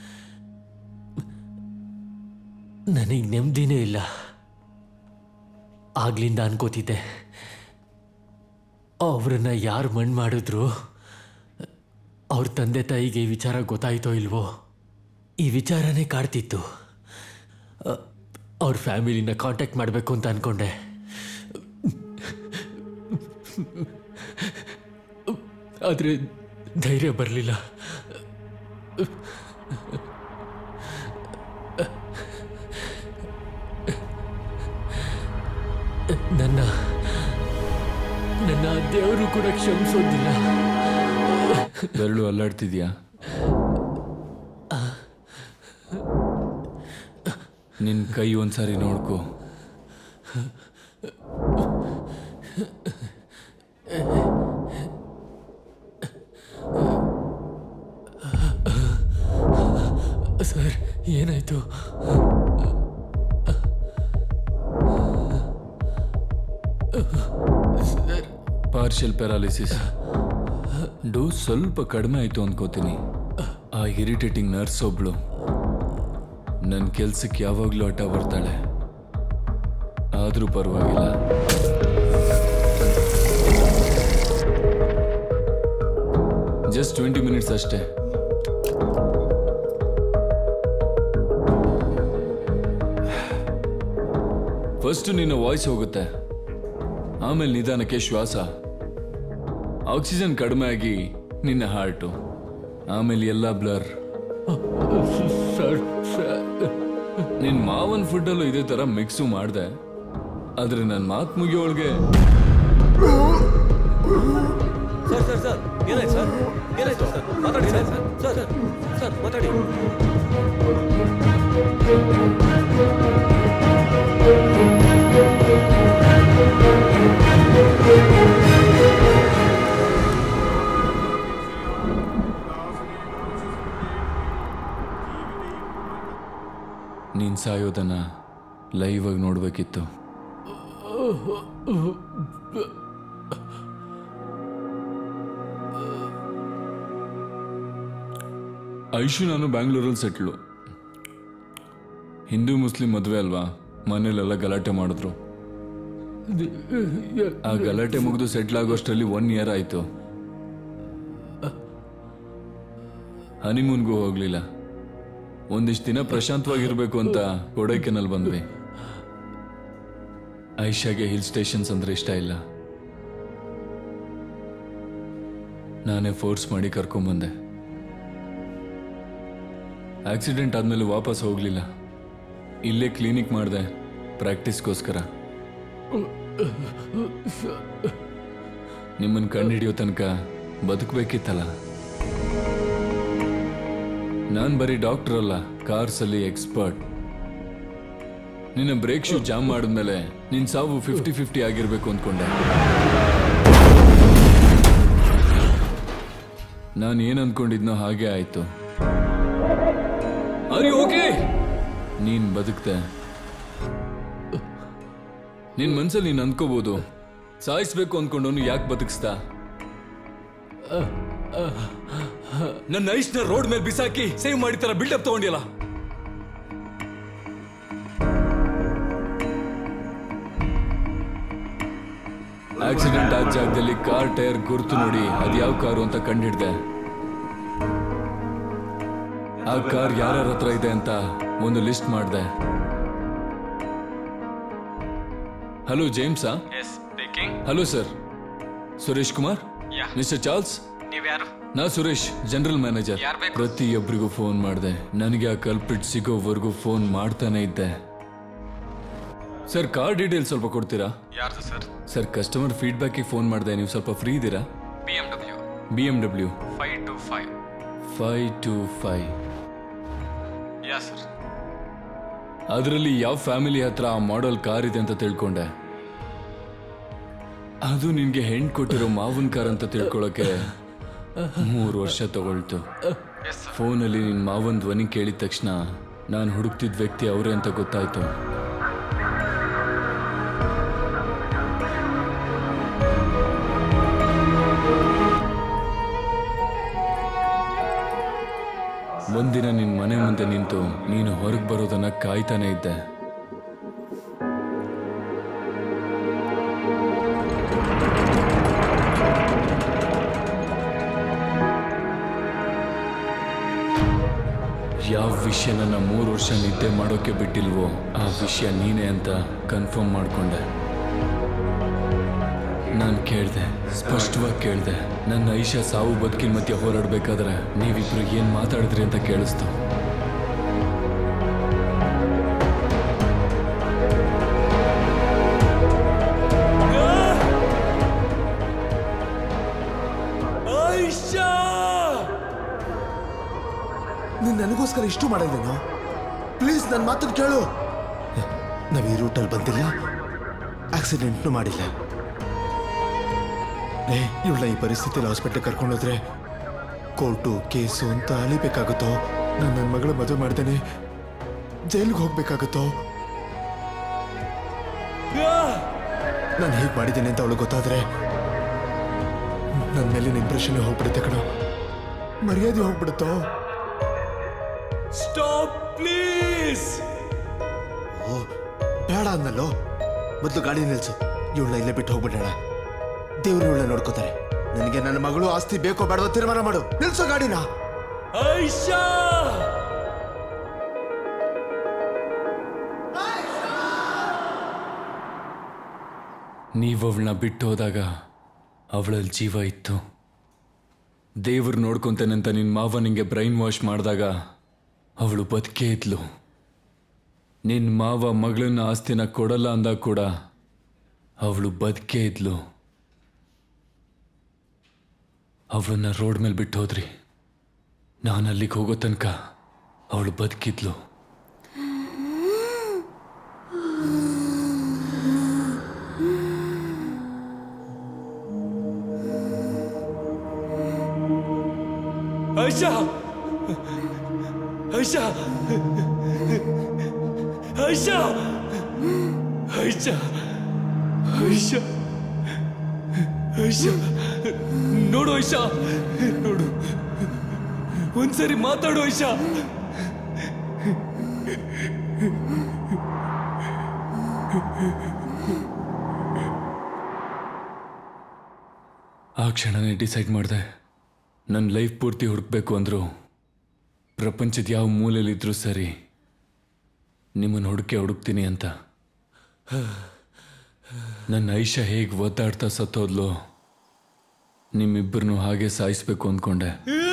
ನನಗೆ ನೆಮ್ಮದಿನೇ ಇಲ್ಲ ಆಗ್ಲಿಂದ ಅನ್ಕೋತಿದ್ದೆ ಅವ್ರನ್ನ ಯಾರು ಮಣ್ಣು ಮಾಡಿದ್ರು ಅವ್ರ ತಂದೆ ತಾಯಿಗೆ ಈ ವಿಚಾರ ಗೊತ್ತಾಯ್ತೋ ಇಲ್ವೋ ಈ ವಿಚಾರನೇ ಕಾಡ್ತಿತ್ತು ಅ, ಅವ್ರ ಫ್ಯಾಮಿಲಿನ ಕಾಂಟ್ಯಾಕ್ಟ್ ಮಾಡಬೇಕು ಅಂತ ಅನ್ಕೊಂಡೆ ಆದರೆ ಧೈರ್ಯ ಬರಲಿಲ್ಲ ನನ್ನ ನನ್ನ ದೇವರು ಕೂಡ ಕ್ಷಮಿಸೋದಿಲ್ಲ ಬೆರಳು ಅಲ್ಲಾಡ್ತಿದ್ಯಾ ನಿನ್ ಕೈ ಒಂದ್ಸಾರಿ ನೋಡ್ಕೋ ಸರ್ ಏನಾಯ್ತು ಪಾರ್ಷಿಯಲ್ ಪ್ಯಾರಾಲಿಸಿಸ್ ಡೋಸ್ ಸ್ವಲ್ಪ ಕಡಿಮೆ ಆಯ್ತು ಅನ್ಕೋತೀನಿ ಆ ಇರಿಟೇಟಿಂಗ್ ನರ್ಸ್ ಒಬ್ಳು ನನ್ನ ಕೆಲ್ಸಕ್ಕೆ ಯಾವಾಗಲೂ ಅಡ್ಡ ಬರ್ತಾಳೆ ಆದರೂ ಪರವಾಗಿಲ್ಲ ಜಸ್ಟ್ ಟ್ವೆಂಟಿ ಮಿನಿಟ್ಸ್ ಅಷ್ಟೇ ಫಸ್ಟ್ ನಿನ್ನ ವಾಯ್ಸ್ ಹೋಗುತ್ತೆ ಆಮೇಲೆ ನಿಧಾನಕ್ಕೆ ಶ್ವಾಸ ಆಕ್ಸಿಜನ್ ಕಡಿಮೆ ಆಗಿ ನಿನ್ನ ಹಾರ್ಟು ಆಮೇಲೆ ಎಲ್ಲ ಬ್ಲರ್ ಸರ್ ನಿನ್ ಮಾವನ್ ಫುಡ್ಡಲ್ಲೂ ಇದೇ ತರ ಮಿಕ್ಸು ಮಾಡಿದೆ ಆದ್ರೆ ನನ್ನ ಮಾತು ಮುಗಿಯೋಳ್ಗೆ ಸರ್ ಸರ್ ಸರ್ ಏನಾಯ್ತು ಸರ್ ಏನಾಯ್ತು ಸರ್ ಮಾತಾಡಿ ಸರ್ ಸರ್ ಸರ್ ಸರ್ ಮಾತಾಡಿ ನೀನ್ ಸಾಯೋದನ್ನ ಲೈವ್ ಆಗಿ ನೋಡ್ಬೇಕಿತ್ತು ಐಶು ನಾನು ಬ್ಯಾಂಗ್ಳೂರಲ್ಲಿ ಸೆಟ್ಲು ಹಿಂದೂ ಮುಸ್ಲಿಂ ಮದುವೆ ಅಲ್ವಾ ಮನೇಲೆಲ್ಲ ಗಲಾಟೆ ಮಾಡಿದ್ರು ಆ ಗಲಾಟೆ ಮುಗಿದು ಸೆಟ್ಲ್ ಆಗೋಷ್ಟರಲ್ಲಿ ಒನ್ ಇಯರ್ ಆಯ್ತು ಹನಿಮೂನ್ಗೂ ಹೋಗ್ಲಿಲ್ಲ ಒಂದಿಷ್ಟು ದಿನ ಪ್ರಶಾಂತವಾಗಿರ್ಬೇಕು ಅಂತ ಕೊಡೈಕೆನಲ್ ಬಂದ್ವಿ ಐಶಾಗೆ ಹಿಲ್ ಸ್ಟೇಷನ್ಸ್ ಅಂದ್ರೆ ಇಷ್ಟ ಇಲ್ಲ ನಾನೇ ಫೋರ್ಸ್ ಮಾಡಿ ಕರ್ಕೊಂಬಂದೆ ಆಕ್ಸಿಡೆಂಟ್ ಆದ್ಮೇಲೆ ವಾಪಸ್ ಹೋಗ್ಲಿಲ್ಲ ಇಲ್ಲೇ ಕ್ಲಿನಿಕ್ ಮಾಡಿದೆ ಪ್ರಾಕ್ಟೀಸ್ಗೋಸ್ಕರ ನಿಮ್ಮನ್ನು ಕಂಡುಹಿಡಿಯೋ ತನಕ ಬದುಕಬೇಕಿತ್ತಲ್ಲ ನಾನು ಬರೀ ಡಾಕ್ಟರ್ ಅಲ್ಲ ಕಾರ್ಸ್ ಅಲ್ಲಿ ಎಕ್ಸ್ಪರ್ಟ್ ನಿನ್ನ ಬ್ರೇಕ್ ಶೂ ಜಾಮ್ ಮಾಡಿದ್ಮೇಲೆ ನಿನ್ ಸಾವು ಫಿಫ್ಟಿ ಫಿಫ್ಟಿ ಆಗಿರ್ಬೇಕು ಅಂದ್ಕೊಂಡೆ ನಾನು ಏನ್ ಅನ್ಕೊಂಡಿದ್ನೋ ಹಾಗೆ ಆಯ್ತು ಅರಿ ಓಕೆ ನೀನ್ ಬದುಕ್ತೆ ನಿನ್ ಮನ್ಸಲ್ಲಿ ನೀನ್ ಅನ್ಕೋಬಹುದು ಸಾಯಿಸ್ಬೇಕು ಅನ್ಕೊಂಡವನು ಯಾಕೆ ಬದುಕಿಸ್ತಾ ನನ್ನ ಐಸ್ನ ರೋಡ್ ಮೇಲೆ ಬಿಸಾಕಿ ಸೇವ್ ಮಾಡಿ ತರ ಬಿಲ್ಡಪ್ ತಗೊಂಡಿಲ್ಲ ಆಕ್ಸಿಡೆಂಟ್ ಆದ ಜಾಗದಲ್ಲಿ ಕಾರ್ ಟೈರ್ ಗುರ್ತು ನೋಡಿ ಅದ್ಯಾವ ಕಾರು ಅಂತ ಕಂಡಿಡ್ದೆ ಆ ಕಾರ್ ಯಾರ್ಯಾರ ಹತ್ರ ಇದೆ ಅಂತ ಒಂದು ಲಿಸ್ಟ್ ಮಾಡಿದೆ ಹಲೋ ಜೇಮ್ಸಾ hello sir Suresh Kumar mister Charles ನೀವ್ಯಾರು ನಾ ಸುರೇಶ್ ಜನರಲ್ ಮ್ಯಾನೇಜರ್ ಯಾರ್ ಬೇಕು? ಪ್ರತಿಯೊಬ್ಬರಿಗೂ ಫೋನ್ ಮಾಡಿದೆ ನನಗೆ ಆ ಕಲ್ಪಿಟ್ ಸಿಗೋವರೆಗೂ ಫೋನ್ ಮಾಡ್ತಾನೆ ಇದ್ದೆ ಸರ್ ಕಾರ್ ಡೀಟೇಲ್ಸ್ ಸ್ವಲ್ಪ ಕೊಡ್ತೀರಾ ಯಾರ್ದು ಸರ್ ಸರ್ ಕಸ್ಟಮರ್ ಫೀಡ್ಬ್ಯಾಕಿಗೆ ಫೋನ್ ಮಾಡಿದೆ ನೀವು ಸ್ವಲ್ಪ ಫ್ರೀ ಇದ್ದೀರಾ B M W B M W five two five five two five yeah sir ಅದರಲ್ಲಿ ಯಾವ ಫ್ಯಾಮಿಲಿ ಹತ್ರ ಆ ಮಾಡೆಲ್ ಕಾರ್ ಇದೆ ಅಂತ ತಿಳ್ಕೊಂಡೆ ಅದು ನಿನ್ಗೆ ಹೆಣ್ ಕೊಟ್ಟಿರೋ ಮಾವನ್ ಕಾರ್ ಅಂತ ತಿಳ್ಕೊಳಕ್ಕೆ ಮೂರು ವರ್ಷ ತಗೊಳ್ತು ಫೋನಲ್ಲಿ ನಿನ್ ಮಾವನ್ ಧ್ವನಿ ಕೇಳಿದ ತಕ್ಷಣ ನಾನು ಹುಡುಕ್ತಿದ್ದ ವ್ಯಕ್ತಿ ಅವರೇ ಅಂತ ಗೊತ್ತಾಯ್ತು ಒಂದಿನ ನಿನ್ ಮನೆ ಮುಂದೆ ನಿಂತು ನೀನು ಹೊರಗೆ ಬರೋದನ್ನ ಕಾಯ್ತಾನೆ ಇದ್ದೆ ಯಾವ ವಿಷಯ ನನ್ನ ಮೂರು ವರ್ಷ ನಿದ್ದೆ ಮಾಡೋಕೆ ಬಿಟ್ಟಿಲ್ವೋ ಆ ವಿಷಯ ನೀನೇ ಅಂತ ಕನ್ಫರ್ಮ್ ಮಾಡ್ಕೊಂಡೆ ನಾನು ಕೇಳಿದೆ ಸ್ಪಷ್ಟವಾಗಿ ಕೇಳಿದೆ ನನ್ನ ಐಷ ಸಾವು ಬದುಕಿನ ಮಧ್ಯೆ ಹೋರಾಡಬೇಕಾದ್ರೆ ನೀವಿಬ್ರು ಏನು ಮಾತಾಡಿದ್ರಿ ಅಂತ ಕೇಳಿಸ್ತು ನೀನ್ ನನಗೋಸ್ಕರ ಇಷ್ಟು ಮಾಡಿದ್ದೇನೋ ಪ್ಲೀಸ್ ನನ್ನ ಮಾತನ್ನು ಕೇಳು ನಾವ್ ಈ ರೂಟಲ್ಲಿ ಬಂದಿಲ್ಲ ಆಕ್ಸಿಡೆಂಟ್ನು ಮಾಡಿಲ್ಲ ಏ ಇವಳ ಈ ಪರಿಸ್ಥಿತಿಯಲ್ಲಿ ಹಾಸ್ಪಿಟ್ಲಿಗೆ ಕರ್ಕೊಂಡೋದ್ರೆ ಕೋರ್ಟು ಕೇಸು ಅಂತ ಅಲಿಬೇಕಾಗುತ್ತೋ ನಾನು ನನ್ನ ಮಗಳ ಮದುವೆ ಮಾಡ್ದೇನೆ ಜೈಲಿಗೆ ಹೋಗ್ಬೇಕಾಗುತ್ತೋ ನಾನು ಹೇಗೆ ಮಾಡಿದ್ದೇನೆ ಅಂತ ಅವಳು ಗೊತ್ತಾದ್ರೆ ನನ್ನ ಮೇಲಿನ ಇಂಪ್ರೆಷನ್ ಹೋಗ್ಬಿಡುತ್ತೆ ಕಣ ಮರ್ಯಾದೆ ಹೋಗ್ಬಿಡುತ್ತೋ ಸ್ಟಾಪ್ ಪ್ಲೀಸ್ ಓ ಬೇಡ ಅನ್ನಲ್ಲೋ ಮೊದಲು ಗಾಡಿ ನಿಲ್ಸು ಇವಳನ್ನ ಇಲ್ಲೇ ಬಿಟ್ಟು ಹೋಗ್ಬಿಡೋಣ ದೇವ್ರು ಇವಳನ್ನ ನೋಡ್ಕೋತಾರೆ ನನಗೆ ನನ್ನ ಮಗಳು ಆಸ್ತಿ ಬೇಕೋ ಬೇಡವೋ ತೀರ್ಮಾನ ಮಾಡು ನಿಲ್ಸೋ ಗಾಡಿನ ಐಶಾ ನೀವು ಅವಳನ್ನ ಬಿಟ್ಟು ಹೋದಾಗ ಅವಳಲ್ಲಿ ಜೀವ ಇತ್ತು ದೇವ್ರು ನೋಡ್ಕೊಂತಾನಂತ ನಿನ್ನ ಮಾವ ನಿಂಗೆ ಬ್ರೈನ್ ವಾಶ್ ಮಾಡಿದಾಗ ಅವಳು ಬದುಕೇ ಇದ್ಲು ನಿನ್ನ ಮಾವ ಮಗಳನ್ನ ಆಸ್ತಿನ ಕೊಡಲ್ಲ ಅಂದಾಗ ಕೂಡ ಅವಳು ಬದುಕೇ ಇದ್ಲು ಅವಳನ್ನ ರೋಡ್ ಮೇಲೆ ಬಿಟ್ಟು ಹೋದ್ರಿ ನಾನು ಅಲ್ಲಿಗೆ ಹೋಗೋ ತನಕ ಅವಳು ಬದುಕಿದ್ಲು ಐಶಾ ಐಶಾ ಐಶಾ ಐಶಾ ಐಶಾ ಐಶಾ ನೋಡು ಐಶಾ ನೋಡು ಒಂದ್ಸರಿ ಮಾತಾಡು ಐಶಾ ಆ ಕ್ಷಣನೇ ಡಿಸೈಡ್ ಮಾಡಿದೆ ನನ್ನ ಲೈಫ್ ಪೂರ್ತಿ ಹುಡುಕ್ಬೇಕು ಅಂದರು ಪ್ರಪಂಚದ ಯಾವ ಮೂಲೆಯಲ್ಲಿದ್ರೂ ಸರಿ ನಿಮ್ಮನ್ನು ಹುಡುಕೆ ಹುಡುಕ್ತೀನಿ ಅಂತ ನನ್ನ ಐಷ ಹೇಗೆ ಒದ್ದಾಡ್ತಾ ಸತ್ತೋದ್ಲು ನಿಮ್ಮಿಬ್ಬರನ್ನು ಹಾಗೆ ಸಾಯಿಸ್ಬೇಕು ಅಂದ್ಕೊಂಡೆ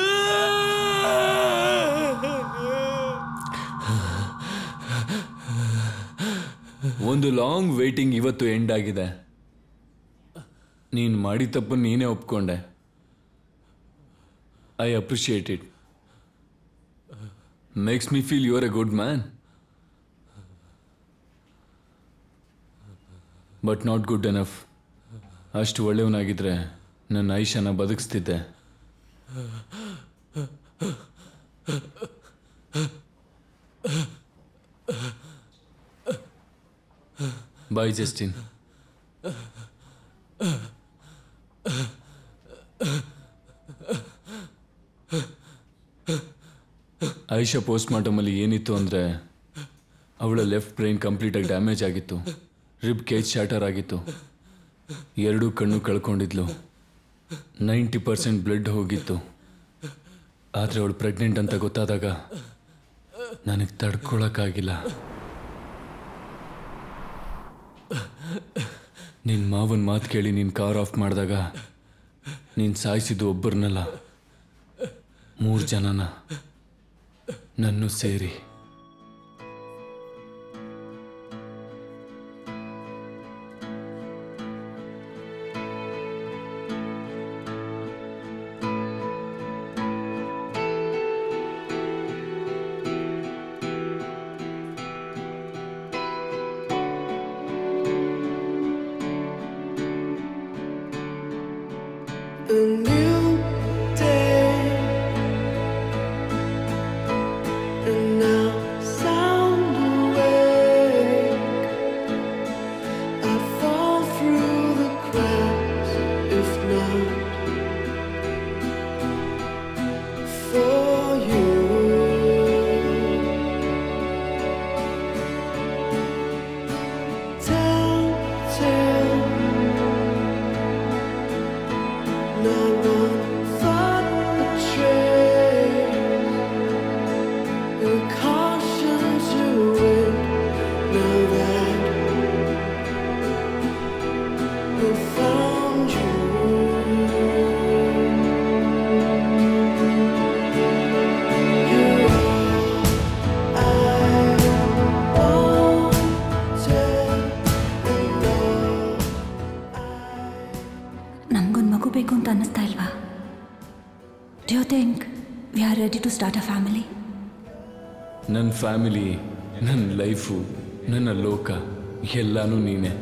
ಒಂದು ಲಾಂಗ್ ವೇಟಿಂಗ್ ಇವತ್ತು ಎಂಡ್ ಆಗಿದೆ ನೀನು ಮಾಡಿ ತಪ್ಪನ್ನು ನೀನೇ ಒಪ್ಕೊಂಡೆ I appreciate it makes me feel you are a good man but not good enough ಅಷ್ಟು ಒಳ್ಳೆಯವನಾಗಿದ್ರೆ ನನ್ನ ಐಶನ ಬದುಕಿಸ್ತಿದ್ದೆ ಬಾಯ್ ಜಸ್ಟಿನ್ ಐಶಾ ಪೋಸ್ಟ್ ಮಾರ್ಟಮಲ್ಲಿ ಏನಿತ್ತು ಅಂದರೆ ಅವಳ ಲೆಫ್ಟ್ ಬ್ರೈನ್ ಕಂಪ್ಲೀಟಾಗಿ ಡ್ಯಾಮೇಜ್ ಆಗಿತ್ತು ರಿಬ್ ಕೇಜ್ ಶಾಟರ್ ಆಗಿತ್ತು ಎರಡೂ ಕಣ್ಣು ಕಳ್ಕೊಂಡಿದ್ಲು ನೈಂಟಿ ಪರ್ಸೆಂಟ್ ಬ್ಲಡ್ ಹೋಗಿತ್ತು ಆದರೆ ಅವಳು ಪ್ರೆಗ್ನೆಂಟ್ ಅಂತ ಗೊತ್ತಾದಾಗ ನನಗೆ ತಡ್ಕೊಳಕ್ಕಾಗಿಲ್ಲ ನಿನ್ನ ಮಾವನ ಮಾತು ಕೇಳಿ ನೀನು ಕಾರ್ ಆಫ್ ಮಾಡಿದಾಗ ನೀನು ಸಾಯಿಸಿದ್ದು ಒಬ್ಬರನ್ನಲ್ಲ ಮೂರು ಜನನ ನನ್ನೂ ಸೇರಿ A new day, and now sound awake. I fall through the cracks, if not for you. Telltale. Not one thought betrays a do think we are ready to start a family ನನ್ನ ಫ್ಯಾಮಿಲಿ ನನ್ನ ಲೈಫು ನನ್ನ ಲೋಕ ಎಲ್ಲಾನು ನೀನೆ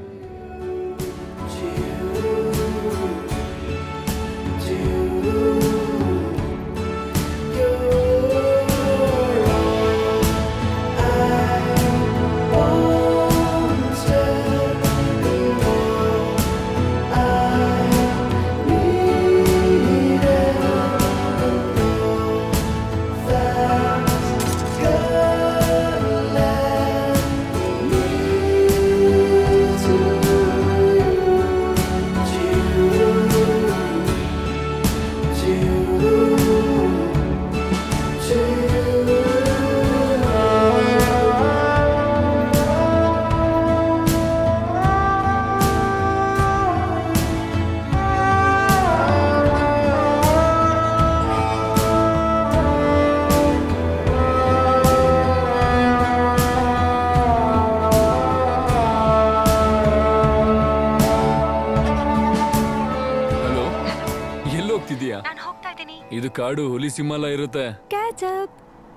ಹಲೋ ಎಲ್ಲಿ ಹೋಗ್ತಿದೀಯಾ ಇದು ಕಾಡು ಹುಲಿ ಸಿಂಹಲ ಇರುತ್ತೆ ಕ್ಯಾಚಪ್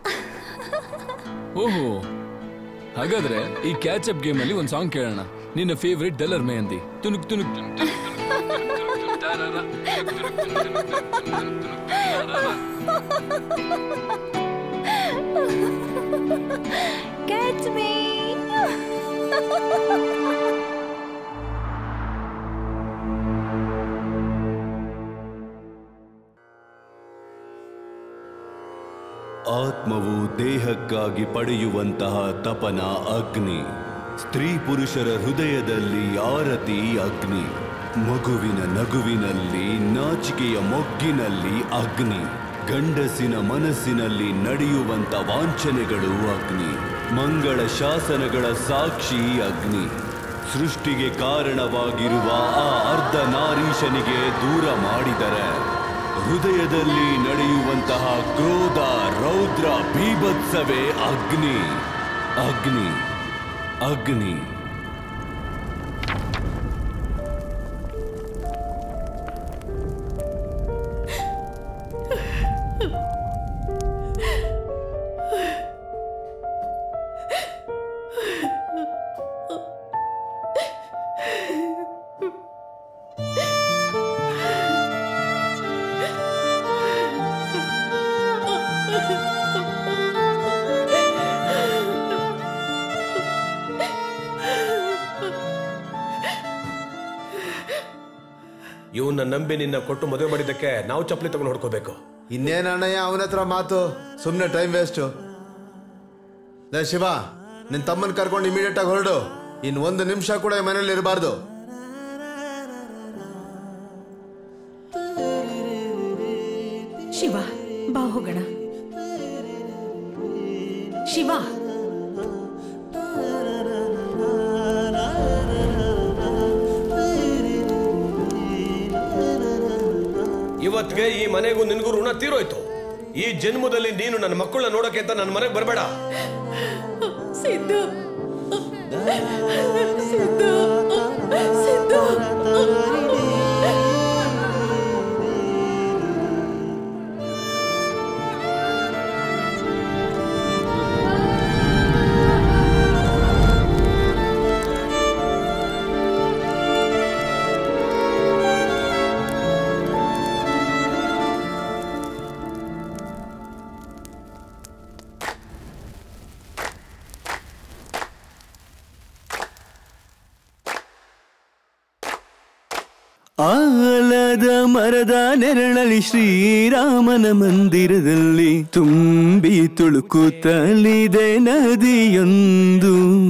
ಓಹೋ ಹಾಗಾದ್ರೆ ಈ ಕ್ಯಾಚ್ ಅಪ್ ಗೇಮ್ ಅಲ್ಲಿ ಒಂದು ಸಾಂಗ್ ಕೇಳೋಣ ನಿನ್ನ ಫೇವ್ರೆಟ್ ಡಲ್ಲರ್ ಮೆಹಂದಿ ತುನುಕ್ ತುನುಕ್ ತುನುಕ್ ತುನುಕ್ ತುನುಕ್ ತುನುಕ್ ತುನುಕ್ ತಾರಾರ, ತುನುಕ್ ತುನುಕ್ ತುನುಕ್ ತುನುಕ್ ತುನುಕ್ ತುನುಕ್ ತಾರಾರ. ಕ್ಯಾಚ್ ಮೀ ಆತ್ಮವು ದೇಹಕ್ಕಾಗಿ ಪಡೆಯುವಂತಹ ತಪನ ಅಗ್ನಿ ಸ್ತ್ರೀ ಪುರುಷರ ಹೃದಯದಲ್ಲಿ ಆರತಿ ಅಗ್ನಿ ಮಗುವಿನ ನಗುವಿನಲ್ಲಿ ನಾಚಿಕೆಯ ಮೊಗ್ಗಿನಲ್ಲಿ ಅಗ್ನಿ ಗಂಡಸಿನ ಮನಸ್ಸಿನಲ್ಲಿ ನಡೆಯುವಂತ ವಾಂಛನೆಗಳು ಅಗ್ನಿ ಮಂಗಳ ಶಾಸನಗಳ ಸಾಕ್ಷಿ ಅಗ್ನಿ ಸೃಷ್ಟಿಗೆ ಕಾರಣವಾಗಿರುವ ಆ ಅರ್ಧ ನಾರೀಶನಿಗೆ ದೂರ ಮಾಡಿದರೆ ಹೃದಯದಲ್ಲಿ ನಡೆಯುವಂತಹ ಕ್ರೋಧ ರೌದ್ರ ಬೀಭತ್ಸವೇ ಅಗ್ನಿ ಅಗ್ನಿ ಅಗ್ನಿ ಇವನ್ನ ನಂಬಿ ನಿನ್ನ ಕೊಟ್ಟು ಮದುವೆ ಮಾಡಿದ್ದಕ್ಕೆ ನಾವು ಚಪ್ಪಲಿ ತಗೊಂಡು ಹೊಡ್ಕೋಬೇಕು ಇನ್ನೇನ್ ಅಣ್ಣಯ್ಯ ಅವನ ಹತ್ರ ಮಾತು ಸುಮ್ಮನೆ ಟೈಮ್ ವೇಸ್ಟು ಲೇ ಶಿವ ನಿನ್ ತಮ್ಮನ್ ಕರ್ಕೊಂಡು ಇಮಿಡಿಯೇಟ್ ಆಗಿ ಹೊರಡು ಇನ್ ಒಂದು ನಿಮಿಷ ಕೂಡ ಈ ಮನೇಲಿ ಇರಬಾರ್ದು ಶಿವ ಬಾ ಹೋಗೋಣ ಶಿವ ಇವತ್ತಿಗೆ ಈ ಮನೆಗೂ ನಿನಗೂ ಋಣ ತೀರೋಯ್ತು ಈ ಜನ್ಮದಲ್ಲಿ ನೀನು ನನ್ನ ಮಕ್ಕಳನ್ನ ನೋಡಕ್ಕೆ ಅಂತ ನನ್ನ ಮನೆಗೆ ಬರಬೇಡ ಸಿದ್ದು ಸಿದ್ದು ಸಿದ್ದು ಆಲದ ಮರದ ನೆರಳಲಿ ಶ್ರೀರಾಮನ ಮಂದಿರದಲ್ಲಿ ತುಂಬಿ ತುಳುಕುತ್ತಲಿದೆ ನದಿಯೊಂದು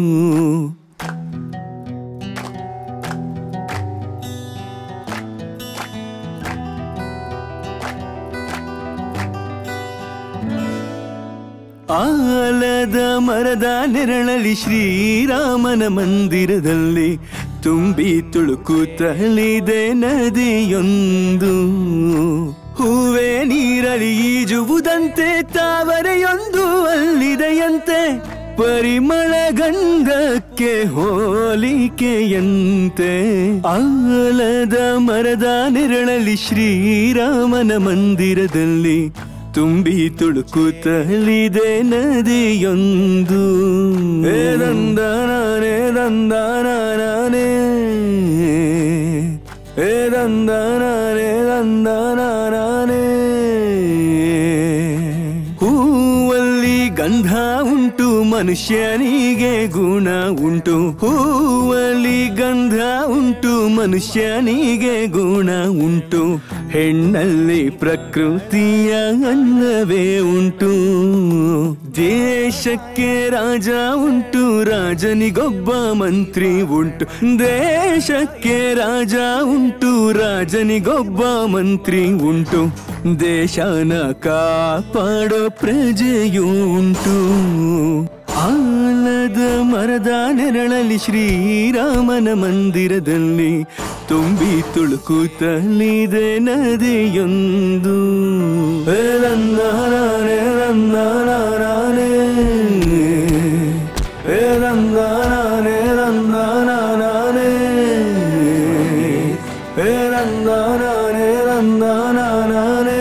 ಆಲದ ಮರದ ನೆರಳಲಿ ಶ್ರೀರಾಮನ ಮಂದಿರದಲ್ಲಿ ತುಂಬಿ ತುಳುಕುತ್ತಲಿದೆ ನದಿಯೊಂದು ಹೂವೆ ನೀರಲಿ ಈಜುವುದಂತೆ ತಾವರೆಯೊಂದು ಅಲ್ಲಿದೆಯಂತೆ ಪರಿಮಳ ಗಂಧ ದೇಶಕ್ಕೆ ಹೋಲಿಕೆಯಂತೆ ಆಲದ ಮರದ ನೆರಳಲ್ಲಿ ಶ್ರೀರಾಮನ ಮಂದಿರದಲ್ಲಿ ತುಂಬಿ ತುಳುಕುತ್ತಲಿದೆ ನದಿಯೊಂದು ಏ ದಂದನಾನೇ ದಂದನಾನೇ ಏ ದಂದನಾನೇ ದಂದನಾನೇ ಹೂವಲ್ಲಿ ಗಂಧ ಉಂಟು ಮನುಷ್ಯನಿಗೆ ಗುಣ ಉಂಟು ಹೂವಲ್ಲಿ ಗಂಧ ಉಂಟು ಮನುಷ್ಯನಿಗೆ ಗುಣ ಉಂಟು ಹೆಣ್ಣಲ್ಲಿ ಪ್ರಕೃತಿಯ ಅನ್ನವೇ ಉಂಟು ದೇಶಕ್ಕೆ ರಾಜ ಉಂಟು ರಾಜನಿಗೊಬ್ಬ ಮಂತ್ರಿ ಉಂಟು ದೇಶಕ್ಕೆ ರಾಜ ಉಂಟು ರಾಜನಿಗೊಬ್ಬ ಮಂತ್ರಿ ಉಂಟು ದೇಶನ ಕಾಪಾಡೋ ಪ್ರಜೆಯೂ ಉಂಟು ಆಲದ ಮರದ ನೆರಳಲ್ಲಿ ಶ್ರೀರಾಮನ ಮಂದಿರದಲ್ಲಿ ತುಂಬಿ ತುಳುಕುತ್ತಲಿದೆ ನದಿಯೊಂದು ಏ ನಂದನಾನೇ ನಂದನಾನೇ ಏ ನಂದನಾನೇ ನಂದನಾನೇ ಏ ನಂದನಾನೇ ನಂದನಾನೇ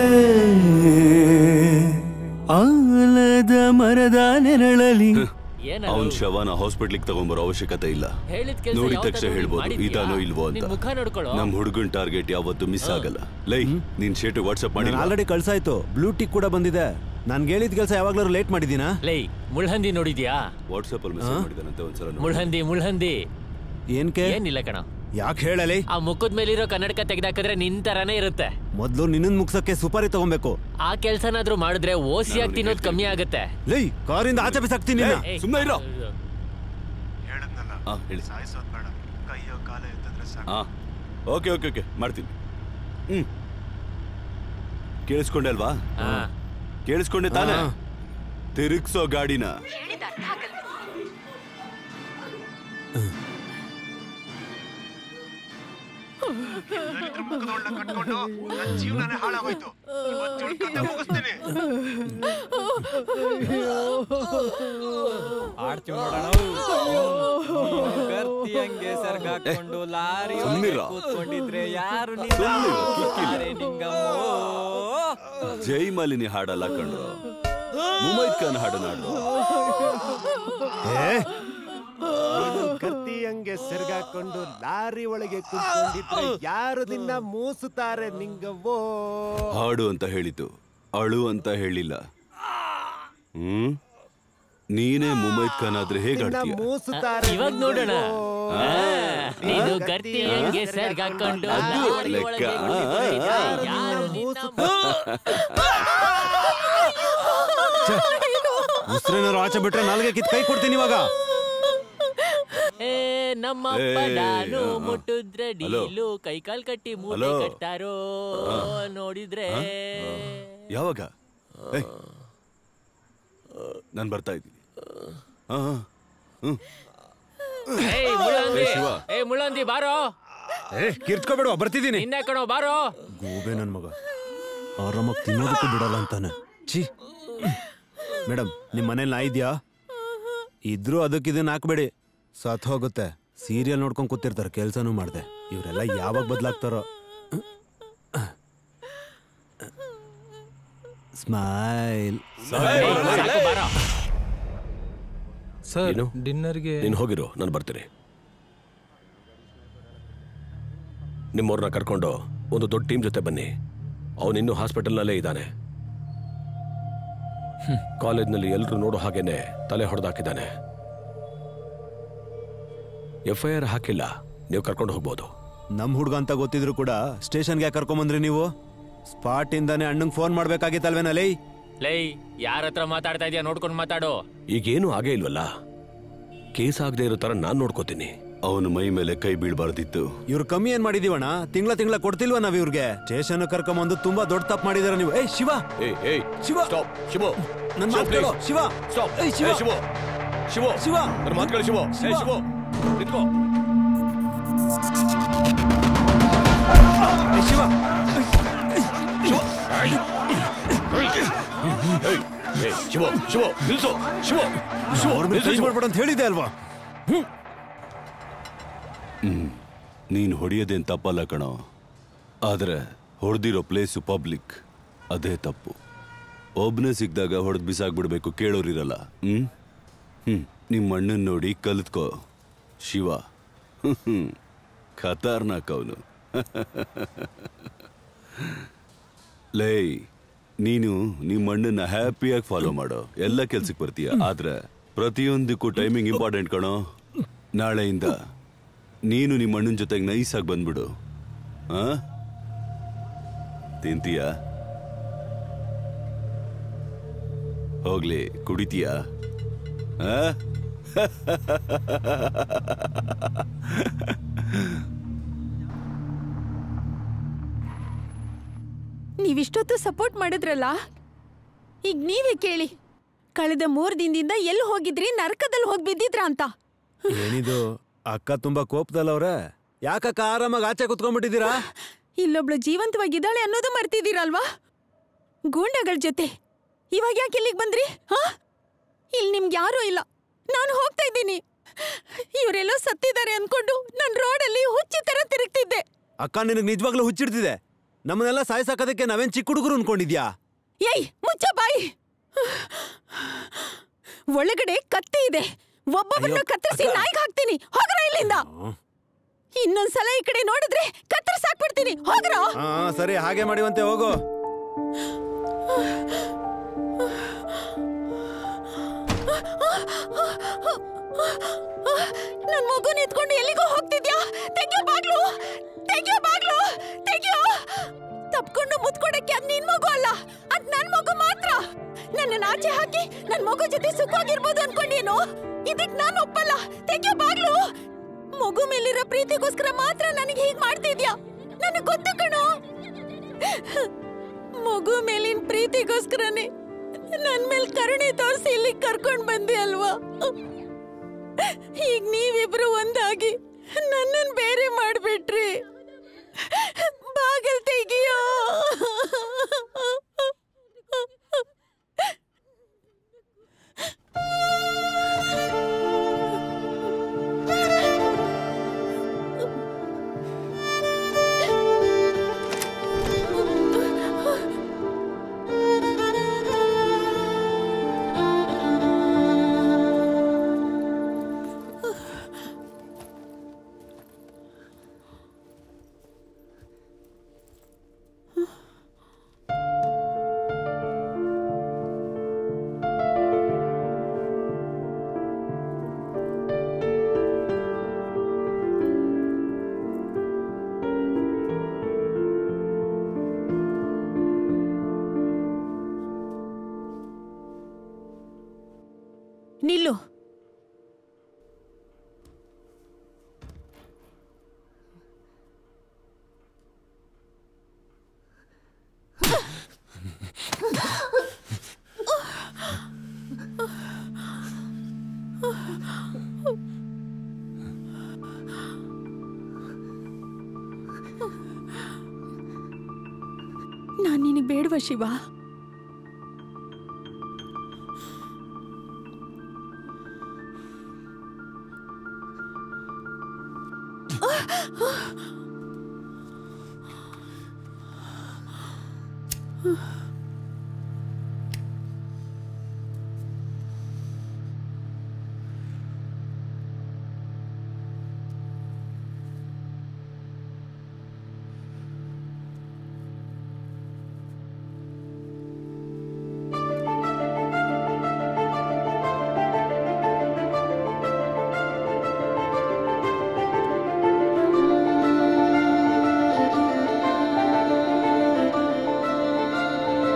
ಆಲದ ಮರದ ನೆರಳಲ್ಲಿ ಅವನ್ ಶವನ ಹಾಸ್ಪಿಟ್ಲಿಗೆ ತಗೊಂಬರೋ ಅವಶ್ಯಕತೆ ಇಲ್ಲ ಹೇಳಿದ್ ಕೆಲ್ಸ ನೋಡಿದ ಯಾವತ್ತಾದ್ರೂ ತಕ್ಷಣ ನೀನ್ ಹೇಳ್ಬೋದು ಮಾಡಿದ್ಯಾ? ಇದಾನೋ ಇಲ್ವೋ ಅಂತ ನಿನ್ ಮುಖ ನೋಡ್ಕೊಳ್ಳೋ. ನಮ್ ಹುಡುಗನ್ ಟಾರ್ಗೆಟ್ ಯಾವತ್ತು ಮಿಸ್ ಆಗಲ್ಲ ಲೈ ನೀನ್ ಶೇಟು ವಾಟ್ಸ್ಆಪ್ ಮಾಡಿ ಆಲ್ರೆಡಿ ಕಳ್ಸಾಯ್ತು ಬ್ಲೂ ಟಿಕ್ ಕೂಡ ಬಂದಿದೆ ನನ್ಗೆ ಹೇಳಿದ ಕೆಲಸ ಯಾವಾಗ್ಲಾದ್ರು ಲೇಟ್ ಮಾಡಿದ್ದೀನಾ ಲೈ ಮುಳ್ಹಂದಿ ನೋಡಿದ್ಯಾ ವಾಟ್ಸ್ಆಪ್ ಅಲ್ಲಿ ಮೆಸೇಜ್ ಮಾಡಿದಾನಂತೆ ಒಂದ್ಸಲ ನೋಡಿ. ಮುಳ್ಹಂದಿ ಮುಳ್ಹಂದಿ ಏನ್ಕೆ ಏನಿಲ್ಲ ಕಣ ಯಾಕೆ ಹೇಳಲಿ ಆ ಮುಖದ ಮೇಲಿರೋ ಕನ್ನಡಕ ತೆಗ್ದಾಕಿದ್ರೆ ನಿನ್ ತರಾನೇ ಇರುತ್ತೆ ಮೊದ್ಲು ನಿನ್ನನ್ ಮುಗ್ಸಕ್ಕೆ ಸುಪಾರಿ ತಗೊಬೇಕು ಆ ಕೆಲ್ಸನಾದ್ರೂ ಮಾಡಿದ್ರೆ ಓಸಿಯಾಗಿ ತಿನ್ನೋದು ಕಮ್ಮಿ ಆಗುತ್ತೆ ಲೈ ಕಾರಿಂದ ಆಚೆ ಬಿಸಾಕ್ತೀನಿ ನಿನ್ನ. ಏಯ್, ಸುಮ್ನೆ ಇರೋ ಆ, ಹೇಳಿ ಆ ಓಕೆ ಓಕೆ ಓಕೆ ಮಾಡ್ತೀನಿ ಹ್ಮ್ ಕೇಳಿಸ್ಕೊಂಡೆ ಅಲ್ವಾ ಕೇಳಿಸ್ಕೊಂಡೆ ತಾನೇ ತಿರುಗ್ಸೋ ಗಾಡಿನ ಆಡ್ತೀವಿ ನೋಡೋಣ ಗರ್ತಿ ಹಂಗೆ ಸರ್ಗಾಕೊಂಡು ಲಾರಿ ಸುಮ್ನಿರ. ಕೂತ್ಕೊಂಡಿದ್ರೆ ಯಾರು ಸುಮ್ನಿರು, ಕಿಕ್ಕಿಲ್ಲ. ಲಾರಿ ನಿಂಗಮ್ಮೋ ಜೈ ಮಾಲಿನಿ ಹಾಡಲ್ಲ ಕಂಡ್ರು ಮುಮೈದ್ ಖಾನ್ ಹಾಡು ನಾಡು ಕತ್ತಿ ಹಂಗೆ ಸೆರ್ಗಾಕೊಂಡು ಲಾರಿ ಒಳಗೆ ಕುತ್ಕೊಂಡಿದ್ರೆ ಯಾರು ನಿನ್ನ ಮೂಸುತ್ತಾರೆ ನಿಂಗವ್ವೋ ಹಾಡು ಅಂತ ಹೇಳಿತು ಅಳು ಅಂತ ಹೇಳಿಲ್ಲ ಹ್ಮ್ ನೀನೇ ಮುಮೈದ್ ಖಾನ್ ಆದ್ರೆ ಹೇಗ್ ನಿನ್ನ ಆಡ್ತೀಯ ಮೂಸುತ್ತಾರೆ ಇವಾಗ ನೋಡೋಣ ಆ, ನೀನು ಗರ್ತಿ ಹಂಗೆ ಸರ್ಗಾಕೊಂಡು ಅದು ಲಾರಿ ಲೆಕ್ಕ. ಒಳಗೆ ಆ, ಕುಳಿತುಕೊಂಡಿದ್ರೆ ಆ. ಯಾರು ನಿನ್ನ ಉಸ್ರೇನಾರು ಆಚೆ ಬಿಟ್ರೆ ನಾಲ್ಗೆ ಕಿತ್ ಕೈ ಕೊಡ್ತೀನಿ ಇವಾಗ ಏ ನಮ್ಮ ಏ, ನಾನು ಆ, ಆ. ಮುಟ್ಟಿದ್ರೆ ಹಲೋ. ಡೀಲು ಕೈ ಕಾಲ್ ಕಟ್ಟಿ ಮೂಟೆ ಹಲೋ. ಕಟ್ತಾರೋ ನೋಡಿದ್ರೆ ಯಾವಾಗ ನಾನು ಬರ್ತಾ ಇದ್ದೀನಿ ಹಾ ಹಾ ಹ್ಮ್ ಏಯ್ ಮುಳ್ಳಂದಿ ಏ, ಶಿವ. ಏ ಮುಳ್ಳಂದಿ ಬಾರೋ ಏ ಕಿರ್ಚ್ಕೊಬೇಡ ಬರ್ತಿದ್ದೀನಿ ನಿನ್ನೆ ಕಣೋ ಬಾರೋ ಗೂಬೆ ನನ್ ಮಗ ಆರಾಮಾಗಿ ತಿನ್ನೋದಕ್ಕೂ ಬಿಡಲ್ಲ ಅಂತಾನೆ ಛೀ ಮೇಡಮ್ ನಿಮ್ಮ ಮನೇಲಿ ನಾ ಇದ್ಯಾ ಇದ್ರೂ ಅದಕ್ಕೆ ಇದನ್ನ ಹಾಕ್ಬೇಡಿ ಸತ್ ಹೋಗುತ್ತೆ ಸೀರಿಯಲ್ ನೋಡ್ಕೊಂಡ್ ಕೂತಿರ್ತಾರೆ ಕೆಲ್ಸನೂ ಮಾಡ್ದೆ ಇವರೆಲ್ಲ ಯಾವಾಗ ಬದಲಾಗ್ತಾರೋ ಸ್ಮೈಲ್ ಸಾಕು ಬಾರೋ ಸರ್ ಡಿನ್ನರ್ಗೆ ನೀನು ಹೋಗಿರು ನಾನು ಬರ್ತೀನಿ ನಿಮ್ಮವ್ರನ್ನ ಕರ್ಕೊಂಡು ಒಂದು ದೊಡ್ಡ ಟೀಮ್ ಜೊತೆ ಬನ್ನಿ ಅವನು ಇನ್ನೂ ಹಾಸ್ಪಿಟಲ್ನಲ್ಲೇ ಇದ್ದಾನೆ ಕಾಲೇಜ್ನಲ್ಲಿ ಎಲ್ಲರೂ ನೋಡೋ ಹಾಗೇನೆ ತಲೆ ಹೊಡೆದಾಕಿದ್ದಾನೆ ಎಫ್ ಐ ಆರ್ ಹಾಕಿಲ್ಲ ನೀವು ಕರ್ಕೊಂಡು ಹೋಗ್ಬೋದು ನಮ್ ಹುಡ್ಗ ಅಂತ ಗೊತ್ತಿದ್ರು ಕೂಡ ಸ್ಟೇಷನ್ಗೆ ಯಾಕೆ ಕರ್ಕೊಂಬಂದ್ರಿ ನೀವು ಸ್ಪಾಟ್ ಇಂದಾನೆ ಅಣ್ಣಂಗ್ ಫೋನ್ ಮಾಡ್ಬೇಕಾಗಿತ್ತಲ್ವೇನಲೇ ಲೈ ಯಾರ ಹತ್ರ ಮಾತಾಡ್ತಾ ಇದೀಯ ನೋಡ್ಕೊಂಡು ಮಾತಾಡು ಈಗೇನು ಆಗೇ ಇಲ್ವಲ್ಲ ಕೇಸ್ ಆಗದೆ ಇರೋ ಥರ ನಾನು ನೋಡ್ಕೋತೀನಿ ಅವನ ಮೈ ಮೇಲೆ ಕೈ ಬೀಳ್ಬಾರ್ದಿತ್ತು ಇವ್ರು ಕಮ್ಮಿ ಏನ್ ಮಾಡಿದೀವಣ್ಣ ತಿಂಗಳ ತಿಂಗಳ ಕೊಡ್ತಿಲ್ವಾ ನಾವ್ ಇವ್ರಿಗೆ ಸ್ಟೇಷನ್ ಕರ್ಕೊಂಬಂದು ತುಂಬಾ ದೊಡ್ಡ ತಪ್ಪು ಮಾಡಿದಾರ ನೀವು ಏಯ್ ಶಿವ ಏಯ್ ಏಯ್ ಶಿವ ಸ್ಟಾಪ್ ಶಿವು ನನ್ ಮಾತ್ ಶಿವು, ಕೇಳು please. ಶಿವ ಸ್ಟಾಪ್ ಏಯ್ ಶಿವ ಶಿವು ಶಿವು ಶಿವ ನನ್ನ ಮಾತು ಕೇಳಿ ಶಿವು ಶಿವ. ಏಯ್ ಶಿವು ನಿಂತ್ಕೋ ಏಯ್ ಶಿವ ಏಯ್ ಏಯ್ ಶಿವು ಶಿವು ನಿಲ್ಸು ಶಿವು ಶಿವು ಅವ್ರ ಮೇಲೆ ನಿಲ್ಸು ಕೈ ಶಿವು. ಮಾಡ್ಬೇಡ ಅಂತ ಹೇಳಿದೆ ಅಲ್ವಾ ಹ್ಮ್ ನೀನು ಹೊಡೆಯೋದೇನ್ ತಪ್ಪಲ್ಲ ಕಣೋ ಆದ್ರೆ ಹೊಡೆದಿರೋ ಪ್ಲೇಸು ಪಬ್ಲಿಕ್ ಅದೇ ತಪ್ಪು ಒಬ್ಬನೇ ಸಿಕ್ಕಿದಾಗ ಹೊಡೆದು ಬಿಸಾಕ್ಬಿಡ್ಬೇಕು ಕೇಳೋರಿರಲ್ಲ ಹ್ಮ್ ಹ್ಮ್ ನಿಮ್ಮ ಅಣ್ಣನ್ ನೋಡಿ ಕಲಿತ್ಕೋ ಶಿವ ಹ್ಮ್ ಖತರ್ನಾಕ್ ಅವನು ಲೇ ನೀನು ನಿಮ್ಮ ಅಣ್ಣನ ಹ್ಯಾಪಿಯಾಗಿ ಫಾಲೋ ಮಾಡೋ ಎಲ್ಲ ಕೆಲ್ಸಕ್ಕೆ ಬರ್ತೀಯ ಆದ್ರೆ ಪ್ರತಿಯೊಂದಕ್ಕೂ ಟೈಮಿಂಗ್ ಇಂಪಾರ್ಟೆಂಟ್ ಕಣೋ ನಾಳೆಯಿಂದ ನೀನು ನಿಮ್ಮ ಅಣ್ಣನ ಜೊತೆಗೆ ನೈಸಾಗಿ ಬಂದ್ಬಿಡು ಆ ತಿಂತೀಯ ಹೋಗ್ಲಿ ಕುಡಿತೀಯಾ ಆ ನೀವಿಷ್ಟೊತ್ತು ಸಪೋರ್ಟ್ ಮಾಡಿದ್ರಲ್ಲ ಈಗ ನೀವೇ ಕೇಳಿ ಕಳೆದ ಮೂರ್ ದಿನದಿಂದ ಎಲ್ಲಿ ಹೋಗಿದ್ರಿ ನರಕದಲ್ಲಿ ಹೋಗಿ ಬಿದ್ದಿದ್ರ ಅಂತ ಏನಿದು ಅಕ್ಕ ತುಂಬಾ ಕೋಪದಲ್ಲವ್ರೆ ಯಾಕಕ್ಕ ಆರಾಮಾಗಿ ಆಚೆ ಕುತ್ಕೊಂಡ್ಬಿಟ್ಟಿದ್ದೀರಾ ಇಲ್ಲೊಬ್ಳು ಜೀವಂತವಾಗಿದ್ದಾಳೆ ಅನ್ನೋದು ಮರ್ತಿದ್ದೀರಲ್ವಾ ಗೂಂಡಗಳ ಜೊತೆ ಇವಾಗ ಯಾಕೆ ಇಲ್ಲಿಗೆ ಬಂದ್ರಿ ಹಾ ಇಲ್ಲಿ ನಿಮ್ಗೆ ಯಾರೂ ಇಲ್ಲ ನಾನು ಹೋಗ್ತಾ ಇದ್ದೀನಿ ಇವರೆಲ್ಲೋ ಸತ್ತಿದ್ದಾರೆ ಅನ್ಕೊಂಡು ನಾನು ರೋಡಲ್ಲಿ ಹುಚ್ಚಿ ತರ ತಿರುಗ್ತಿದ್ದೆ ಅಕ್ಕ ನಿನಗೆ ನಿಜವಾಗ್ಲೂ ಹುಚ್ಚಿಡ್ತಿದೆ ನಮ್ಮನ್ನೆಲ್ಲ ಸಾಯ್ಸಾಕೋದಕ್ಕೆ ನಾವೇನ್ ಚಿಕ್ಕ ಹುಡುಗರು ಅನ್ಕೊಂಡಿದ್ಯಾ ಏಯ್ ಮುಚ್ಚ ಬಾಯಿ ಒಳಗಡೆ ಕತ್ತಿ ಇದೆ ಒಬ್ಬೊಬ್ಬರನ್ನ ಕತ್ತರಿಸಿ ನಾಯಿಗೆ ಹಾಕ್ತೀನಿ ಹೋಗ್ರ ಇಲ್ಲಿಂದ ಇನ್ನೊಂದ್ಸಲ ಈ ಕಡೆ ನೋಡಿದ್ರೆ ಕತ್ತರಿಸಿ ಹಾಕ್ಬಿಡ್ತೀನಿ ಹೋಗ್ರ ಹಾ ಸರಿ ಹಾಗೆ ಮಾಡಿವಂತೆ ಹೋಗು ನನ್ ಮಗು ನಿಂತ್ಕೊಂಡು ಎಲ್ಲಿಗೋ ಹೋಗ್ತಿದ್ಯಾ ತೆಗಿಯೋ ಬಾಗ್ಲು ತೆಗಿಯೋ ಬಾಗ್ಲು ತೆಗಿಯೋ ತಪ್ಕೊಂಡು ಮುತ್ಕೊಡಕ್ಕೆ ಅದ್ ನಿನ್ ಮಗು ಅಲ್ಲ ಅದ್ ನನ್ ಮಗು ಮಾತ್ರ ನನ್ನ ಆಚೆ ಹಾಕಿ ನನ್ ಮಗು ಜೊತೆ ಸುಖವಾಗಿರ್ಬೋದು ಅನ್ಕೊಂಡೇನು ಇದಕ್ ನಾನು ಒಪ್ಪಲ್ಲ ತೆಗಿಯೋ ಬಾಗ್ಲು ಮಗು ಮೇಲಿರೋ ಪ್ರೀತಿಗೋಸ್ಕರ ಮಾತ್ರ ನನಗೆ ಹೀಗ್ ಮಾಡ್ತಿದ್ಯಾ ನನಗ್ ಗೊತ್ತು ಕಣೋ ಮಗು ಮೇಲಿನ ಪ್ರೀತಿಗೋಸ್ಕರನೇ ನನ್ ಮೇಲ್ ಕರುಣೆ ತೋರಿಸಿ ಇಲ್ಲಿ ಕರ್ಕೊಂಡ್ ಬಂದೆ ಅಲ್ವಾ ಈಗ ನೀವಿಬ್ರು ಒಂದಾಗಿ ನನ್ನನ್ ಬೇರೆ ಮಾಡ್ಬಿಟ್ರಿ ಬಾಗಲ್ ತೆಗಿಯೋ ನಿಲ್ಲು ನಾನ್ ನಿನಗೆ ಬೇಡವಾ ಶಿವ ಆ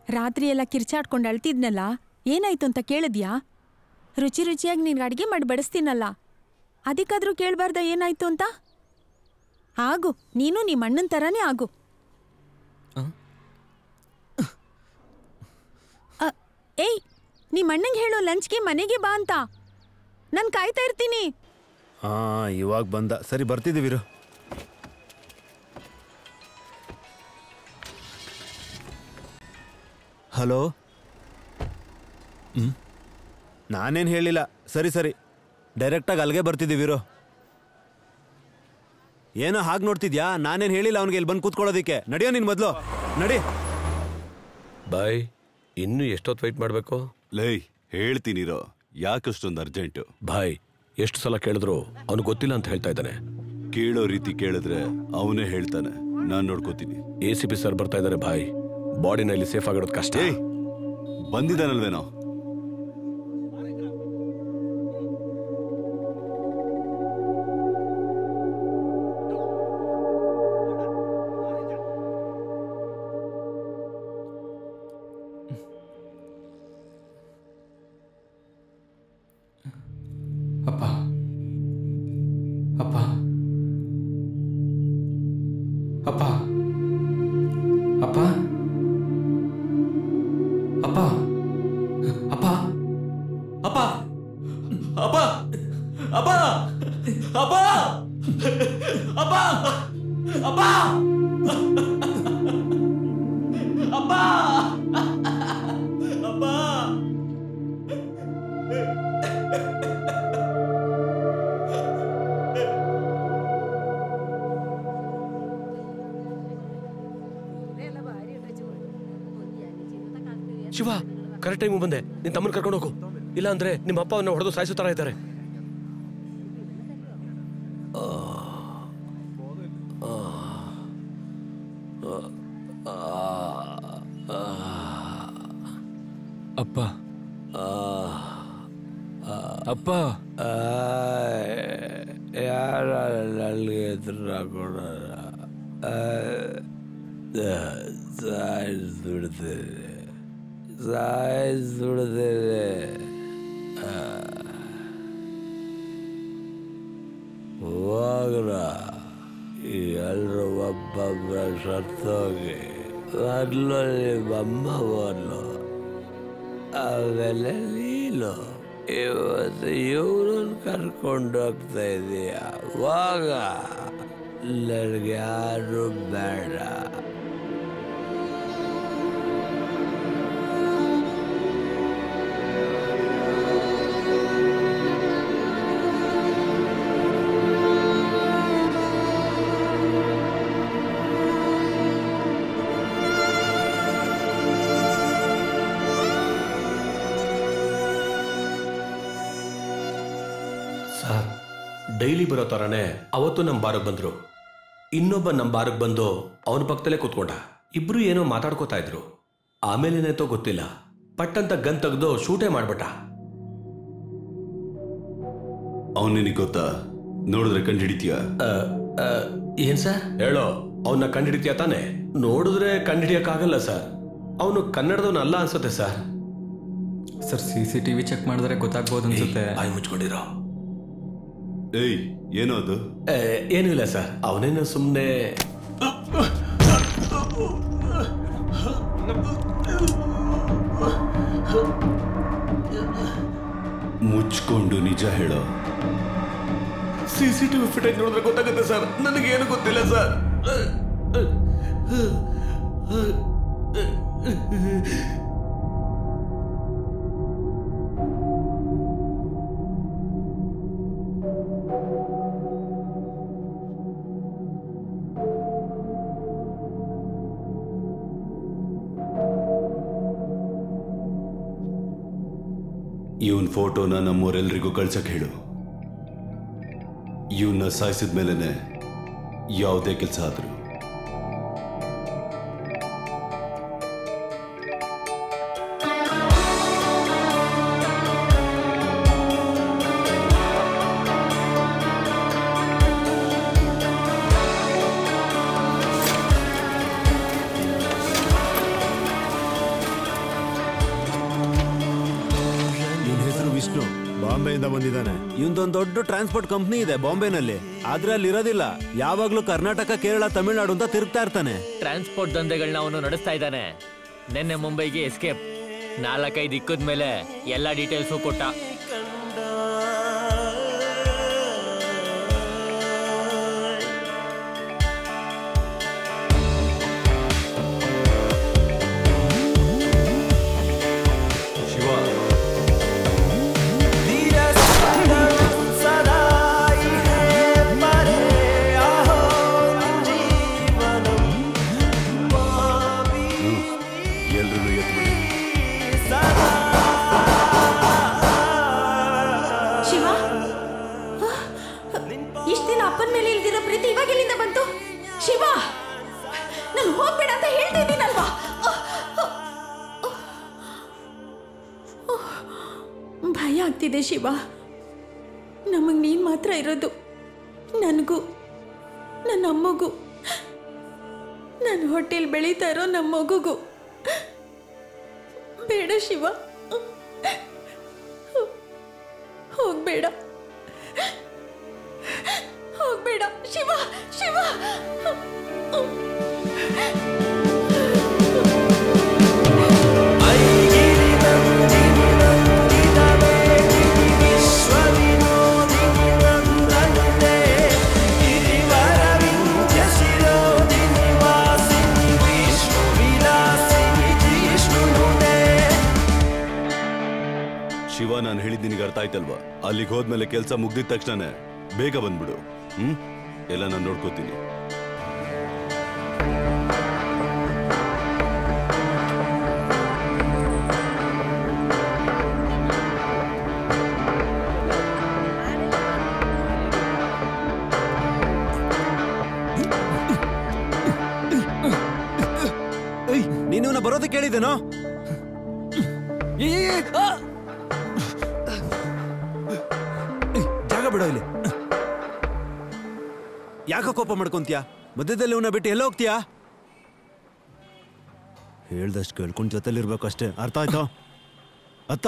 ರಾತ್ರಿ ಎಲ್ಲ ಕಿರ್ಚಾಡ್ಕೊಂಡು ಅಳ್ತಿದ್ನಲ್ಲ ಏನಾಯ್ತು ಅಂತ ಕೇಳಿದ್ಯಾ ರುಚಿ ರುಚಿಯಾಗಿ ನಿನ್ಗೆ ಅಡುಗೆ ಮಾಡಿ ಬಡಿಸ್ತೀನಲ್ಲ ಅದಕ್ಕಾದ್ರೂ ಕೇಳಬಾರ್ದ ಏನಾಯ್ತು ಅಂತ ಆಗು ನೀನು ನಿಮ್ಮ ಅಣ್ಣನ ಥರನೇ ಆಗು ಅ, ಏಯ್ ನಿಮ್ಮ ಅಣ್ಣಂಗೆ ಹೇಳು ಲಂಚ್ಗೆ ಮನೆಗೆ ಬಾ ಅಂತ ನಾನು ಕಾಯ್ತಾ ಇರ್ತೀನಿ ಹಾ ಇವಾಗ ಬಂದ ಸರಿ ಬರ್ತಿದ್ದೀವಿರು ಹಲೋ ಹ್ಮ್ ನಾನೇನು ಹೇಳಿಲ್ಲ ಸರಿ ಸರಿ ಡೈರೆಕ್ಟಾಗಿ ಅಲ್ಲಿಗೆ ಬರ್ತಿದ್ದೀವಿರು ಏನೋ ಹಾಗೆ ನೋಡ್ತಿದ್ಯಾ ನಾನೇನು ಹೇಳಿಲ್ಲ ಅವನಿಗೆ ಇಲ್ಲಿ ಬಂದು ಕೂತ್ಕೊಳ್ಳೋದಿಕ್ಕೆ ನಡಿಯೋ ನೀನು ಮೊದಲು ನಡಿ ಬಾಯ್ ಇನ್ನೂ ಎಷ್ಟೊತ್ತು ವೆಯ್ಟ್ ಮಾಡಬೇಕು ಲೈ ಹೇಳ್ತೀನಿರೋ ಯಾಕಷ್ಟೊಂದು ಅರ್ಜೆಂಟು ಬಾಯ್ ಎಷ್ಟು ಸಲ ಕೇಳಿದ್ರು ಅವ್ನು ಗೊತ್ತಿಲ್ಲ ಅಂತ ಹೇಳ್ತಾ ಇದ್ದಾನೆ ಕೇಳೋ ರೀತಿ ಕೇಳಿದ್ರೆ ಅವನೇ ಹೇಳ್ತಾನೆ ನಾನ್ ನೋಡ್ಕೋತೀನಿ ಎ ಸಿ ಪಿ ಸರ್ ಬರ್ತಾ ಇದ್ದಾರೆ ಬಾಯ್ ಬಾಡಿನ ಇಲ್ಲಿ ಸೇಫ್ ಆಗಿರೋದು ಕಷ್ಟ ಬಂದಿದ್ದಾನಲ್ವೇನೋ ಅಪ್ಪ ಅಪ್ಪ ಅಪ್ಪ ಅಪ್ಪ ಅಪ್ಪ ಅಪ್ಪ ಅಪ್ಪ ಅಪ್ಪ ಅಪ್ಪ ಅಪ್ಪ ಅಪ್ಪ ಅಪ್ಪ ಅಪ್ಪ ಅಪ್ಪ ಶಿವ ಕರೆಕ್ಟ್ ಟೈಮು ಬಂದೆ ನಿನ್ ತಮ್ಮನ ಕರ್ಕೊಂಡು ಹೋಗು ಇಲ್ಲ ಅಂದ್ರೆ ನಿಮ್ಮ ಅಪ್ಪ ಅವನ್ನ ಹೊಡೆದು ಸಾಯಿಸೋ ತರ ಇದ್ದಾರೆ ಅಪ್ಪ ಅಪ್ಪ ಯಾರ ನನಗೆ ಎದುರು ಕೊಡೋಣ ಸಾಯಿಸ್ಬಿಡ್ತೇನೆ ಸಾಯಿಸ್ಬಿಡ್ತೇನೆ ಹೋಗ್ರ ಈ ಎಲ್ಲರೂ ಒಬ್ಬೊಬ್ಬರ ಸತ್ತೋಗಿ ಮೊದಲು ನಿಮ್ಮಮ್ಮ ಹೋದ್ಲು ಆಮೇಲೆ ನೀನು ಇವತ್ತು ಇವ್ರನ್ನ ಕರ್ಕೊಂಡು ಹೋಗ್ತಾ ಇದೀಯ ವಾಗ ನನಗೆ ಯಾರು ಬೇಡ ಸರ್ ಡೈಲಿ ಬರೋ ಥರನೇ ಅವತ್ತು ನಮ್ಮ ಬಾರಿಗೆ ಬಂದರು ಇನ್ನೊಬ್ಬ ನಮ್ಮ ಬಾರಿಗೆ ಬಂದು ಅವನ ಪಕ್ಕದಲ್ಲೇ ಕೂತ್ಕೊಂಡ ಇಬ್ರು ಏನೋ ಮಾತಾಡ್ಕೋತಾ ಇದ್ರು ಆಮೇಲೆ ಏನಾಯ್ತೋ ಗೊತ್ತಿಲ್ಲ ಪಟ್ಟಂತ ಗನ್ ತೆಗೆದು ಶೂಟೇ ಮಾಡ್ಬಿಟ್ಟ ಅವನ್ ನಿನಗೆ ಗೊತ್ತಾ ನೋಡಿದ್ರೆ ಕಂಡು ಹಿಡಿತೀಯ ಏನ್ ಸರ್ ಹೇಳೋ ಅವನ್ನ ಕಂಡಿಡಿತೀಯ ತಾನೆ ನೋಡಿದ್ರೆ ಕಂಡಿಡಿಯಕ್ಕಾಗಲ್ಲ ಸರ್ ಅವನು ಕನ್ನಡದವನು ಅಲ್ಲ ಅನ್ಸುತ್ತೆ sir sir C C T V check ಮಾಡಿದ್ರೆ ಗೊತ್ತಾಗ್ಬೋದು ಅನ್ಸುತ್ತೆ ಬಾಯಿ ಮುಚ್ಕೊಂಡಿರೋ ಏಯ್ ಏನೋ ಅದು ಏನೂ ಇಲ್ಲ ಸರ್ ಅವನೇನು ಸುಮ್ಮನೆ ಮುಚ್ಕೊಂಡು ನಿಜ ಹೇಳೋ C C T V footage ನೋಡಿದ್ರೆ ಗೊತ್ತಾಗುತ್ತೆ ಸರ್ ನನಗೇನು ಗೊತ್ತಿಲ್ಲ ಸರ್ ಇವನ್ ಫೋಟೋನ ನಮ್ಮವರೆಲ್ರಿಗೂ ಕಳ್ಸಕ್ ಹೇಳು ಇವನ್ನ ಸಾಯಿಸಿದ ಮೇಲೆನೆ ಯಾವುದೇ ಕೆಲಸ ಆದ್ರು ಬಾಂಬೆಯಿಂದ ಬಂದಿದ್ದಾನೆ ಇವಂದೊಂದ್ ದೊಡ್ಡ ಟ್ರಾನ್ಸ್ಪೋರ್ಟ್ ಕಂಪ್ನಿ ಇದೆ ಬಾಂಬೆನಲ್ಲಿ ಆದ್ರೆ ಅಲ್ಲಿ ಇರೋದಿಲ್ಲ ಯಾವಾಗ್ಲೂ ಕರ್ನಾಟಕ ಕೇರಳ ತಮಿಳ್ನಾಡು ಅಂತ ತಿರುಗ್ತಾ ಇರ್ತಾನೆ ಟ್ರಾನ್ಸ್ಪೋರ್ಟ್ ದಂಧೆಗಳನ್ನ ಅವನು ನಡೆಸ್ತಾ ಇದ್ದಾನೆ ನಿನ್ನೆ ಮುಂಬೈಗೆ ಎಸ್ಕೇಪ್ ನಾಲ್ಕೈದು ಇಕ್ಕದ ಮೇಲೆ ಎಲ್ಲ ಡೀಟೇಲ್ಸು ಕೊಟ್ಟ ಶಿವ ಎಲ್ರೂ ಎತ್ಬಿಡಿ ಶಿವ ಇಷ್ಟ ದಿನ ಅಪ್ಪನ ಮೇಲೆ ಇಲ್ದಿರೋ ಪ್ರೀತಿ ಇವಾಗ ಎಲ್ಲಿಂದ ಬಂತು ಶಿವ ನಾನು ಹೋಗ್ಬೇಡ ಅಂತ ಹೇಳ್ತಾ ಇದ್ದೀನಲ್ವಾ ಭಯ ಆಗ್ತಿದೆ ಶಿವ ನಮಗೆ ನೀನು ಮಾತ್ರ ಇರೋದು ನನಗೂ ನನ್ನ ಅಮ್ಮಗೂ ನನ್ನ ಹೊಟ್ಟೆಲ್ ಬೆಳೀತಾ ಇರೋ ನಮ್ಮ ಮಗುಗೂ ಬೇಡ ಶಿವ ಹೋಗ್ಬೇಡ ಹೋಗ್ಬೇಡ ಶಿವ ಶಿವ ಶಿವ ನಾನು ಹೇಳಿದ್ ನಿನಗೆ ಅರ್ಥ ಆಯ್ತಲ್ವಾ ಅಲ್ಲಿಗೆ ಹೋದ್ಮೇಲೆ ಕೆಲಸ ಮುಗ್ದಿದ ತಕ್ಷಣ ಬೇಗ ಬಂದ್ಬಿಡು ಹ್ಮ್ ಎಲ್ಲ ನಾನು ನೋಡ್ಕೋತೀನಿ ನೀನು ಇವನ ಬರೋದಕ್ಕೆ ಕೇಳಿದ್ದೇನೋ ಜಾಗ ಬಿಡೋ ಇಲ್ಲಿ ಯಾಕ ಕೋಪ ಮಾಡ್ಕೊಂತೀಯ ಮಧ್ಯದಲ್ಲಿ ಇವನ್ನ ಬಿಟ್ಟು ಎಲ್ಲ ಹೋಗ್ತೀಯಾ ಹೇಳ್ದಷ್ಟು ಕೇಳ್ಕೊಂಡ್ ಜೊತೆಲಿರ್ಬೇಕು ಅಷ್ಟೇ ಅರ್ಥ ಆಯ್ತಾ ಅತ್ತ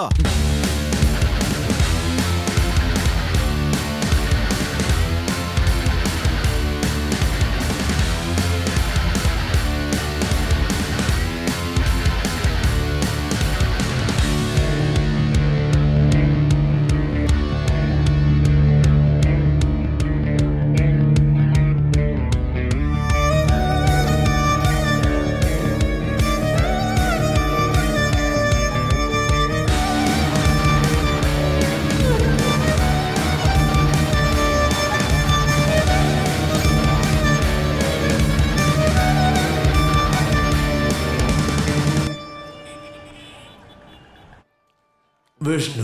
विष्णु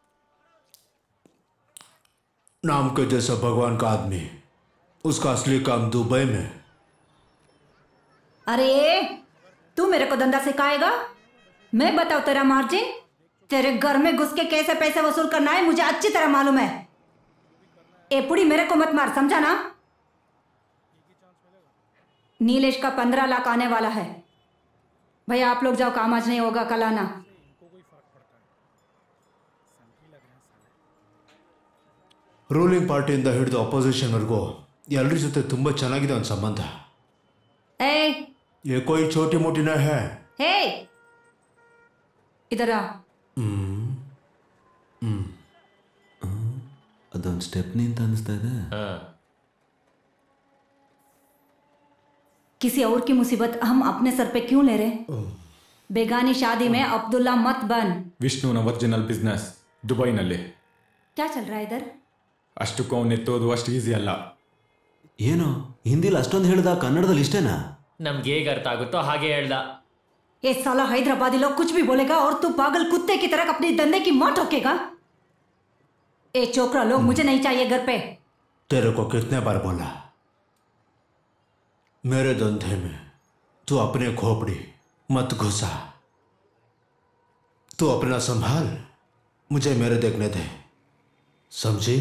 नाम के जैसा भगवान का आदमी उसका असली काम दुबई में अरे तू मेरे को धंधा सिखाएगा मैं बताऊं तेरा मार्जिन तेरे घर में घुस के कैसे पैसे वसूल करना है मुझे अच्छी तरह मालूम है ए पुड़ी मेरे को मत मार समझा ना नीलेश का पंद्रह लाख आने वाला है भैया आप लोग जाओ काम आज नहीं होगा कल आना ರೂಲಿಂಗ್ ಪಾರ್ಟಿಯಿಂದ ಹಿಡಿದು ಅಪೋಸಿಷನ್ವರೆಗೂ ಎಲ್ಲರ ಜೊತೆ ತುಂಬ ಚೆನ್ನಾಗಿದೆ ಒಂದು ಸಂಬಂಧ ए ये कोई छोटी मोटी न है हे इधर आ ಅದೊಂದು ಸ್ಟೆಪ್ನಿ ಅಂತ ಅನಿಸ್ತಾ ಇದೆ किसी और की मुसीबत हम अपने सर पे क्यों ले रहे बेगानी शादी में अब्दुल्ला मत बन ವಿಷ್ಣುನ ಒರಿಜಿನಲ್ ಬಿಸ್ನೆಸ್ ದುಬೈನಲ್ಲಿ क्या चल रहा है इधर ಅಷ್ಟಕ್ಕೂ ಅವನು ಎತ್ತೋದು ಅಷ್ಟು ಈಸಿ ಅಲ್ಲ ಏನು ಹಿಂದಿಲಿ ಅಷ್ಟೊಂದು ಹೇಳ್ದ ಕನ್ನಡದಲ್ಲಿ ಇಷ್ಟೇನಾ ನಮ್ಗೆ ಹೇಗೆ ಅರ್ಥ ಆಗುತ್ತೋ ಹಾಗೆ ಹೇಳ್ದ ये साला हैदराबादी लोग कुछ भी बोलेगा और तू पागल कुत्ते की तरह अपने धंधे की मां ठोकेगा ए चोकरा लोग मुझे नहीं चाहिए घर पे तेरे को कितने बार बोला मेरे धंधे में तू अपने खोपड़ी मत घुसा तू अपना संभाल मुझे मेरे देखने दे समझी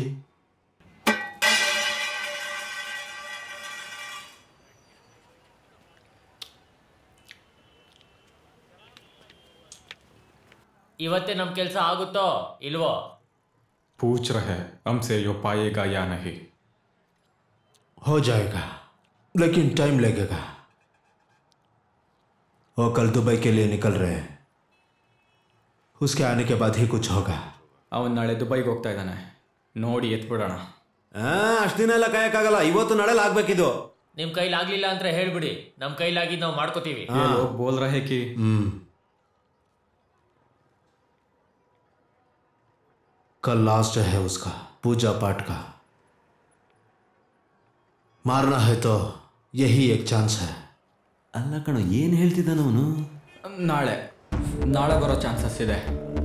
ಇವತ್ತೇ ನಮ್ಮ ಕೆಲಸ ಆಗುತ್ತೋ ಇಲ್ವೋ पूछ रहे हमसे यो पाएगा या नहीं हो जाएगा लेकिन टाइम लगेगा वो कल दुबई के लिए निकल रहे हैं उसके आने के बाद ही कुछ होगा ಅವನು ನಾಳೆ ದುಬೈಗೆ ಹೋಗ್ತಾ ಇದ್ದಾನೆ ನೋಡಿ ಎತ್ಬಿಡೋಣ ಅಷ್ಟು ದಿನ ಎಲ್ಲ ಕಾಯಕ್ಕಾಗಲ್ಲ ಇವತ್ತು ನಾಳೆಲ್ಲ ಆಗ್ಬೇಕಿದು ನಿಮ್ ಕೈಲಿ ಆಗ್ಲಿಲ್ಲ ಅಂದ್ರೆ ಹೇಳ್ಬಿಡಿ ನಮ್ ಕೈಲಾಗಿದ್ ನಾವು ಮಾಡ್ಕೋತೀವಿ ये लोग बोल रहे कि हम्म कल लास्ट है उसका पूजा पाठ का मारना है तो यही एक चांस है ಅಲ್ಲ ಕಣ ಏನು ಹೇಳ್ತಿದ್ದಾನವನು ನಾಳೆ ನಾಳೆ ಬರೋ ಚಾನ್ಸಸ್ ಇದೆ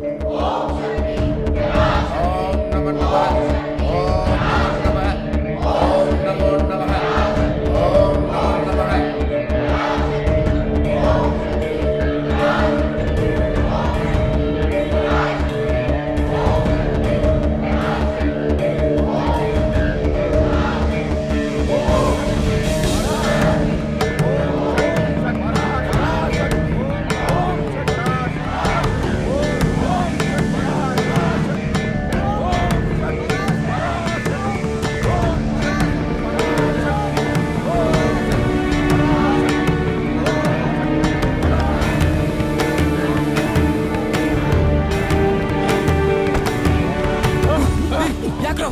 ಯಾಕ್ರೋ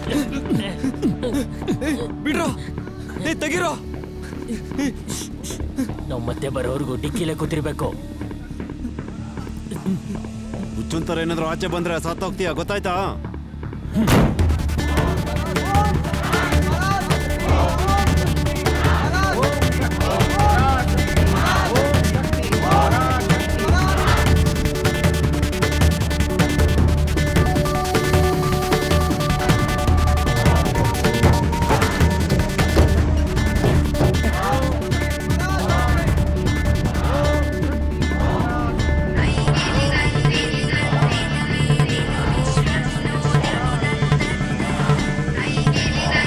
ಬಿಡ್ರೋ ಏ ತೆಗಿರೋ ನಾವ್ ಮತ್ತೆ ಬರೋವರೆಗೂ ಡಿಕ್ಕಿಲೆ ಕೂತಿರ್ಬೇಕು ಹುಚ್ಚುಂತರ ಏನಾದ್ರು ಆಚೆ ಬಂದ್ರೆ ಸತ್ತೋಗ್ತೀಯ ಗೊತ್ತಾಯ್ತಾ Thank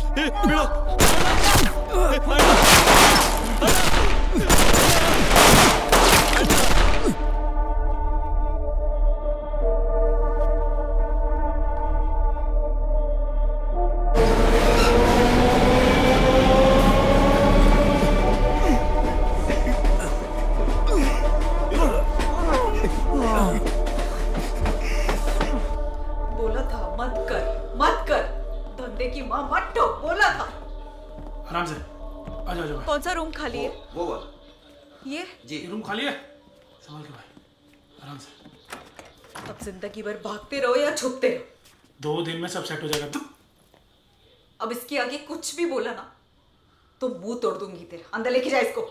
बोला था मत कर मत कर धंधे की माँ मत ठोक बोला था आराम से आ जाओ आ जाओ कौन सा रूम खाली है वो वाला ये जी रूम खाली है संभाल के भाई आराम से अब जिंदगी भर भागते रहो या छुपते रहो दो दिन में सब सेट हो जाएगा तुम अब इसके आगे कुछ भी बोला ना तो मुंह तोड़ दूंगी तेरा अंदर लेके जा इसको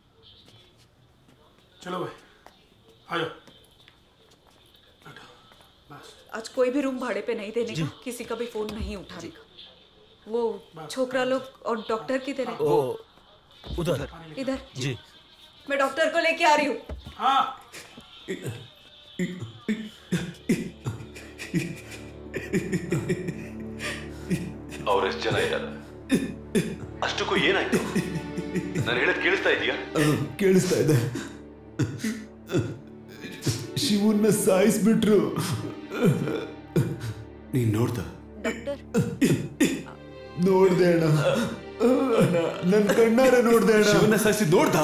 चलो भाई आ जाओ बैठो बस आज कोई भी रूम भाड़े पे नहीं देने का किसी का भी फोन नहीं उठाने का वो छोकरा लोग और डॉक्टर की तरह वो उधर इधर जी मैं डॉक्टर को लेके आ रही हूँ हाँ ಅವರೆಷ್ಟು ಜನ ಇದ್ದಾರೆ ಅಷ್ಟಕ್ಕೂ ಏನಾಯ್ತು ನಾನು ಹೇಳೋದು ಕೇಳಿಸ್ತಾ ಇದೆಯಾ ಕೇಳಿಸ್ತಾ ಇದೆ ಶಿವನ್ನ ಸಾಯಿಸ್ಬಿಟ್ರು ನೀನ್ ನೋಡ್ದ ನೋಡ್ದೆ ಅಣ್ಣ ನನ್ ಕಣ್ಣಾರ ನೋಡ್ದೆ ಅಣ್ಣ ಶಿವನ್ನ ಸಾಯಿಸಿ ನೋಡ್ದ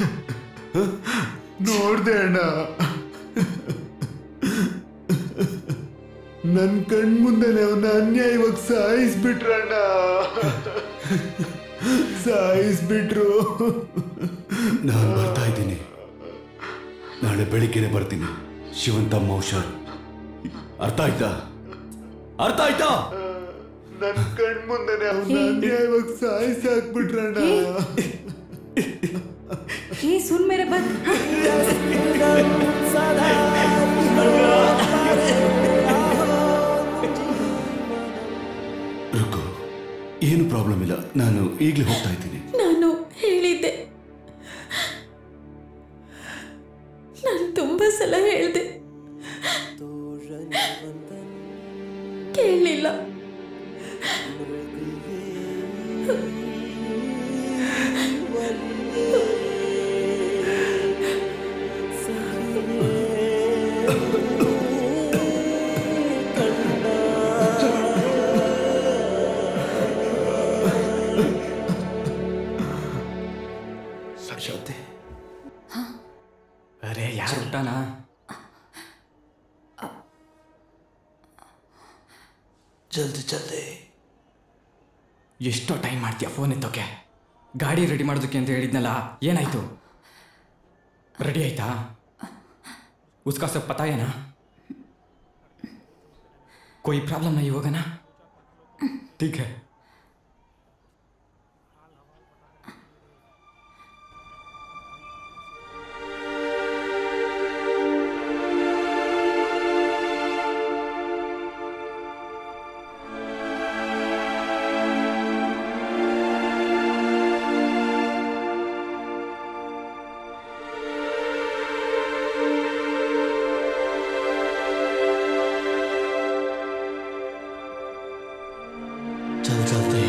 ನೋಡ್ದೆ ಅಣ್ಣ ನನ್ ಕಣ್ ಮುಂದೆನೆ ಅವನ್ನ ಅನ್ಯಾಯವಾಗಿ ಸಾಯಿಸ್ಬಿಟ್ರಣ್ಣ ಸಾಯಿಸ್ಬಿಟ್ರು ನಾನು ಬರ್ತಾ ಇದ್ದೀನಿ ನಾಳೆ ಬೆಳಿಗ್ಗೆನೆ ಬರ್ತೀನಿ ಶಿವನ್ ತಮ್ಮ ಹುಷಾರು ಅರ್ಥ ಆಯ್ತಾ ಅರ್ಥ ಆಯ್ತಾ ನನ್ ಕಣ್ ಮುಂದೆನೆ ಅವನ್ನ ಅನ್ಯಾಯವಾಗಿ ಸಾಯಿಸಾಕ್ಬಿಟ್ರಣ್ಣ ಏ ಸುನ್ ಮೇರೆ ಬಂದ್ ರುಕು ಏನು ಪ್ರಾಬ್ಲಮ್ ಇಲ್ಲ ನಾನು ಈಗಲೇ ಹೋಗ್ತಾ ಇದ್ದೀನಿ ನಾನು ಹೇಳಿದ್ದೆ ನಾನು ತುಂಬ ಸಲ ಹೇಳಿದೆ ಕೇಳಲಿಲ್ಲ ಶಾಂತಿ ಅರೆ ಯಾರು ಊಟನಾ ಜಲ್ದಿ ಜಲ್ದಿ ಎಷ್ಟೋ ಟೈಮ್ ಮಾಡ್ತೀಯ ಫೋನ್ ಎತ್ತೋಕೆ ಗಾಡಿ ರೆಡಿ ಮಾಡೋದಕ್ಕೆ ಅಂತ ಹೇಳಿದ್ನಲ್ಲ ಏನಾಯ್ತು ರೆಡಿ ಆಯ್ತಾ उसका सब पता है ना कोई प्रॉब्लम नहीं होगा ना ठीक है चल चलते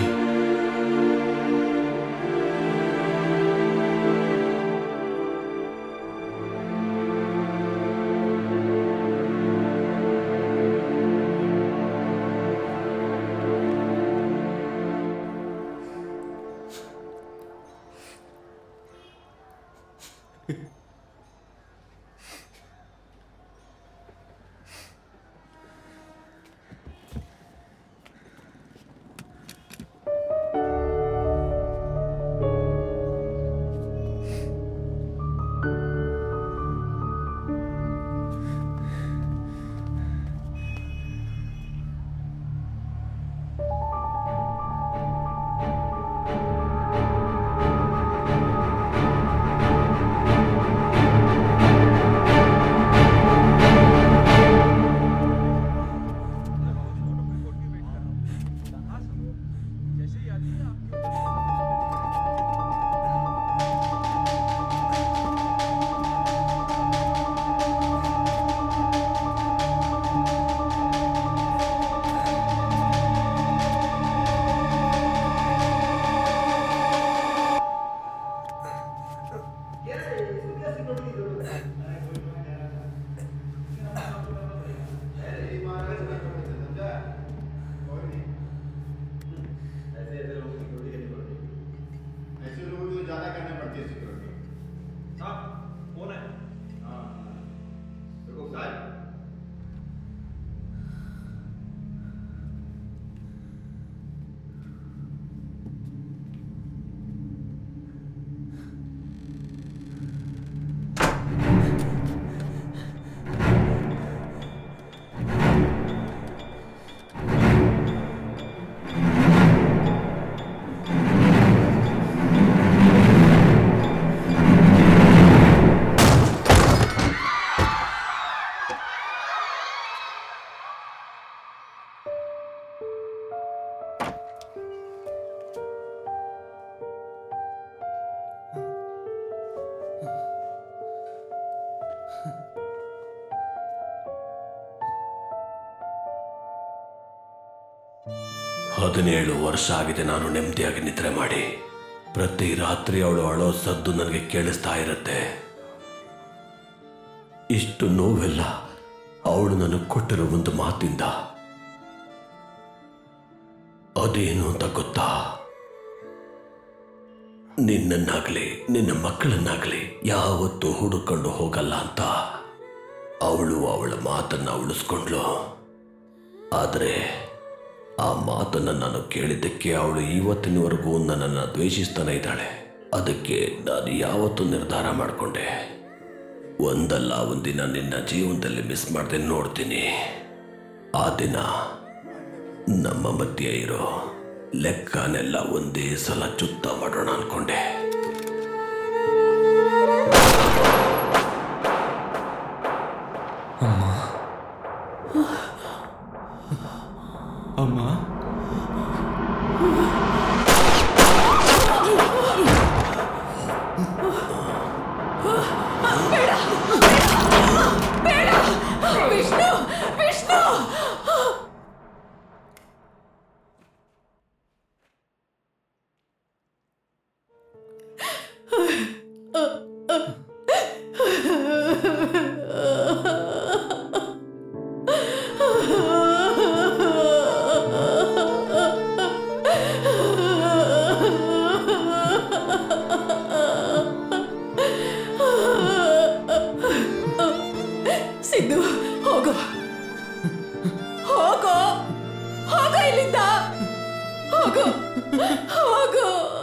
ಹದಿನೇಳು ವರ್ಷ ಆಗಿದೆ ನಾನು ನೆಮ್ಮದಿಯಾಗಿ ನಿದ್ರೆ ಮಾಡಿ ಪ್ರತಿ ರಾತ್ರಿ ಅವಳು ಅಳೋ ಸದ್ದು ನನಗೆ ಕೇಳಿಸ್ತಾ ಇರುತ್ತೆ ಇಷ್ಟು ನೋವೆಲ್ಲ ಅವಳು ನನಗೆ ಕೊಟ್ಟಿರೋ ಒಂದು ಮಾತಿಂದ ಅದೇನು ಅಂತ ಗೊತ್ತಾ ನಿನ್ನನ್ನಾಗ್ಲಿ ನಿನ್ನ ಮಕ್ಕಳನ್ನಾಗ್ಲಿ ಯಾವತ್ತೂ ಹುಡುಕೊಂಡು ಹೋಗಲ್ಲ ಅಂತ ಅವಳು ಅವಳ ಮಾತನ್ನ ಉಳಿಸ್ಕೊಂಡ್ಲು ಆದರೆ ಆ ಮಾತನ್ನ ನಾನು ಕೇಳಿದ್ದಕ್ಕೆ ಅವಳು ಇವತ್ತಿನವರೆಗೂ ನನ್ನನ್ನು ದ್ವೇಷಿಸ್ತಾನೆ ಇದ್ದಾಳೆ ಅದಕ್ಕೆ ನಾನು ಯಾವತ್ತೂ ನಿರ್ಧಾರ ಮಾಡಿಕೊಂಡೆ ಒಂದಲ್ಲ ಒಂದಿನ ನಿನ್ನ ಜೀವನದಲ್ಲಿ ಮಿಸ್ ಮಾಡದೆ ನೋಡ್ತೀನಿ ಆ ದಿನ ನಮ್ಮ ಮಧ್ಯೆ ಇರೋ ಲೆಕ್ಕನೆಲ್ಲ ಒಂದೇ ಸಲ ಚುತ್ತ ಮಾಡೋಣ ಅನ್ಕೊಂಡೆ ಅಮ್ಮ ಬೇಡ ಬೇಡ ವಿಷ್ಣು ವಿಷ್ಣು ಸಿದ್ದು ಹೋಗು ಹೋಗು ಹೋಗು ಇಲ್ಲಿಂದ ಹೋಗು ಹೋಗು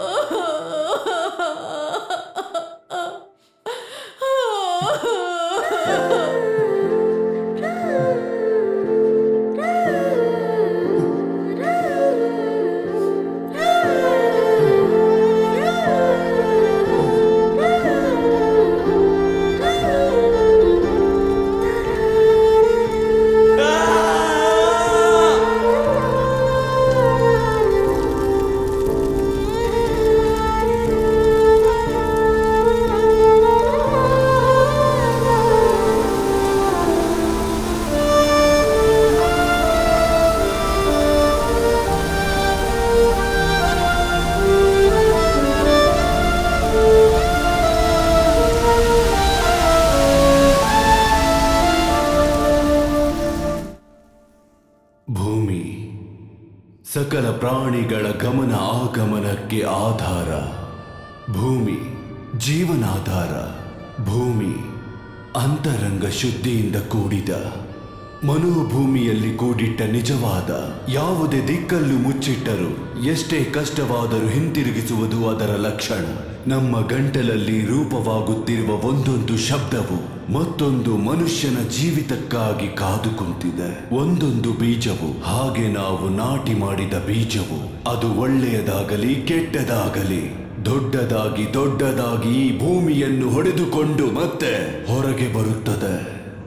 ಭೂಮಿ ಸಕಲ ಪ್ರಾಣಿಗಳ ಗಮನ ಆಗಮನಕ್ಕೆ ಆಧಾರ ಭೂಮಿ ಜೀವನಾಧಾರ ಭೂಮಿ ಅಂತರಂಗ ಶುದ್ಧಿಯಿಂದ ಕೂಡಿದ ಮನೋಭೂಮಿಯಲ್ಲಿ ಕೂಡಿಟ್ಟ ನಿಜವಾದ ಯಾವುದೇ ದಿಕ್ಕಲ್ಲೂ ಮುಚ್ಚಿಟ್ಟರು ಎಷ್ಟೇ ಕಷ್ಟವಾದರೂ ಹಿಂತಿರುಗಿಸುವುದು ಅದರ ಲಕ್ಷಣ ನಮ್ಮ ಗಂಟಲಲ್ಲಿ ರೂಪವಾಗುತ್ತಿರುವ ಒಂದೊಂದು ಶಬ್ದವು ಮತ್ತೊಂದು ಮನುಷ್ಯನ ಜೀವಿತಕ್ಕಾಗಿ ಕಾದು ಕುಂತಿದೆ ಒಂದೊಂದು ಬೀಜವು ಹಾಗೆ ನಾವು ನಾಟಿ ಮಾಡಿದ ಬೀಜವು ಅದು ಒಳ್ಳೆಯದಾಗಲಿ ಕೆಟ್ಟದಾಗಲಿ ದೊಡ್ಡದಾಗಿ ದೊಡ್ಡದಾಗಿ ಈ ಭೂಮಿಯನ್ನು ಹೊಡೆದುಕೊಂಡು ಮತ್ತೆ ಹೊರಗೆ ಬರುತ್ತದೆ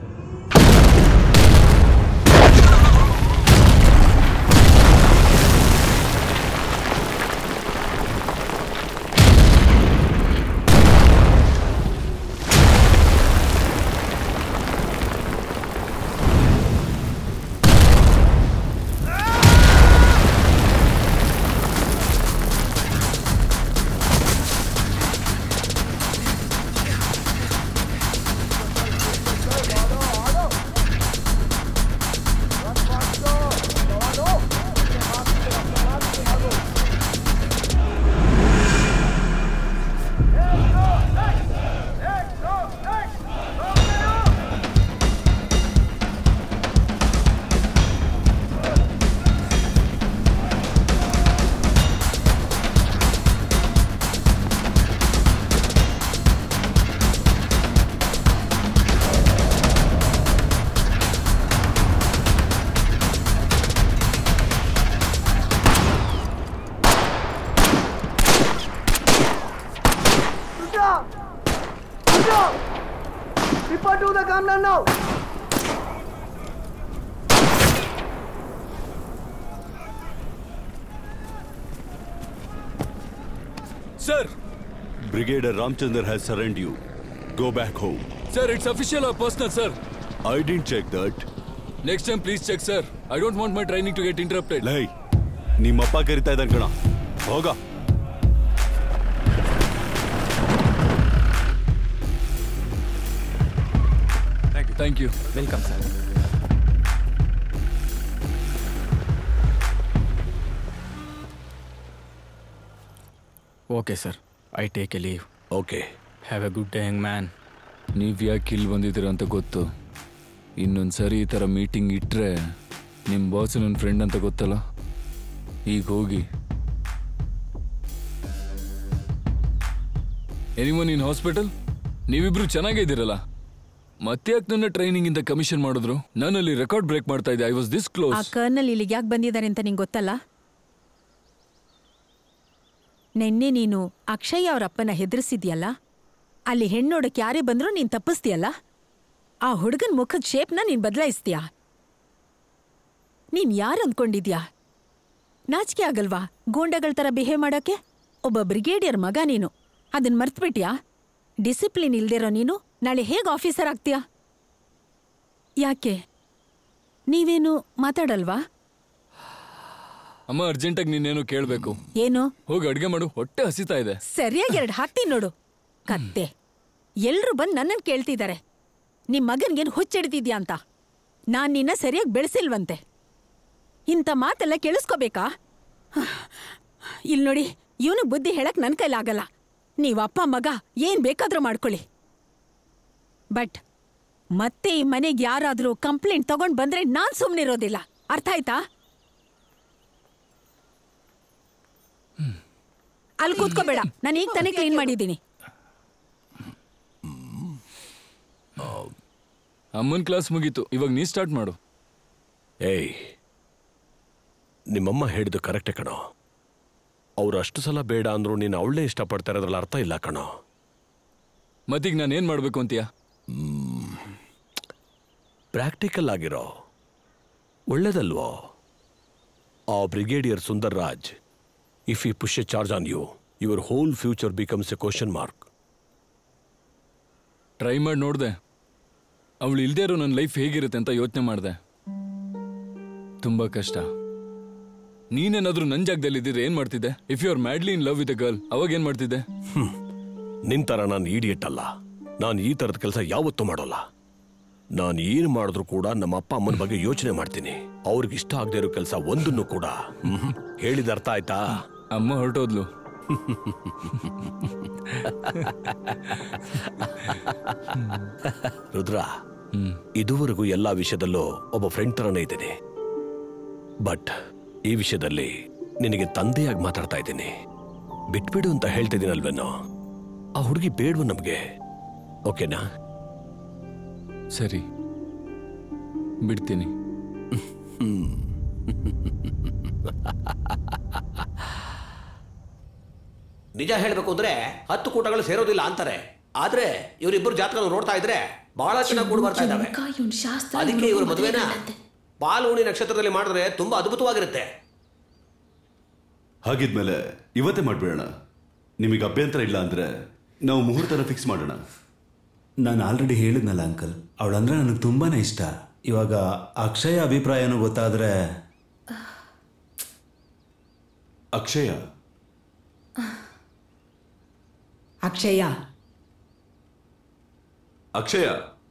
Report to the commandant now. Sir! Brigadier Ramchandar has surrendered you. Go back home. Sir, it's official or personal, sir? I didn't check that. Next time, please check, sir. I don't want my training to get interrupted. ಲೈ ನಿಮ್ಮಪ್ಪ ಕರಿತಾ ಇದ್ದಾನೆ ಕಣ ಹೋಗ thank you welcome sir okay sir I take a leave okay have a good day young man ನೀವು ಯಾಕೆ ಇಲ್ಲಿ ಬಂದಿದ್ದೀರ ಅಂತ ಗೊತ್ತು ಇನ್ನೊಂದು ಸರಿ ಈ ಥರ ಮೀಟಿಂಗ್ ಇಟ್ಟರೆ ನಿಮ್ಮ ಬಾಸ್ ನನ್ನ ಫ್ರೆಂಡ್ ಅಂತ ಗೊತ್ತಲ್ಲ ಈಗ ಹೋಗಿ ಎನಿವನ್ ಇನ್ ಹಾಸ್ಪಿಟಲ್ ನೀವಿಬ್ರು ಚೆನ್ನಾಗೇ ಇದ್ದೀರಲ್ಲ ಮತ್ತೆ ಯಾಕೆ ನನ್ನ ಟ್ರೈನಿಂಗ್ ಇಂದ ಕಮಿಷನ್ ಮಾಡಿದ್ರು ನಾನಲ್ಲಿ ರೆಕಾರ್ಡ್ ಬ್ರೇಕ್ ಮಾಡ್ತಾ ಇದ್ದೆ I was this uh close colonel ಇಲ್ಲಿಗೆ ಯಾಕೆ ಬಂದಿದ್ದಾರೆ ಅಂತ ನಿಂಗೆ ಗೊತ್ತಲ್ಲ ನೆನ್ನೆ ನೀನು ಅಕ್ಷಯ್ ಅವ್ರ ಅಪ್ಪನ ಹೆದರ್ಸಿದ್ಯಲ್ಲ ಅಲ್ಲಿ ಹೆಣ್ಣೋಡಕ್ಕೆ ಯಾರೇ ಬಂದರೂ ನೀನು ತಪ್ಪಿಸ್ತೀಯಲ್ಲ ಆ ಹುಡುಗನ ಮುಖದ ಶೇಪ್ನ ನೀನು ಬದಲಾಯಿಸ್ತೀಯಾ ನೀನ್ ಯಾರು ಅಂದ್ಕೊಂಡಿದ್ಯಾ ನಾಚಿಕೆ ಆಗಲ್ವಾ ಗೂಂಡಗಳ ಥರ ಬಿಹೇವ್ ಮಾಡೋಕ್ಕೆ ಒಬ್ಬ ಬ್ರಿಗೇಡಿಯರ್ ಮಗ ನೀನು ಅದನ್ನ ಮರ್ತ್ಬಿಟ್ಯಾ ಡಿಸಿಪ್ಲಿನ್ ಇಲ್ದಿರೋ ನೀನು ನಾಳೆ ಹೇಗೆ ಆಫೀಸರ್ ಆಗ್ತೀಯಾ ಯಾಕೆ ನೀವೇನು ಮಾತಾಡಲ್ವಾ ಅಮ್ಮ ಅರ್ಜೆಂಟಾಗಿ ನೀನೇನು ಕೇಳಬೇಕು ಏನು ಹೋಗಿ ಅಡುಗೆ ಮಾಡು ಹೊಟ್ಟೆ ಹಸಿತಾ ಇದೆ ಸರಿಯಾಗಿ ಎರಡು ಹಾಕ್ತೀನಿ ನೋಡು ಕತ್ತೆ ಎಲ್ರು ಬಂದು ನನ್ನನ್ನು ಕೇಳ್ತಿದ್ದಾರೆ ನಿಮ್ ಮಗನ್ಗೇನು ಹುಚ್ಚಿಡ್ತಿದ್ಯಾ ಅಂತ ನಾನ್ ನಿನ್ನ ಸರಿಯಾಗಿ ಬೆಳೆಸಿಲ್ವಂತೆ ಇಂಥ ಮಾತೆಲ್ಲ ಕೇಳಿಸ್ಕೋಬೇಕಾ ಇಲ್ಲಿ ನೋಡಿ ಇವನು ಬುದ್ಧಿ ಹೇಳಕ್ ನನ್ನ ಕೈಲಾಗಲ್ಲ ನೀವು ಅಪ್ಪ ಮಗ ಏನ್ ಬೇಕಾದ್ರೂ ಮಾಡ್ಕೊಳ್ಳಿ ಬಟ್ ಮತ್ತೆ ಈ ಮನೆಗೆ ಯಾರಾದ್ರೂ ಕಂಪ್ಲೇಂಟ್ ತಗೊಂಡ್ ಬಂದ್ರೆ ನಾನ್ ಸುಮ್ಮನಿರೋದಿಲ್ಲ ಅರ್ಥ ಆಯ್ತಾ ಅಲ್ಲಿ ಕೂತ್ಕೋಬೇಡ ನಾನು ಈಗ ತಾನೇ ಕ್ಲೀನ್ ಮಾಡಿದ್ದೀನಿ ಅಮ್ಮನ ಕ್ಲಾಸ್ ಮುಗೀತು ಇವಾಗ ನೀ ಸ್ಟಾರ್ಟ್ ಮಾಡು ಏಯ್ ನಿಮ್ಮಮ್ಮ ಹೇಳಿದ್ದು ಕರೆಕ್ಟೇ ಕಣೋ ಅವ್ರು ಅಷ್ಟು ಸಲ ಬೇಡ ಅಂದ್ರು ನೀನು ಅವಳೇ ಇಷ್ಟಪಡ್ತಾ ಇರೋದ್ರಲ್ಲಿ ಅರ್ಥ ಇಲ್ಲ ಕಣೋ ಮತ್ತೀಗ ನಾನು ಏನು ಮಾಡಬೇಕು ಅಂತೀಯ ಪ್ರಾಕ್ಟಿಕಲ್ ಆಗಿರೋ ಒಳ್ಳೇದಲ್ವೋ ಆ brigadier Sundar Raj if you push a charge on you your whole future becomes a question mark try ಮಾಡಿ ನೋಡಿದೆ ಅವಳು ಇಲ್ದೇ ಇರೋ ನನ್ನ ಲೈಫ್ ಹೇಗಿರುತ್ತೆ ಅಂತ ಯೋಚನೆ ಮಾಡಿದೆ ತುಂಬ ಕಷ್ಟ ನೀನೇನಾದ್ರೂ ನನ್ನ ಜಾಗದಲ್ಲಿ ಇದ್ದಿದ್ರೆ ಏನು ಮಾಡ್ತಿದ್ದೆ if you are madly in love with a girl ಅವಾಗ ಏನು ಮಾಡ್ತಿದ್ದೆ ನಿನ್ ಥರ ನಾನು ಈಡಿಯಟ್ ಅಲ್ಲ ನಾನು ಈ ಥರದ ಕೆಲಸ ಯಾವತ್ತೂ ಮಾಡೋಲ್ಲ ನಾನು ಏನು ಮಾಡಿದ್ರು ಕೂಡ ನಮ್ಮ ಅಪ್ಪ ಅಮ್ಮನ ಬಗ್ಗೆ ಯೋಚನೆ ಮಾಡ್ತೀನಿ ಅವ್ರಿಗೆ ಇಷ್ಟ ಆಗದೆ ಇರೋ ಕೆಲಸ ಒಂದನ್ನು ಕೂಡ ಮ್ಹೂ. ಹೇಳಿದ ಅರ್ಥ ಆಯ್ತಾ ಅಮ್ಮ ಹೊರಟೋದ್ಲು ರುದ್ರ ಇದುವರೆಗೂ ಎಲ್ಲ ವಿಷಯದಲ್ಲೂ ಒಬ್ಬ ಫ್ರೆಂಡ್ ತರನೇ ಇದ್ದೀನಿ ಬಟ್ ಈ ವಿಷಯದಲ್ಲಿ ನಿನಗೆ ತಂದೆಯಾಗಿ ಮಾತಾಡ್ತಾ ಇದ್ದೀನಿ ಬಿಟ್ಬಿಡು ಅಂತ ಹೇಳ್ತಿದ್ದೀನಲ್ವೇನೋ ಆ ಹುಡುಗಿ ಬೇಡವು ನಮಗೆ ಓಕೆನಾ ಸರಿ ಬಿಡ್ತೀನಿ ನಿಜ ಹೇಳಬೇಕು ಅಂದ್ರೆ ಹತ್ತು ಕೂಟಗಳು ಸೇರೋದಿಲ್ಲ ಅಂತಾರೆ ಆದ್ರೆ ಇವರಿಬ್ಬರು ಜಾತಕ ನೋಡ್ತಾ ಇದ್ರೆ ಬಹಳ ಚೆನ್ನಾಗಿ ಕೂಡ ಬರ್ತಾ ಇದ್ದಾವೆ ಅದಕ್ಕೆ ಇವರು ಮದುವೆನ ಪಾಲ್ಗುಣಿ ನಕ್ಷತ್ರದಲ್ಲಿ ಮಾಡಿದ್ರೆ ತುಂಬಾ ಅದ್ಭುತವಾಗಿರುತ್ತೆ ಹಾಗಿದ್ಮೇಲೆ ಇವತ್ತೇ ಮಾಡ್ಬಿಡೋಣ ನಿಮಗೆ ಅಭ್ಯಂತರ ಇಲ್ಲ ಅಂದ್ರೆ ನಾವು ಮುಹೂರ್ತನ ಫಿಕ್ಸ್ ಮಾಡೋಣ ನಾನು ಆಲ್ರೆಡಿ ಹೇಳಿದ್ನಲ್ಲ ಅಂಕಲ್ ಅವಳಂದ್ರೆ ನನಗೆ ತುಂಬಾನೇ ಇಷ್ಟ ಇವಾಗ ಅಕ್ಷಯ ಅಭಿಪ್ರಾಯನೂ ಗೊತ್ತಾದ್ರೆ ಅಕ್ಷಯ ಅಕ್ಷಯ ಅಕ್ಷಯ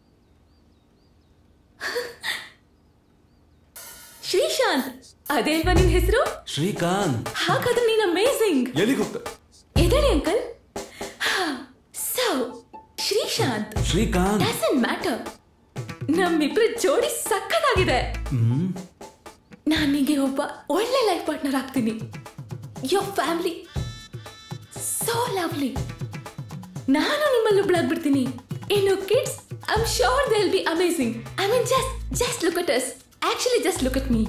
ಶ್ರೀಶಾಂತ್ ಅದೇಲ್ವಾ ನಿನ್ ಹೆಸರು ಶ್ರೀಕಾಂತ್ ಹಾಗಾದ್ರೆ ನೀನ್ ಅಮೇಸಿಂಗ್ ಎಲ್ಲಿಗೆ ಹೋಗ್ತಾ ಎದಳಿ uncle so Srishanth Srikanth doesn't matter ನಮ್ಮಿಬ್ರ ಜೋಡಿ ಸಕ್ಕತ್ತಾಗಿದೆ ಹ್ಮ್ ನಾನ್ ನಿಂಗೆ ಒಬ್ಬ ಒಳ್ಳೆ ಲೈಫ್ ಪಾರ್ಟ್ನರ್ ಆಗ್ತೀನಿ ಯೋರ್ ಫ್ಯಾಮಿಲಿ ಸೋ ಲವ್ಲಿ ನಾನು ನಿಮ್ಮಲ್ಲಿ ಒಬ್ಳಾಗ್ಬಿಡ್ತೀನಿ ಇನ್ನು kids I am sure they will be amazing I mean just just look at us actually just look at me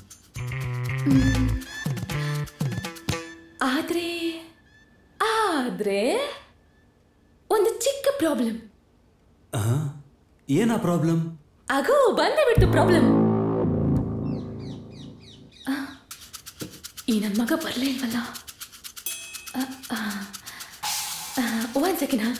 ಆದ್ರೆ ಆದ್ರೆ ಒಂದು ಚಿಕ್ಕ ಪ್ರಾಬ್ಲಮ್ ಏನಾ ಪ್ರಾಬ್ಲಮ್ ಅಗೋ ಬಂದೇ ಬಿಡ್ತು ಪ್ರಾಬ್ಲಮ್ ಈ ನನ್ನ ಮಗ ಬರಲೇ ಇಲ್ವಲ್ಲ ಒನ್ ಸೆಕೆಂಡ್ ಹಾ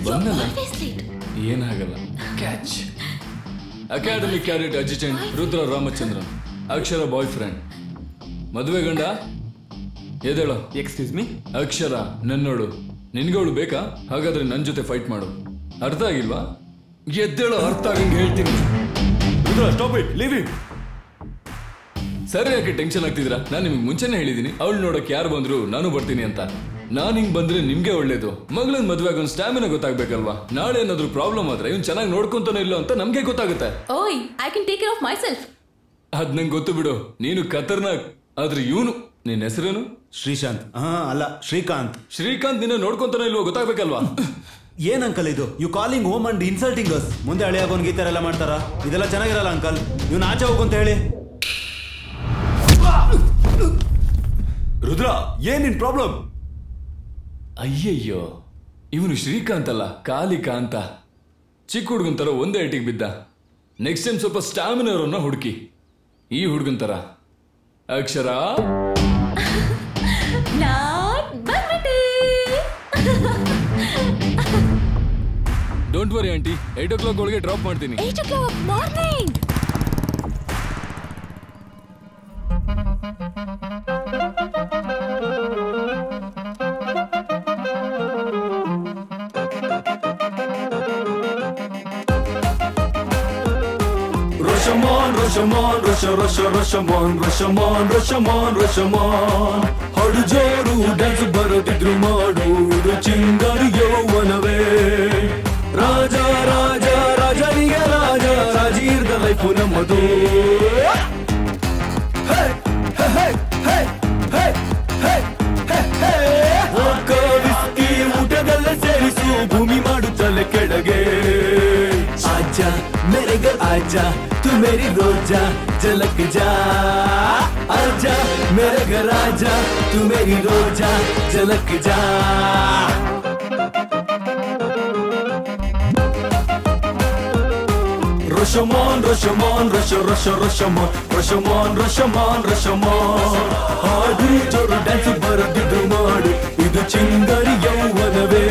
ಬಂದಲ್ಲ ಏನಾಗಲ್ಲ catch academic carrot assistant Rudra Ramachandran Akshara boyfriend ಮದುವೆ ಗಂಡ ಎದೇಳೋ ಎಕ್ಸ್ಕ್ಯೂಸ್ ಮೀ ಅಕ್ಷರ ನನ್ನೋಳು ನಿನ್ಗೋಳು ಬೇಕಾ ಹಾಗಾದ್ರೆ ನನ್ನ ಜೊತೆ ಫೈಟ್ ಮಾಡು ಅರ್ಥ ಆಗಿಲ್ವಾ ಎದ್ದೇಳೋ ಅರ್ಥ ಆಗಂಗೆ ಹೇಳ್ತೀನಿ Rudra stop it leave it ಸರಿ ಯಾಕೆ ಟೆನ್ಷನ್ ಆಗ್ತಿದ್ದೀರಾ ನಾನು ನಿಮ್ಗೆ ಮುಂಚೆನೆ ಹೇಳಿದ್ದೀನಿ ಅವಳು ನೋಡಕ್ ಯಾರು ಬಂದ್ರು ನಾನು ಬರ್ತೀನಿ ಅಂತ ನಾನ್ ಹಿಂಗ್ ಬಂದ್ರೆ ನಿಮ್ಗೆ ಒಳ್ಳೇದು ಮಗಳನ್ ಮದ್ವೆ ಆಗೋನ್ ಸ್ಟ್ಯಾಮಿನ ಗೊತ್ತಾಗ್ಬೇಕಲ್ವಾ ನಾಳೆ ಏನಾದ್ರು ಪ್ರಾಬ್ಲಮ್ ಆದ್ರೆ ಇವ್ನ್ ಚೆನ್ನಾಗಿ ನೋಡ್ಕೊಂತಾನೆ ಇಲ್ಲೋ ಅಂತ ನಮ್ಗೆ ಗೊತ್ತಾಗುತ್ತೆ ಓಯ್ I can take care of myself ಅದ್ ನಂಗೆ ಗೊತ್ತು ಬಿಡು ನೀನು ಖತರ್ನಾಕ್ ಆದ್ರೆ ಇವನು ನಿನ್ನ ಹೆಸರೇನು ಶ್ರೀಶಾಂತ್ ಹಾ ಅಲ್ಲ ಶ್ರೀಕಾಂತ್ ಶ್ರೀಕಾಂತ್ ನಿನ್ನ ನೋಡ್ಕೊಂತಾನೆ ಇಲ್ವೋ ಗೊತ್ತಾಗ್ಬೇಕಲ್ವಾ ಏನ್ ಅಂಕಲ್ ಇದು you calling home and insulting us ಮುಂದೆ ಹಳೆಯಾಗೋನ್ಗೆ ಈ ಥರ ಎಲ್ಲ ಮಾಡ್ತಾರಾ ಇದೆಲ್ಲ ಚೆನ್ನಾಗಿರಲ್ಲ ಅಂಕಲ್ ಇವ್ನ ಆಚೆ ಹೋಗು ಅಂತ ಹೇಳಿ ರುದ್ರ ಏನ್ ನಿನ್ ಪ್ರಾಬ್ಲಮ್ ಅಯ್ಯಯ್ಯೋ ಇವನು ಶ್ರೀಕಾಂತ್ ಅಲ್ಲ ಕಾಲಿಕಾಂತ ಚಿಕ್ಕ ಹುಡುಗನ್ ತರ ಒಂದೇ ಐಟಿಗೆ ಬಿದ್ದ ನೆಕ್ಸ್ಟ್ ಟೈಮ್ ಸ್ವಲ್ಪ ಸ್ಟಾಮಿನರನ್ನ ಹುಡುಕಿ ಈ ಹುಡುಗನ್ ತರ ಅಕ್ಷರ ನಾಟ್ ಬಂದ್ಬಿಟ್ಟೆ don't worry aunty eight o'clock ಒಳಗೆ ಡ್ರಾಪ್ ಮಾಡ್ತೀನಿ eight o'clock morning Rashomon, Rashomon, Rasha, Rasha, Rashomon, Rashomon, Rashomon, Rashomon. ಹಾಡು ಜೋರು ಡ್ಯಾನ್ಸ್ ಬರೋದಿದ್ರು ಮಾಡು ಇದು ಚಿಂಗರಿ ಯೌವನವೇ ರಾಜ ರಾಜ ರಾಜನಿಗೆ ರಾಜ ರಾಜೀರ್ದ ಲೈಫು ನಮ್ಮದು ಹೇ, ಹೇ, ಹೇ, ಹೇ, ಹೇ, ಹೇ, ಹೇ, ಹೇ. ಒಕ್ಕ ವಿಸ್ಕಿ ಊಟದಲ್ಲೇ ಸೇರಿಸು ಭೂಮಿ ಮಾಡುತ್ತಲೆ ಕೆಳಗೆ आजा मेरे घर आजा तू मेरी रोजा झलक जा आजा मेरे घर आजा तू मेरी रोजा झलक जा Rashomon, Rashomon, Rasha, Rasha, Rashomon, Rashomon, Rashomon, Rashomon. ಹಾಡು ಜೋರು ಡ್ಯಾನ್ಸ್ ಬರದಿದ್ದು ಮಾಡು ಇದು ಚಿಂಗರಿ ಯೌವನವೇ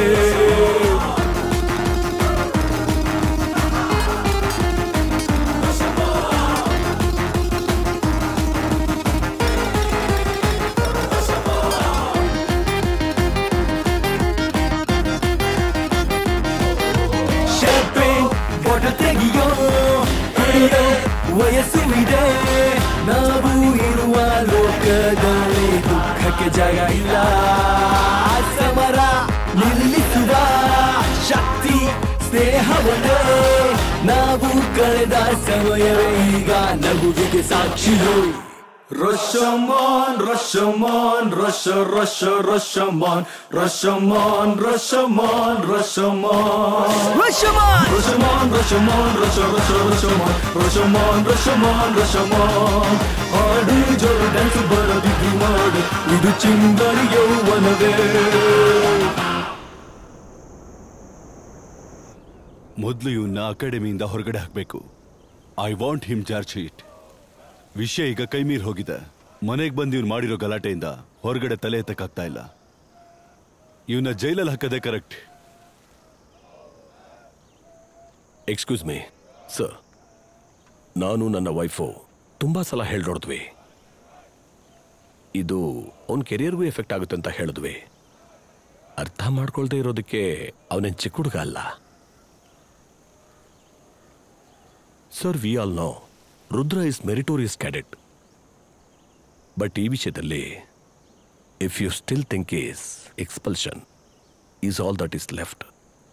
ಶಾಂಪೇನ್ ಬಾಟಲ್ ತೆಗಿಯೋ ಹಿಡಿಯೋ ವಯಸ್ಸು ಇದೆ ನಾವು ಇರುವ ಲೋಕದಲ್ಲಿ ದುಃಖಕ್ಕೆ ಜಾಗ ಇಲ್ಲ ಸಮರ ನಿಲ್ಲಿಸುವ ಶಕ್ತಿ ಸ್ನೇಹವನ್ನೇ ನಾವು ಕಳೆದ ಸಮಯವೇ ಈಗ ನಗುವಿಗೆ ಸಾಕ್ಷಿಯೋ Rashomon, Rashomon, Rasha, Rasha, Rashomon, Rashomon, Rashomon, Rashomon. Rashomon! Rashomon, Rashomon, Rasha, Rasha, Rashomon, Rashomon, Rashomon, Rashomon. ಹಾಡು ಜೋರು ಡ್ಯಾನ್ಸ್ ಬರೋದಿದ್ದು ಮಾಡು ಇದು ಚಿಂಗರಿ ಯೌವನವೇ ಮೊದಲು ಇವನ್ನ ಅಕಾಡೆಮಿಯಿಂದ ಹೊರಗಡೆ ಹಾಕಬೇಕು I want him charge sheet ವಿಷಯ ಈಗ ಕೈ ಮೀರಿ ಹೋಗಿದೆ ಮನೆಗೆ ಬಂದು ಇವ್ನು ಮಾಡಿರೋ ಗಲಾಟೆಯಿಂದ ಹೊರಗಡೆ ತಲೆ ಎತ್ತಕ್ಕಾಗ್ತಾ ಇಲ್ಲ ಇವನ್ನ ಜೈಲಲ್ಲಿ ಹಾಕದೆ ಕರೆಕ್ಟ್ ಎಕ್ಸ್ಕ್ಯೂಸ್ ಮೀ ಸರ್ ನಾನು ನನ್ನ ವೈಫು ತುಂಬ ಸಲ ಹೇಳಿ ನೋಡಿದ್ವಿ ಇದು ಅವನ ಕೆರಿಯರ್ಗೂ ಎಫೆಕ್ಟ್ ಆಗುತ್ತೆ ಅಂತ ಹೇಳಿದ್ವಿ ಅರ್ಥ ಮಾಡ್ಕೊಳ್ದೇ ಇರೋದಕ್ಕೆ ಅವನೇನು ಚಿಕ್ಕ ಹುಡುಗ ಅಲ್ಲ sir we all know Rudra is meritorious cadet but ಈ ವಿಷಯದಲ್ಲಿ if you still think is expulsion is all that is left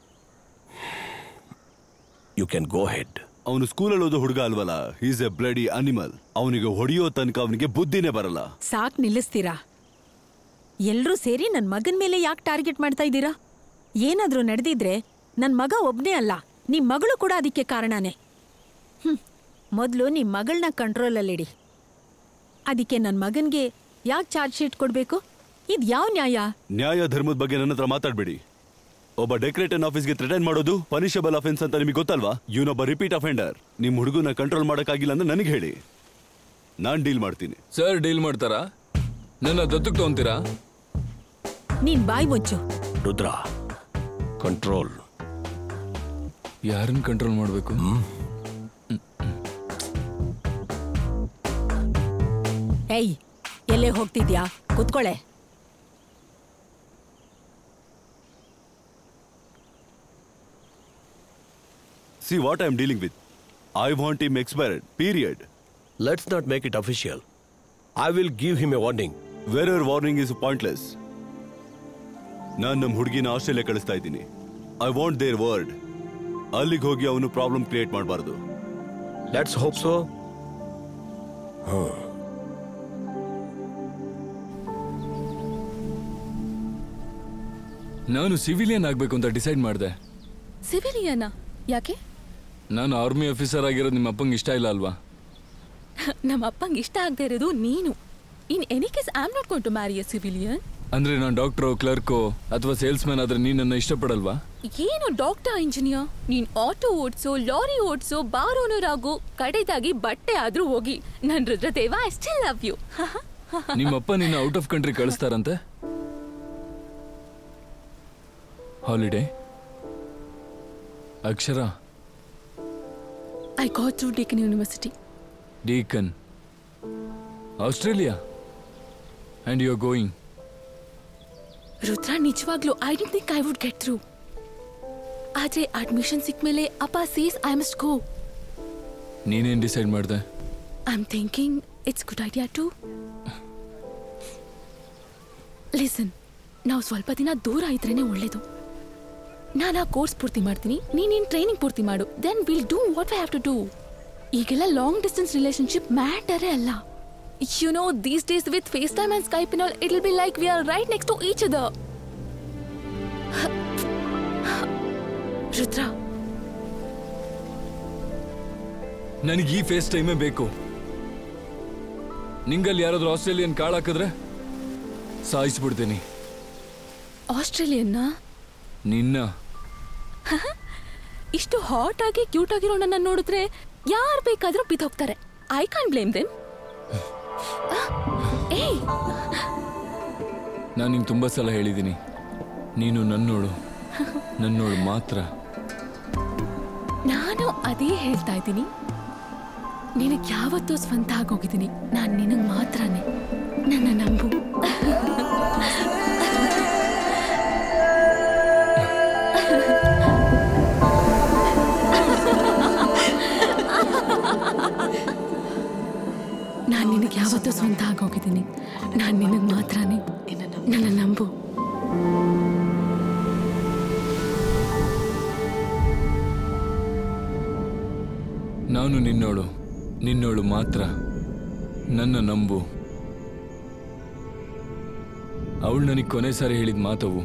you can go head ಅವನು ಸ್ಕೂಲಲ್ಲಿ ಓದೋ ಹುಡುಗ ಅಲ್ವಲ್ಲ ಈಸ್ ಎ ಬ್ಲಡಿ ಅನಿಮಲ್ ಅವನಿಗೆ ಹೊಡೆಯೋ ತನಕ ಅವನಿಗೆ ಬುದ್ಧಿನೇ ಬರಲ್ಲ ಸಾಕ್ ನಿಲ್ಲಿಸ್ತೀರಾ ಎಲ್ರೂ ಸೇರಿ ನನ್ ಮಗನ್ ಮೇಲೆ ಯಾಕೆ ಟಾರ್ಗೆಟ್ ಮಾಡ್ತಾ ಇದ್ದೀರಾ ಏನಾದ್ರೂ ನಡೆದಿದ್ರೆ ನನ್ ಮಗ ಒಬ್ನೇ ಅಲ್ಲ ನಿಮ್ ಮಗಳು ಕೂಡ ಅದಕ್ಕೆ ಕಾರಣನೇ ಹ್ಮ್ ಮೊದಲು ನಿಮ್ ಮಗಳನ್ನ ಕಂಟ್ರೋಲಲ್ಲಿಡಿ ಅದಕ್ಕೆ ನನ್ ಮಗನ್ಗೆ ಯಾಕೆ ಚಾರ್ಜ್ ಶೀಟ್ ಕೊಡ್ಬೇಕು ಇದ್ ಯಾವ ನ್ಯಾಯ ನ್ಯಾಯ ಧರ್ಮದ ಬಗ್ಗೆ ನನ್ನ ಹತ್ರ ಮಾತಾಡ್ಬೇಡಿ ಒಬ್ಬ ಡೆಕೋರೇಟರ್ ಆಫೀಸ್ಗೆ ಥ್ರೆಟನ್ ಮಾಡೋದು ಪನಿಷಬಲ್ ಅಫೆನ್ಸ್ ಅಂತ ನಿಮಗೆ ಗೊತ್ತಲ್ವಾ ಇವನೊಬ್ಬ ರಿಪೀಟ್ ಅಫೆಂಡರ್ ನಿಮ್ ಹುಡುಗನ ಕಂಟ್ರೋಲ್ ಮಾಡೋಕ್ಕಾಗಿಲ್ಲ ಅಂದ್ರೆ ನನಗೆ ಹೇಳಿ ನಾನ್ ಡೀಲ್ ಮಾಡ್ತೀನಿ ಸರ್ ಡೀಲ್ ಮಾಡ್ತಾರಾ ನನ್ನ ದತ್ತಕ್ಕೆ ತಗೊಂತೀರಾ ನೀನ್ ಬಾಯ್ ಮುಚ್ಚು ರುದ್ರ ಕಂಟ್ರೋಲ್ ಯಾರನ್ನ ಕಂಟ್ರೋಲ್ ಮಾಡಬೇಕು ಏಯ್ ಎಲ್ಲೇ ಹೋಗ್ತಿದ್ಯಾ ಕುತ್ಕೊಳ್ಳೆ See what I'm dealing with. I want him expired. Period. Let's not make it official. I will give him a warning. Wherever warning is pointless. ನಾನು ನಮ್ಮ ಹುಡುಗಿನ ಆಸ್ಟ್ರೇಲಿಯಾ ಕಳಿಸ್ತಾ ಇದ್ದೀನಿ ಐ ವಾಂಟ್ ದೇರ್ ವರ್ಡ್ ಅಲ್ಲಿಗೆ ಹೋಗಿ ಅವನು ಪ್ರಾಬ್ಲಮ್ ಕ್ರಿಯೇಟ್ ಮಾಡಬಾರ್ದು ಲೆಟ್ಸ್ ಹೋಪ್ ಸೊ ನಾನು ಸಿವಿಲಿಯನ್ ಆಗಬೇಕು ಅಂತ ಡಿಸೈಡ್ ಮಾಡಿದೆ ಸಿವಿಲಿಯನ ಯಾಕೆ ನಾನು ಆರ್ಮಿ ಆಫೀಸರ್ ಆಗಿರೋದು ನಿಮ್ಮ ಅಪ್ಪಂಗೆ ಇಷ್ಟ ಇಲ್ಲ ಅಲ್ವಾ ನಮ್ಮ ಅಪ್ಪಂಗೆ ಇಷ್ಟ ಆಗದೆ ಇರೋದು ನೀನು in any case I am not going to marry a civilian ಅಂದ್ರೆ ನಾನು ಡಾಕ್ಟ್ರೋ ಕ್ಲರ್ಕೋ ಅಥವಾ ಸೇಲ್ಸ್ ಮ್ಯಾನ್ ಆದ್ರೆ ನೀನು ನನ್ನ ಇಷ್ಟಪಡಲ್ವಾ ಏನು ಡಾಕ್ಟರ್ ಇಂಜಿನಿಯರ್ ನೀನ್ ಆಟೋ ಓಡ್ಸೋ ಲಾರಿ ಓಡ್ಸೋ ಬಾರ್ ಓನರ್ ಆಗು ಕಡೆದಾಗಿ ಬಟ್ಟೆ ಆದ್ರೂ ಹೋಗಿ ನನ್ Rudradeva I still love you ನಿಮ್ಮಪ್ಪ ನಿನ್ನ ಔಟ್ ಆಫ್ ಕಂಟ್ರಿ ಕಳಿಸ್ತಾರಂತೆ holiday Akshara I got through Deakin university Deakin Australia and you are going Rudra ನಿಜವಾಗ್ಲೂ I didn't think I would get through ಆದ್ರೆ ಅಡ್ಮಿಷನ್ ಸಿಕ್ಮೇಲೆ ಅಪ್ಪ ಸೇಸ್ ಐ ಮಸ್ಟ್ ಗೋ ನೀನೇನು ಡಿಸೈಡ್ ಮಾಡಿದೆ I am thinking it's good idea to listen ನಾವು ಸ್ವಲ್ಪ ದಿನ ದೂರ ಇದ್ರೇನೆ ಒಳ್ಳೇದು ನಾನು ಆ ಕೋರ್ಸ್ ಪೂರ್ತಿ ಮಾಡ್ತೀನಿ ನೀನು ನಿನ್ನ ಟ್ರೈನಿಂಗ್ ಪೂರ್ತಿ ಮಾಡು then will do what I have to do ಈಗೆಲ್ಲ ಲಾಂಗ್ ಡಿಸ್ಟೆನ್ಸ್ ರಿಲೇಶನ್ಶಿಪ್ ಮ್ಯಾಟರೇ ಅಲ್ಲ you know these days with FaceTime and Skype in all it will be like we are right next to each other Rudra ನನಗೆ ಈ ಫೇಸ್ ಟೈಮೇ ಬೇಕು ನಿಂಗಲ್ಲಿ ಯಾರಾದ್ರೂ ಆಸ್ಟ್ರೇಲಿಯನ್ ಕಾಳಾಕಿದ್ರೆ ಸಾಯಿಸ್ಬಿಡ್ತೀನಿ ಆಸ್ಟ್ರೇಲಿಯನ್ನ ನಿನ್ನ ಇಷ್ಟು ಹಾಟ್ ಆಗಿ ಕ್ಯೂಟ್ ಆಗಿರೋ ನನ್ನ ನೋಡಿದ್ರೆ ಯಾರು ಬೇಕಾದ್ರೂ ಬಿದ್ದೋಗ್ತಾರೆ ಐ ಕಾನ್ ಬ್ಲೇಮ್ ದೆಮ್ ಏಯ್ ನಾನು ನಿಂಗೆ ತುಂಬ ಸಲ ಹೇಳಿದ್ದೀನಿ ನೀನು ನನ್ನೋಳು ನನ್ನೋಳು ಮಾತ್ರ ನಾನು ಅದೇ ಹೇಳ್ತಾ ಇದ್ದೀನಿ ನಿನಗೆ ಯಾವತ್ತೂ ಸ್ವಂತ ಆಗೋಗಿದ್ದೀನಿ ನಾನು ನಿನಗೆ ಮಾತ್ರನೇ ನನ್ನ ನಂಬು ನಾನು ನಿನಗೆ ಯಾವತ್ತೂ ಸ್ವಂತ ಆಗೋಗಿದ್ದೀನಿ ನಾನು ನಿನಗೆ ಮಾತ್ರನೇ ನನ್ನ ನಂಬು ನಾನು ನಿನ್ನೋಳು ನಿನ್ನೋಳು ಮಾತ್ರ ನನ್ನ ನಂಬು ಅವಳು ನನಗೆ ಕೊನೆ ಸಾರಿ ಹೇಳಿದ ಮಾತವು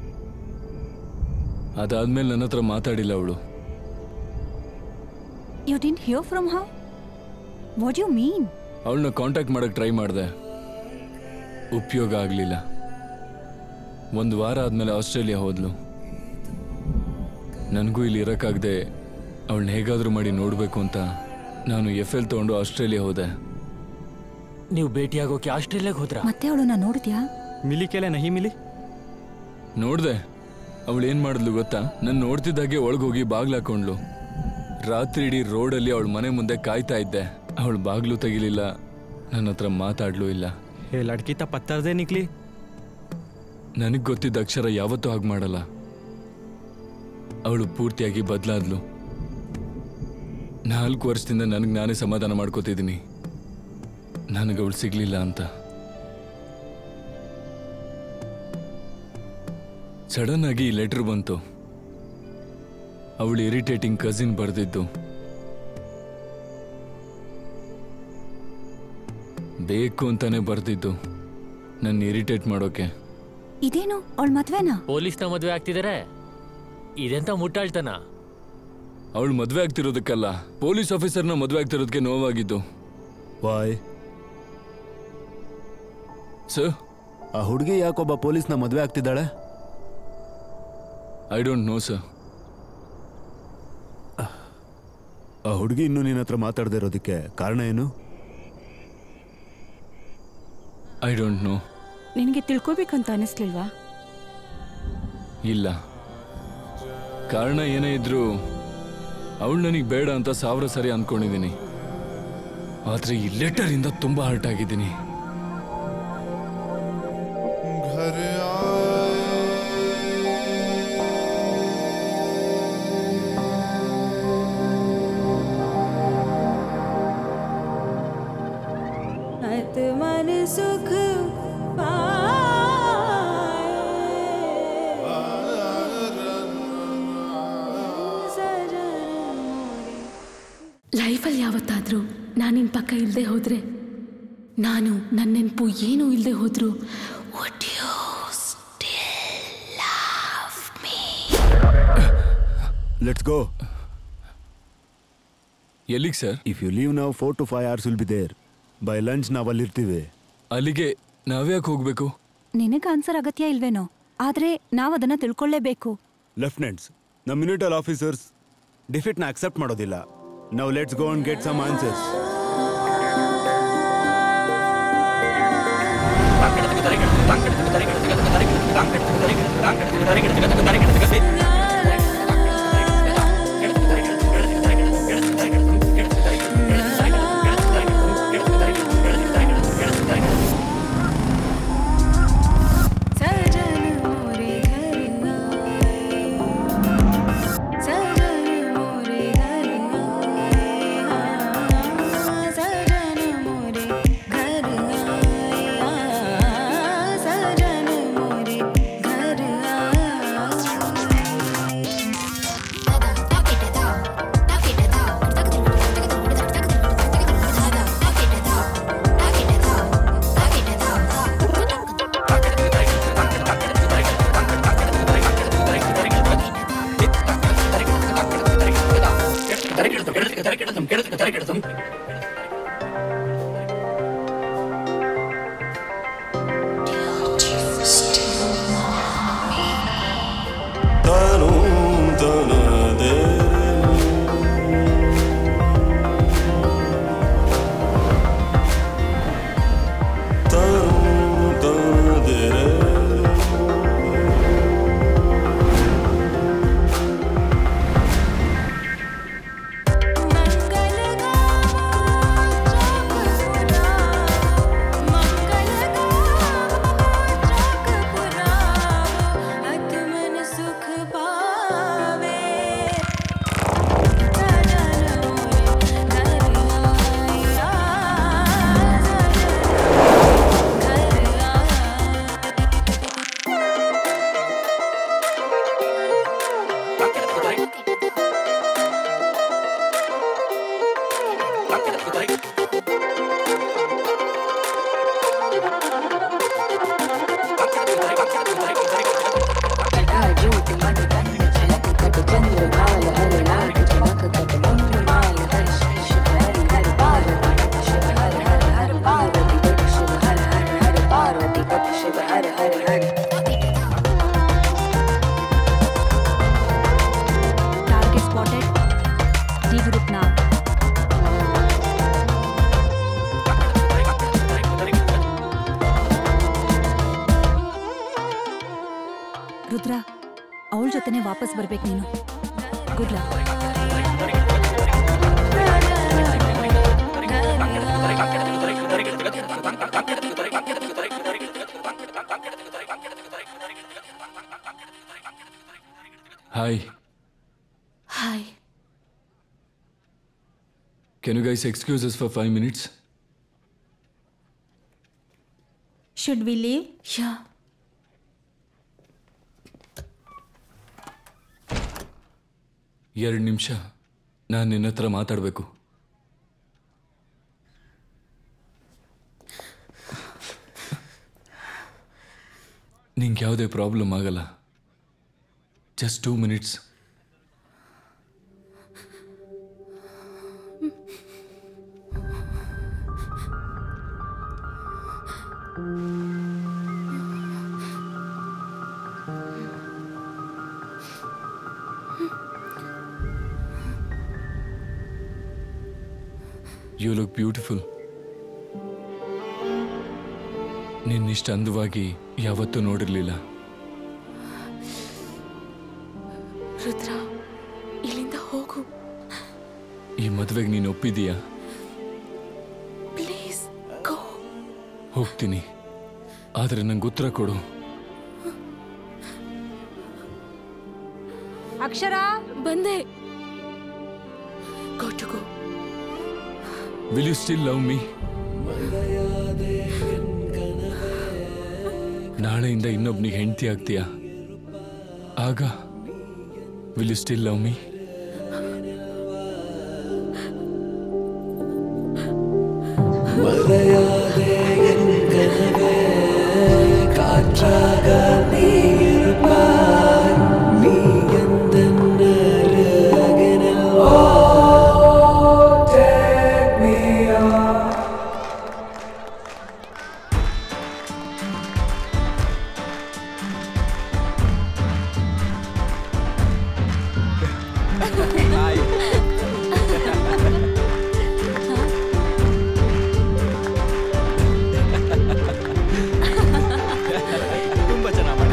ಅದಾದ್ಮೇಲೆ ನನ್ನ ಹತ್ರ ಮಾತಾಡಿಲ್ಲ ಅವಳು you didn't hear from how what you mean ಅವಳನ್ನ ಕಾಂಟ್ಯಾಕ್ಟ್ ಮಾಡಕ್ಕೆ ಟ್ರೈ ಮಾಡಿದೆ ಉಪಯೋಗ ಆಗಲಿಲ್ಲ ಒಂದು ವಾರ ಆದಮೇಲೆ ಆಸ್ಟ್ರೇಲಿಯಾ ಹೋದ್ಲು ನನಗೂ ಇಲ್ಲಿ ಇರೋಕ್ಕಾಗದೆ ಅವಳನ್ನ ಹೇಗಾದರೂ ಮಾಡಿ ನೋಡಬೇಕು ಅಂತ ನಾನು ಎಫ್ ಎಲ್ ತೊಗೊಂಡು ಆಸ್ಟ್ರೇಲಿಯಾ ಹೋದೆ ನೀವು ಭೇಟಿಯಾಗೋಕೆ ಆಸ್ಟ್ರೇಲಿಯಾಗೆ ಹೋದ್ರಾ ಮತ್ತೆ ಅವಳನ್ನ ನೋಡಿದ್ಯಾ ಮಿಲಿ ಕೆಲೆ ನಹಿ ಮಿಲಿ ನೋಡ್ದೆ ಅವಳು ಏನ್ ಮಾಡಿದ್ಲು ಗೊತ್ತಾ ನಾನು ನೋಡ್ತಿದ್ದಾಗೆ ಒಳಗೋಗಿ ಬಾಗ್ಲು ಹಾಕೊಂಡ್ಲು ರಾತ್ರಿ ಇಡೀ ರೋಡಲ್ಲಿ ಅವಳ ಮನೆ ಮುಂದೆ ಕಾಯ್ತಾ ಇದ್ದೆ ಅವಳು ಬಾಗ್ಲು ತೆಗಿಲಿಲ್ಲ ನನ್ನ ಹತ್ರ ಮಾತಾಡ್ಲೂ ಇಲ್ಲ ये लड़की तो पत्थर से निकली ನನಗೆ ಗೊತ್ತಿದ್ದ ಅಕ್ಷರ ಯಾವತ್ತೂ ಹಾಗೆ ಮಾಡಲ್ಲ ಅವಳು ಪೂರ್ತಿಯಾಗಿ ಬದಲಾದ್ಲು ನಾಲ್ಕು ವರ್ಷದಿಂದ ನನಗೆ ನಾನೇ ಸಮಾಧಾನ ಮಾಡ್ಕೋತಿದ್ದೀನಿ ನನಗೆ ಅವಳು ಸಿಗ್ಲಿಲ್ಲ ಅಂತ ಸಡನ್ ಆಗಿ ಈ ಲೆಟರ್ ಬಂತು ಅವಳು ಇರಿಟೇಟಿಂಗ್ ಕಸಿನ್ ಬರೆದಿದ್ದು ಬೇಕು ಅಂತಾನೆ ಬರ್ದಿದ್ದು ನನ್ನ ಇರಿಟೇಟ್ ಮಾಡೋಕೆ ಇದೇನು ಅವಳ ಮದ್ವೆನಾ ಪೊಲೀಸ್ನ ಮದುವೆ ಆಗ್ತಿದ್ದಾರೆ ಇದೆಂತ ಮುಟ್ಟಾಳ್ತನ ಅವಳು ಮದುವೆ ಆಗ್ತಿರೋದಕ್ಕಲ್ಲ ಪೊಲೀಸ್ ಆಫೀಸರ್ನ ಮದುವೆ ಆಗ್ತಿರೋದಕ್ಕೆ ನೋವಾಗಿದ್ದು ವಾಯ್ ಸರ್ ಆ ಹುಡುಗಿ ಯಾಕೊಬ್ಬ ಪೊಲೀಸ್ನ ಮದುವೆ ಆಗ್ತಿದ್ದಾಳೆ ಐ ಡೋಂಟ್ ನೋ ಸರ್ ಆ ಹುಡುಗಿ ಇನ್ನೂ ನಿನ್ನ ಹತ್ರ ಮಾತಾಡದೇ ಇರೋದಕ್ಕೆ ಕಾರಣ ಏನು ಐ ಡೋಂಟ್ ನೋ ನಿನಗೆ ತಿಳ್ಕೊಬೇಕಂತ ಅನಿಸ್ಲಿಲ್ವಾ ಇಲ್ಲ ಕಾರಣ ಏನೇ ಇದ್ರೂ ಅವಳು ನನಗೆ ಬೇಡ ಅಂತ ಸಾವಿರ ಸರಿ ಅನ್ಕೊಂಡಿದ್ದೀನಿ ಆದ್ರೆ ಈ ಲೆಟರ್ ಇಂದ ತುಂಬಾ ಹರ್ಟ್ ಆಗಿದ್ದೀನಿ मन सुख ಲೈಫಲ್ಲಿ ಯಾವತ್ತಾದರೂ ನಾನು ನಿನ್ನ ಪಕ್ಕ ಇಲ್ಲದೆ ಹೋದರೆ ನಾನು ನನ್ನ ನೆನಪು ಏನೂ ಇಲ್ಲದೆ ಹೋದರೂ ಲೆಟ್ಸ್ ಗೋ ಎಲ್ಲಿಗೆ ಸರ್ ಇಫ್ ಯು ಲೀವ್ ನಾವು four to five hours will be there by lunch ನಾವು ಅಲ್ಲಿರ್ತೀವಿ ಅಲ್ಲಿಗೆ ನಾವ್ಯಾಕೆ ಹೋಗ್ಬೇಕು ನಿನಗೆ ಆನ್ಸರ್ ಅಗತ್ಯ ಇಲ್ವೇನೋ ಆದ್ರೆ ನಾವದನ್ನ ತಿಳ್ಕೊಳ್ಳೇಬೇಕು ಲೆಫ್ಟಿನೆಂಟ್ಸ್ ನಮ್ಮ ಮಿನಿಟಲ್ ಆಫೀಸರ್ಸ್ ಡಿಫಿಟ್ನ ಅಕ್ಸೆಪ್ಟ್ ಮಾಡೋದಿಲ್ಲ ನಾವು let's go and get some answers सजन मोरे घर आए सजन मोरे घर आए सजन मोरे घर आए सजन मोरे घर मन सुख पावे सजन मोरे घर ಟಾರ್ಗೆಟ್ ಸ್ಪಾಟೆಡ್ ಡಿ ಗ್ರೂಪ್ ನಾವು ರುದ್ರ ಅವಳ ಜೊತೆನೆ ವಾಪಸ್ ಬರ್ಬೇಕು ನೀನು good luck hi hi can you guys excuses for five minutes should we leave yeah ಎರಡು ನಿಮಿಷ ನಾನು ನಿನ್ನ ಹತ್ರ ಮಾತಾಡಬೇಕು ನಿಂಗೆ ಯಾವುದೇ ಪ್ರಾಬ್ಲಮ್ ಆಗಲ್ಲ just two minutes you look beautiful ನಿನ್ನಿಷ್ಟು ಅಂದವಾಗಿ ಯಾವತ್ತೂ ನೋಡಿರಲಿಲ್ಲ ರುದ್ರ ಇಲ್ಲಿಂದ ಹೋಗು ಈ ಮದುವೆಗೆ ನೀನು ಒಪ್ಪಿದೀಯಾ ಪ್ಲೀಸ್ ಗೋ ಹೋಗ್ತೀನಿ ಆದರೆ ನಂಗೆ ಉತ್ತರ ಕೊಡು ಅಕ್ಷರ ಬಂದೆ go to go will you still love me ನಾಳೆಯಿಂದ ಇನ್ನೊಬ್ನಿಗೆ ಹೆಂಡತಿ ಆಗ್ತೀಯಾ ಆಗ will you still love me மறையாதே என் கனவே காற்றாக நீ இருப்பாய் நீ எந்த அருகினில் Oh, take me on. ತುಂಬಾ ಚೆನ್ನಾಗಿ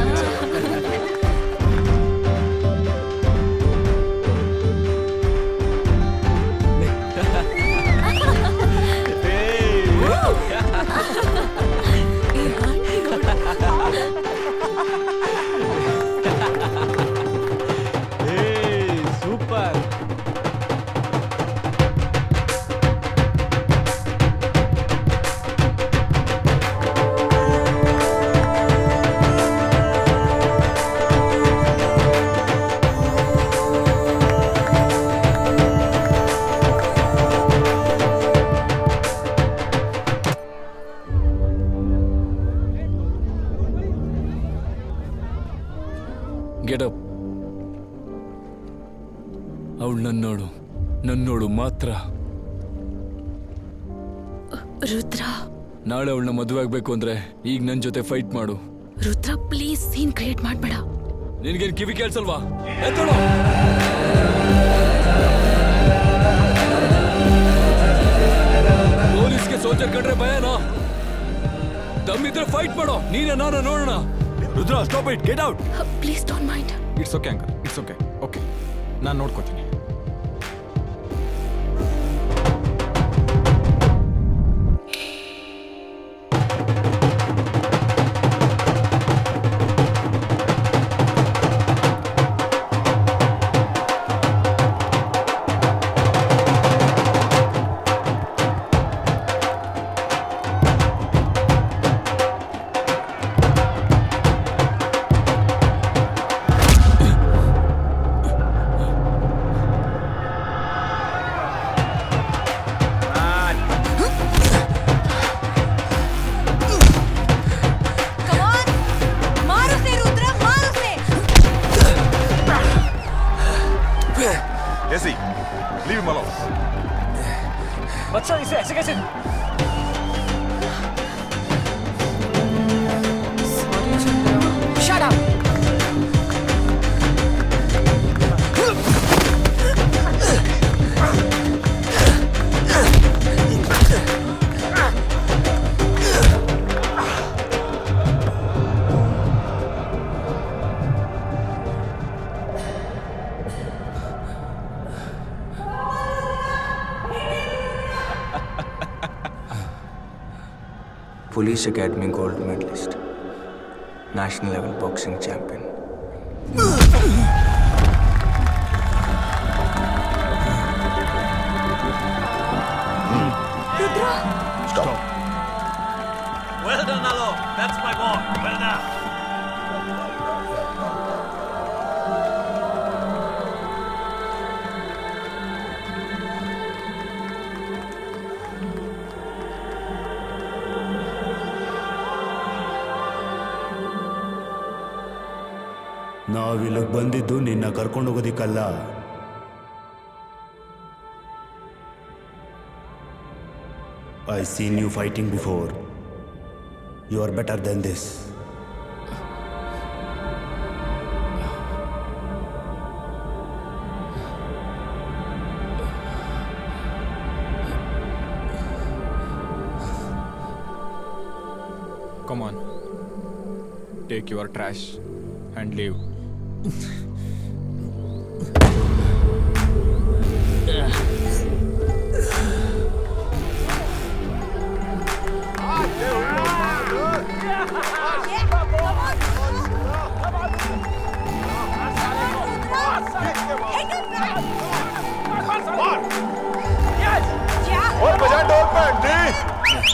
ಸೂಪರ್ ಗೆಟ್ ಅಪ್ ಅವಳು ನನ್ನೋಳು ನನ್ನೋಳು ಮಾತ್ರ ರುದ್ರ ನಾಳೆ ಅವಳನ್ನ ಮದುವೆ ಆಗ್ಬೇಕು ಅಂದ್ರೆ ಈಗ ನನ್ನ ಜೊತೆ ಫೈಟ್ ಮಾಡು ರುದ್ರ ಪ್ಲೀಸ್ ಸೀನ್ ಕ್ರಿಯೇಟ್ ಮಾಡ್ಬೇಡ ನಿನ್ಗೇನ್ ಕಿವಿ ಕೇಳ್ಸಲ್ವಾ ಎತ್ತೋಳು ಪೊಲೀಸ್ಗೆ ಸೋಲ್ಜರ್ ಕಂಡ್ರೆ ಭಯನಾ ದಮ್ಮಿದ್ರೆ ಫೈಟ್ ಮಾಡೋ ನೀನೇ ನಾನು ನೋಡೋಣ Rudra stop it get out please don't mind it's okay uncle it's okay okay ನಾನು ನೋಡ್ಕೋತೀನಿ Jesse, leave him alone. बच्चा इसे ऐसे कैसे Shut up! Police academy gold medalist national level boxing champion Stop. Well done, Nalo. That's my boy. Well done. ನಾವಿಲ್ಲಿಗೆ ಬಂದಿದ್ದು ನಿನ್ನ ಕರ್ಕೊಂಡು ಹೋಗೋದಿಕ್ಕಲ್ಲ I seen you fighting before you are better then this Come on. Take your trash and leave. और बजा ढोल पे जी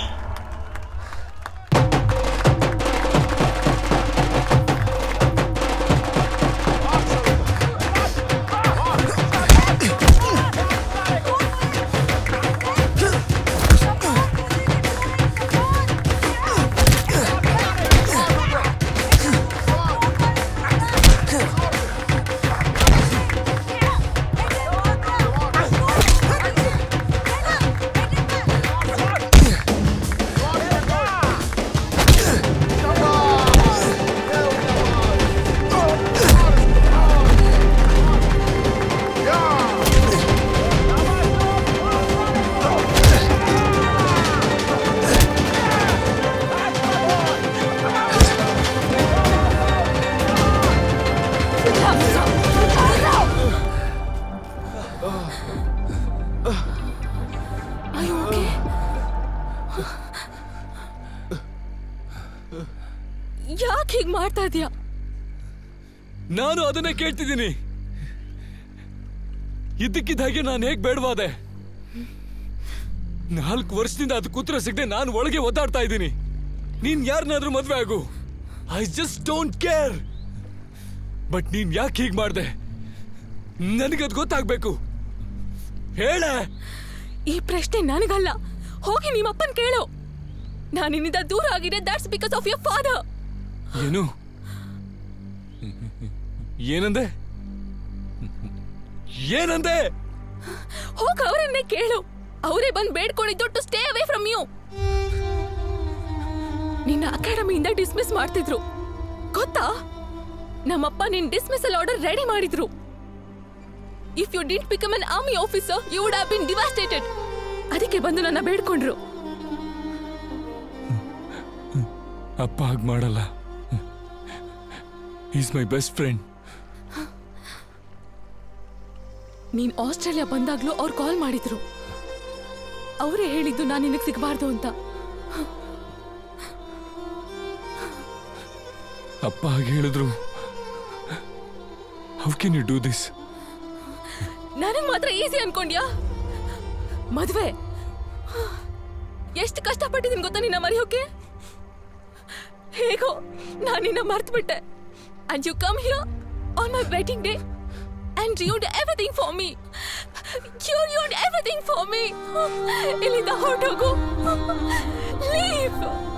Are you okay? ಯಾಕೆ ಹೀಗೆ ಮಾಡ್ತಾ ಇದೀಯಾ ನಾನು ಅದನ್ನೇ ಕೇಳ್ತಿದ್ದೀನಿ ಇದ್ದಕ್ಕಿದ್ದ ಹಾಗೆ ನಾನು ಹೇಗ್ ಬೇಡವಾದೆ ನಾಲ್ಕು ವರ್ಷದಿಂದ ಅದು ಕೂತ್ರ ಸಿಗದೆ ನಾನು ಒಳಗೆ ಒದ್ದಾಡ್ತಾ ಇದ್ದೀನಿ ನೀನ್ ಯಾರನ್ನಾದ್ರೂ ಮದ್ವೆ ಆಗು I just don't care but ನೀನ್ ಯಾಕೆ ಹೀಗ್ ಮಾಡ್ದೆ ನನಗದು ಗೊತ್ತಾಗ್ಬೇಕು ಹೇಳ ಈ ಪ್ರಶ್ನೆ ನನಗಲ್ಲ ಹೋಗಿ ನಿಮ್ಮಪ್ಪನ್ ಕೇಳು ನಾನು ನಿನ್ನಿಂದ ದೂರ ಆಗಿದೆ that's because of your father ಏನು ಏನಂದೆ ಏನಂದೆ ಹೋಗ ಅವರನ್ನೇ ಕೇಳು ಅವರೇ ಬಂದು ಬೇಡ್ಕೊಂಡಿದ್ದು to stay away from you ನಿನ್ನ ಅಕಾಡೆಮಿಯಿಂದ ಡಿಸ್ಮಿಸ್ ಮಾಡ್ತಿದ್ರು ಗೊತ್ತಾ ನಮ್ಮಪ್ಪ ನಿನ್ ಡಿಸ್ಮಿಸಲ್ ಆರ್ಡರ್ ರೆಡಿ ಮಾಡಿದ್ರು if you didn't become an army officer you would have been devastated ಅದಕ್ಕೆ ಬಂದು ನನ್ನ ಬೇಡ್ಕೊಂಡ್ರು ಅಪ್ಪ ಹಾಗೆ ಮಾಡಲ್ಲ ಈಸ್ ಮೈ ಬೆಸ್ಟ್ ಫ್ರೆಂಡ್ ನೀನ್ ಆಸ್ಟ್ರೇಲಿಯಾ ಬಂದಾಗ್ಲೂ ಅವ್ರು ಕಾಲ್ ಮಾಡಿದ್ರು ಅವರೇ ಹೇಳಿದ್ದು ನಾನು ನಿನಗೆ ಸಿಗಬಾರ್ದು ಅಂತ ಅಪ್ಪ ಹಾಗೆ ಹೇಳಿದ್ರು how can you do this ನನಗ್ ಮಾತ್ರ ಈಸಿ ಅನ್ಕೊಂಡ್ಯಾ ಮದ್ವೆ ಎಷ್ಟು ಕಷ್ಟಪಟ್ಟಿದ್ದೀನಿ ಗೊತ್ತಾ ನಿನ್ನ ಮರೆಯೋಕೆ ಹೇಗೋ ನಾನು ನಿನ್ನ ಮರ್ತು ಬಿಟ್ಟೆ and you come here on my wedding day and you everything for me you you everything for me ಇಲ್ಲಿಂದ ಹೊರಟೋಗು leave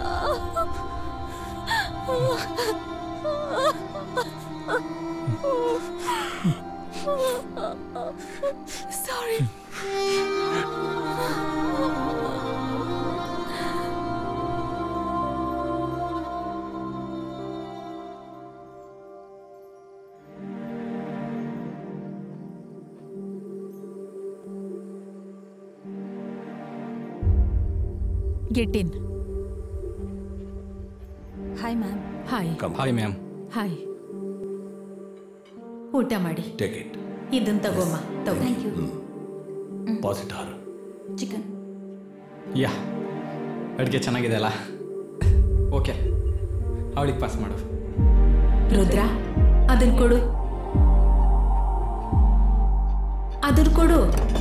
Sorry. Get in hi ma'am hi hi ma'am hi ಊಟ ಮಾಡಿ ಟೇಕ್ ಇಟ್ ಇದನ್ನ ತಗೋಮ್ಮ ತಗೋ ಪಾಸಿಟಿವ್ ಚಿಕನ್ ಯಾ ಅಡುಗೆ ಚೆನ್ನಾಗಿದೆ ಅಲ್ಲ ಓಕೆ ಅವಳಿಗೆ ಪಾಸ್ ಮಾಡು ರುದ್ರ ಅದನ್ನ ಕೊಡು ಅದನ್ನ ಕೊಡು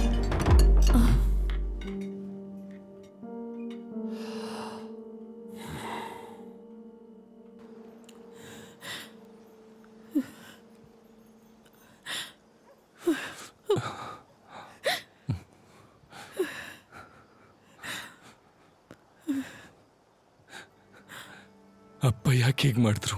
ಅಪ್ಪ ಯಾಕೆ ಹೀಗೆ ಮಾಡಿದ್ರು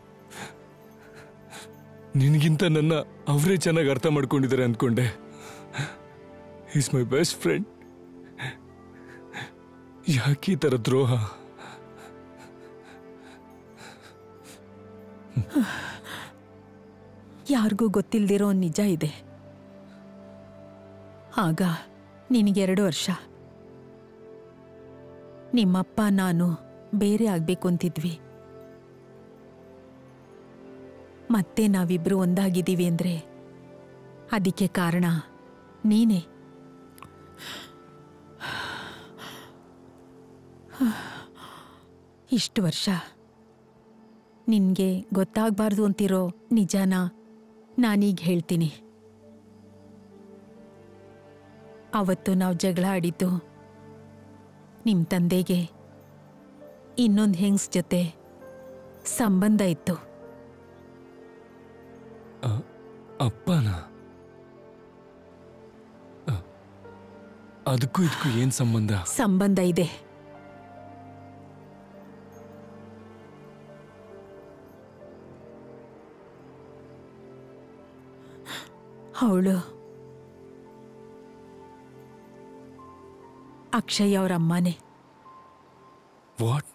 ನಿನಗಿಂತ ನನ್ನ ಅವರೇ ಚೆನ್ನಾಗಿ ಅರ್ಥ ಮಾಡ್ಕೊಂಡಿದ್ದಾರೆ ಅಂದ್ಕೊಂಡೆ ಈಸ್ ಮೈ ಬೆಸ್ಟ್ ಫ್ರೆಂಡ್ ಯಾಕೆ ಈ ಥರ ದ್ರೋಹ ಯಾರಿಗೂ ಗೊತ್ತಿಲ್ದಿರೋ ಒಂದ್ ನಿಜ ಇದೆ ಆಗ ನಿನಗೆರಡು ವರ್ಷ ನಿಮ್ಮಪ್ಪ ನಾನು ಬೇರೆ ಆಗ್ಬೇಕು ಅಂತಿದ್ವಿ ಮತ್ತೆ ನಾವಿಬ್ರು ಒಂದಾಗಿದ್ದೀವಿ ಅಂದ್ರೆ ಅದಕ್ಕೆ ಕಾರಣ ನೀನೇ ಇಷ್ಟು ವರ್ಷ ನಿನ್ಗೆ ಗೊತ್ತಾಗಬಾರ್ದು ಅಂತಿರೋ ನಿಜಾನ ನಾನೀಗ ಹೇಳ್ತೀನಿ ಅವತ್ತು ನಾವು ಜಗಳ ಆಡಿದ್ದು ನಿಮ್ಮ ತಂದೆಗೆ ಇನ್ನೊಂದು ಹೆಂಗ್ಸ್ ಜೊತೆ ಸಂಬಂಧ ಇತ್ತು ಅ- ಅಪ್ಪನ ಅ, ಅದಕ್ಕೂ ಇದಕ್ಕೂ ಏನ್ ಸಂಬಂಧ ಸಂಬಂಧ ಇದೆ ಅವಳು ಅಕ್ಷಯ್ ಅವ್ರ ಅಮ್ಮನೇ ವಾಟ್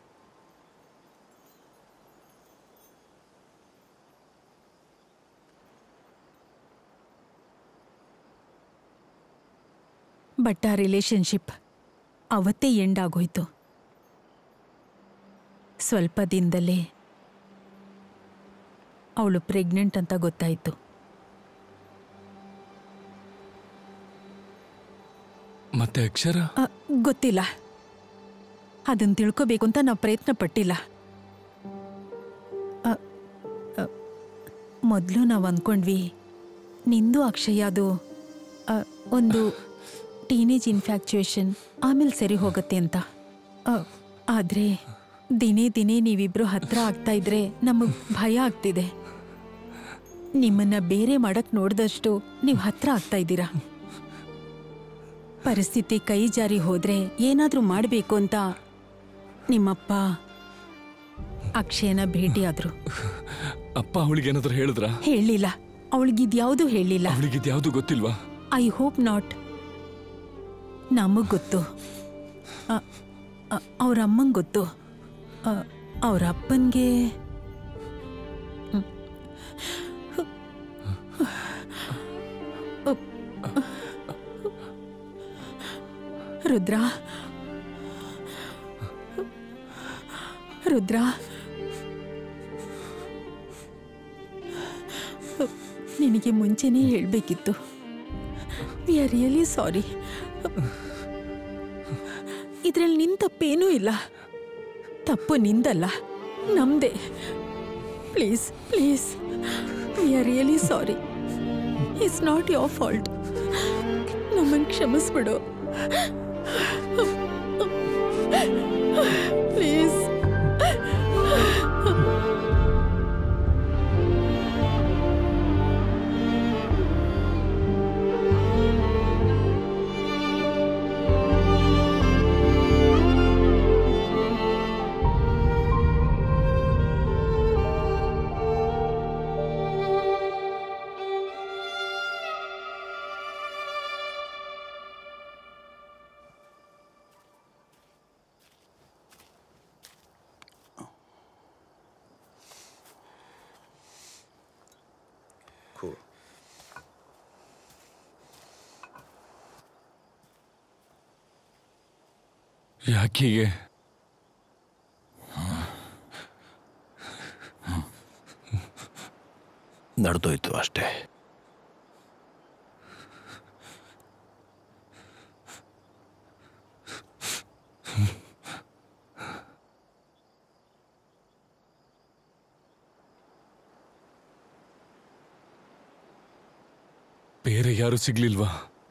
ಬಟ್ ಆ ರಿಲೇಶನ್ಶಿಪ್ ಅವತ್ತೇ ಎಂಡ್ ಆಗೋಯ್ತು ಸ್ವಲ್ಪ ದಿನದಲ್ಲೇ ಅವಳು ಪ್ರೆಗ್ನೆಂಟ್ ಅಂತ ಗೊತ್ತಾಯಿತು ಮತ್ತೆ ಅಕ್ಷರ ಅ, ಗೊತ್ತಿಲ್ಲ ಅದನ್ನು ತಿಳ್ಕೋಬೇಕು ಅಂತ ನಾವು ಪ್ರಯತ್ನ ಪಟ್ಟಿಲ್ಲ ಮೊದಲು ನಾವು ಅಂದ್ಕೊಂಡ್ವಿ ನಿಂದು ಅಕ್ಷಯದು ಅ, ಒಂದು ಟೀನೇಜ್ ಇನ್ಫ್ಯಾಕ್ಚುಯೇಷನ್ ಆಮೇಲೆ ಸರಿ ಹೋಗುತ್ತೆ ಅಂತ ಆದರೆ ದಿನೇ ದಿನೇ ನೀವಿಬ್ರು ಹತ್ರ ಆಗ್ತಾ ಇದ್ರೆ ನಮಗೆ ಭಯ ಆಗ್ತಿದೆ ನಿಮ್ಮನ್ನ ಬೇರೆ ಮಾಡಕ್ ನೋಡಿದಷ್ಟು ನೀವು ಹತ್ರ ಆಗ್ತಾ ಇದ್ದೀರಾ ಪರಿಸ್ಥಿತಿ ಕೈ ಜಾರಿ ಹೋದ್ರೆ ಏನಾದ್ರೂ ಮಾಡಬೇಕು ಅಂತ ನಿಮ್ಮಪ್ಪ ಅಕ್ಷಯನ ಭೇಟಿಯಾದ್ರು ಅಪ್ಪ ಅವಳಿಗೆ ಏನಾದ್ರು ಹೇಳಿದ್ರ ಹೇಳಿಲ್ಲ ಅವಳಿಗಿದ್ಯಾವುದೂ ಹೇಳಿಲ್ಲ ಅವಳಿಗೆ ಇದ್ಯಾವುದು ಗೊತ್ತಿಲ್ವಾ ಐ ಹೋಪ್ ನಾಟ್ ನಮಗ್ ಗೊತ್ತು ಅವ್ರ ಅಮ್ಮಂಗೆ ಗೊತ್ತು ಅವ್ರ ಅಪ್ಪನ್ಗೆ ರುದ್ರ ರುದ್ರ ನಿನಗೆ ಮುಂಚೆನೇ ಹೇಳಬೇಕಿತ್ತು ವಿ ಆರ್ ರಿಯಲಿ ಸಾರಿ ಇದರಲ್ಲಿ ನಿನ್ ತಪ್ಪೇನೂ ಇಲ್ಲ ತಪ್ಪು ನಿಂದಲ್ಲ ನಮ್ದೇ please please we are really sorry it's not your fault ನಮ್ಮನ್ನು ಕ್ಷಮಿಸ್ಬಿಡು ಪ್ಲೀಸ್ Cool. ಯಾಕೀಗೆ ನಡೆದೋಯ್ತು ಅಷ್ಟೇ ಬೇರೆ ಯಾರು ಸಿಗ್ಲಿಲ್ವಾ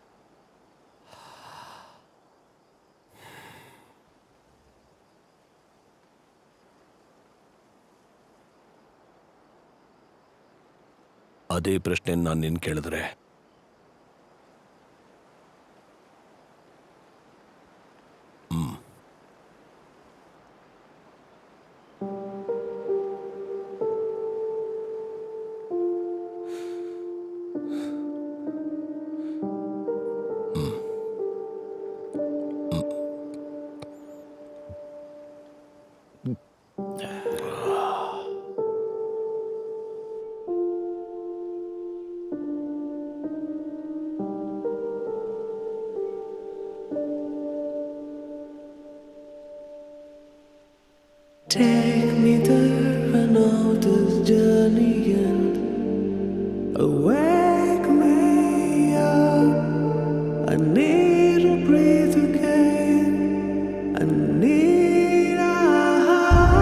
ಅದೇ ಪ್ರಶ್ನೆ ನಾನು ನಿನ್ ಕೇಳಿದ್ರೆ ಹ್ಮ್ Take me there, I know this journey end. Awake me up. I need to breathe again. I need a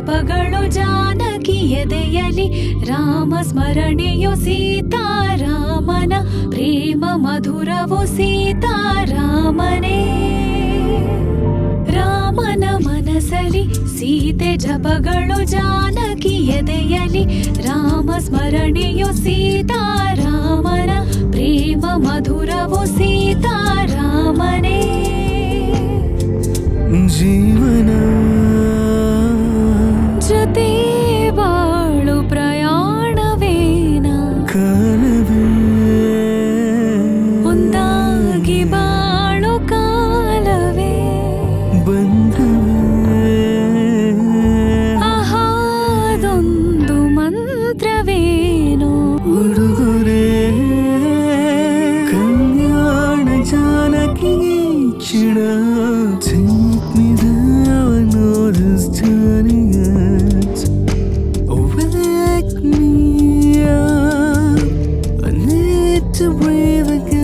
ಜಪಗಳು Janaki ಎದೆಯಲಿ Rama ಸ್ಮರಣೆಯು ಸೀತಾರಾಮನ ಪ್ರೇಮ ಮಧುರವು ಸೀತಾರಾಮನೇ ರಾಮನ ಮನಸಲಿ ಸೀತೆ ಜಪಗಳು ಜಾನಕಿ ಎದೆಯಲಿ ರಾಮ ಸ್ಮರಣೆಯು ಸೀತಾರಾಮನ ಪ್ರೇಮ ಮಧುರವು ಸೀತಾರಾಮನೇ ಜೀವನ ಜೊತೆ ಬಾಳು ಪ್ರಯಾಣವೇನ ಕಾಲವೇ ಒಂದಾಗಿ ಬಾಳು ಕಾಲವೇ ಆಹಾದೊಂದು ಮಂತ್ರವೇನೋ ಉಡುಗೊರೆ ಕಲ್ಯಾಣ ಜಾನಕಿ ಕ್ಷಣ Take me there, I know this journey ends. Oh, wake me up. I need to breathe again.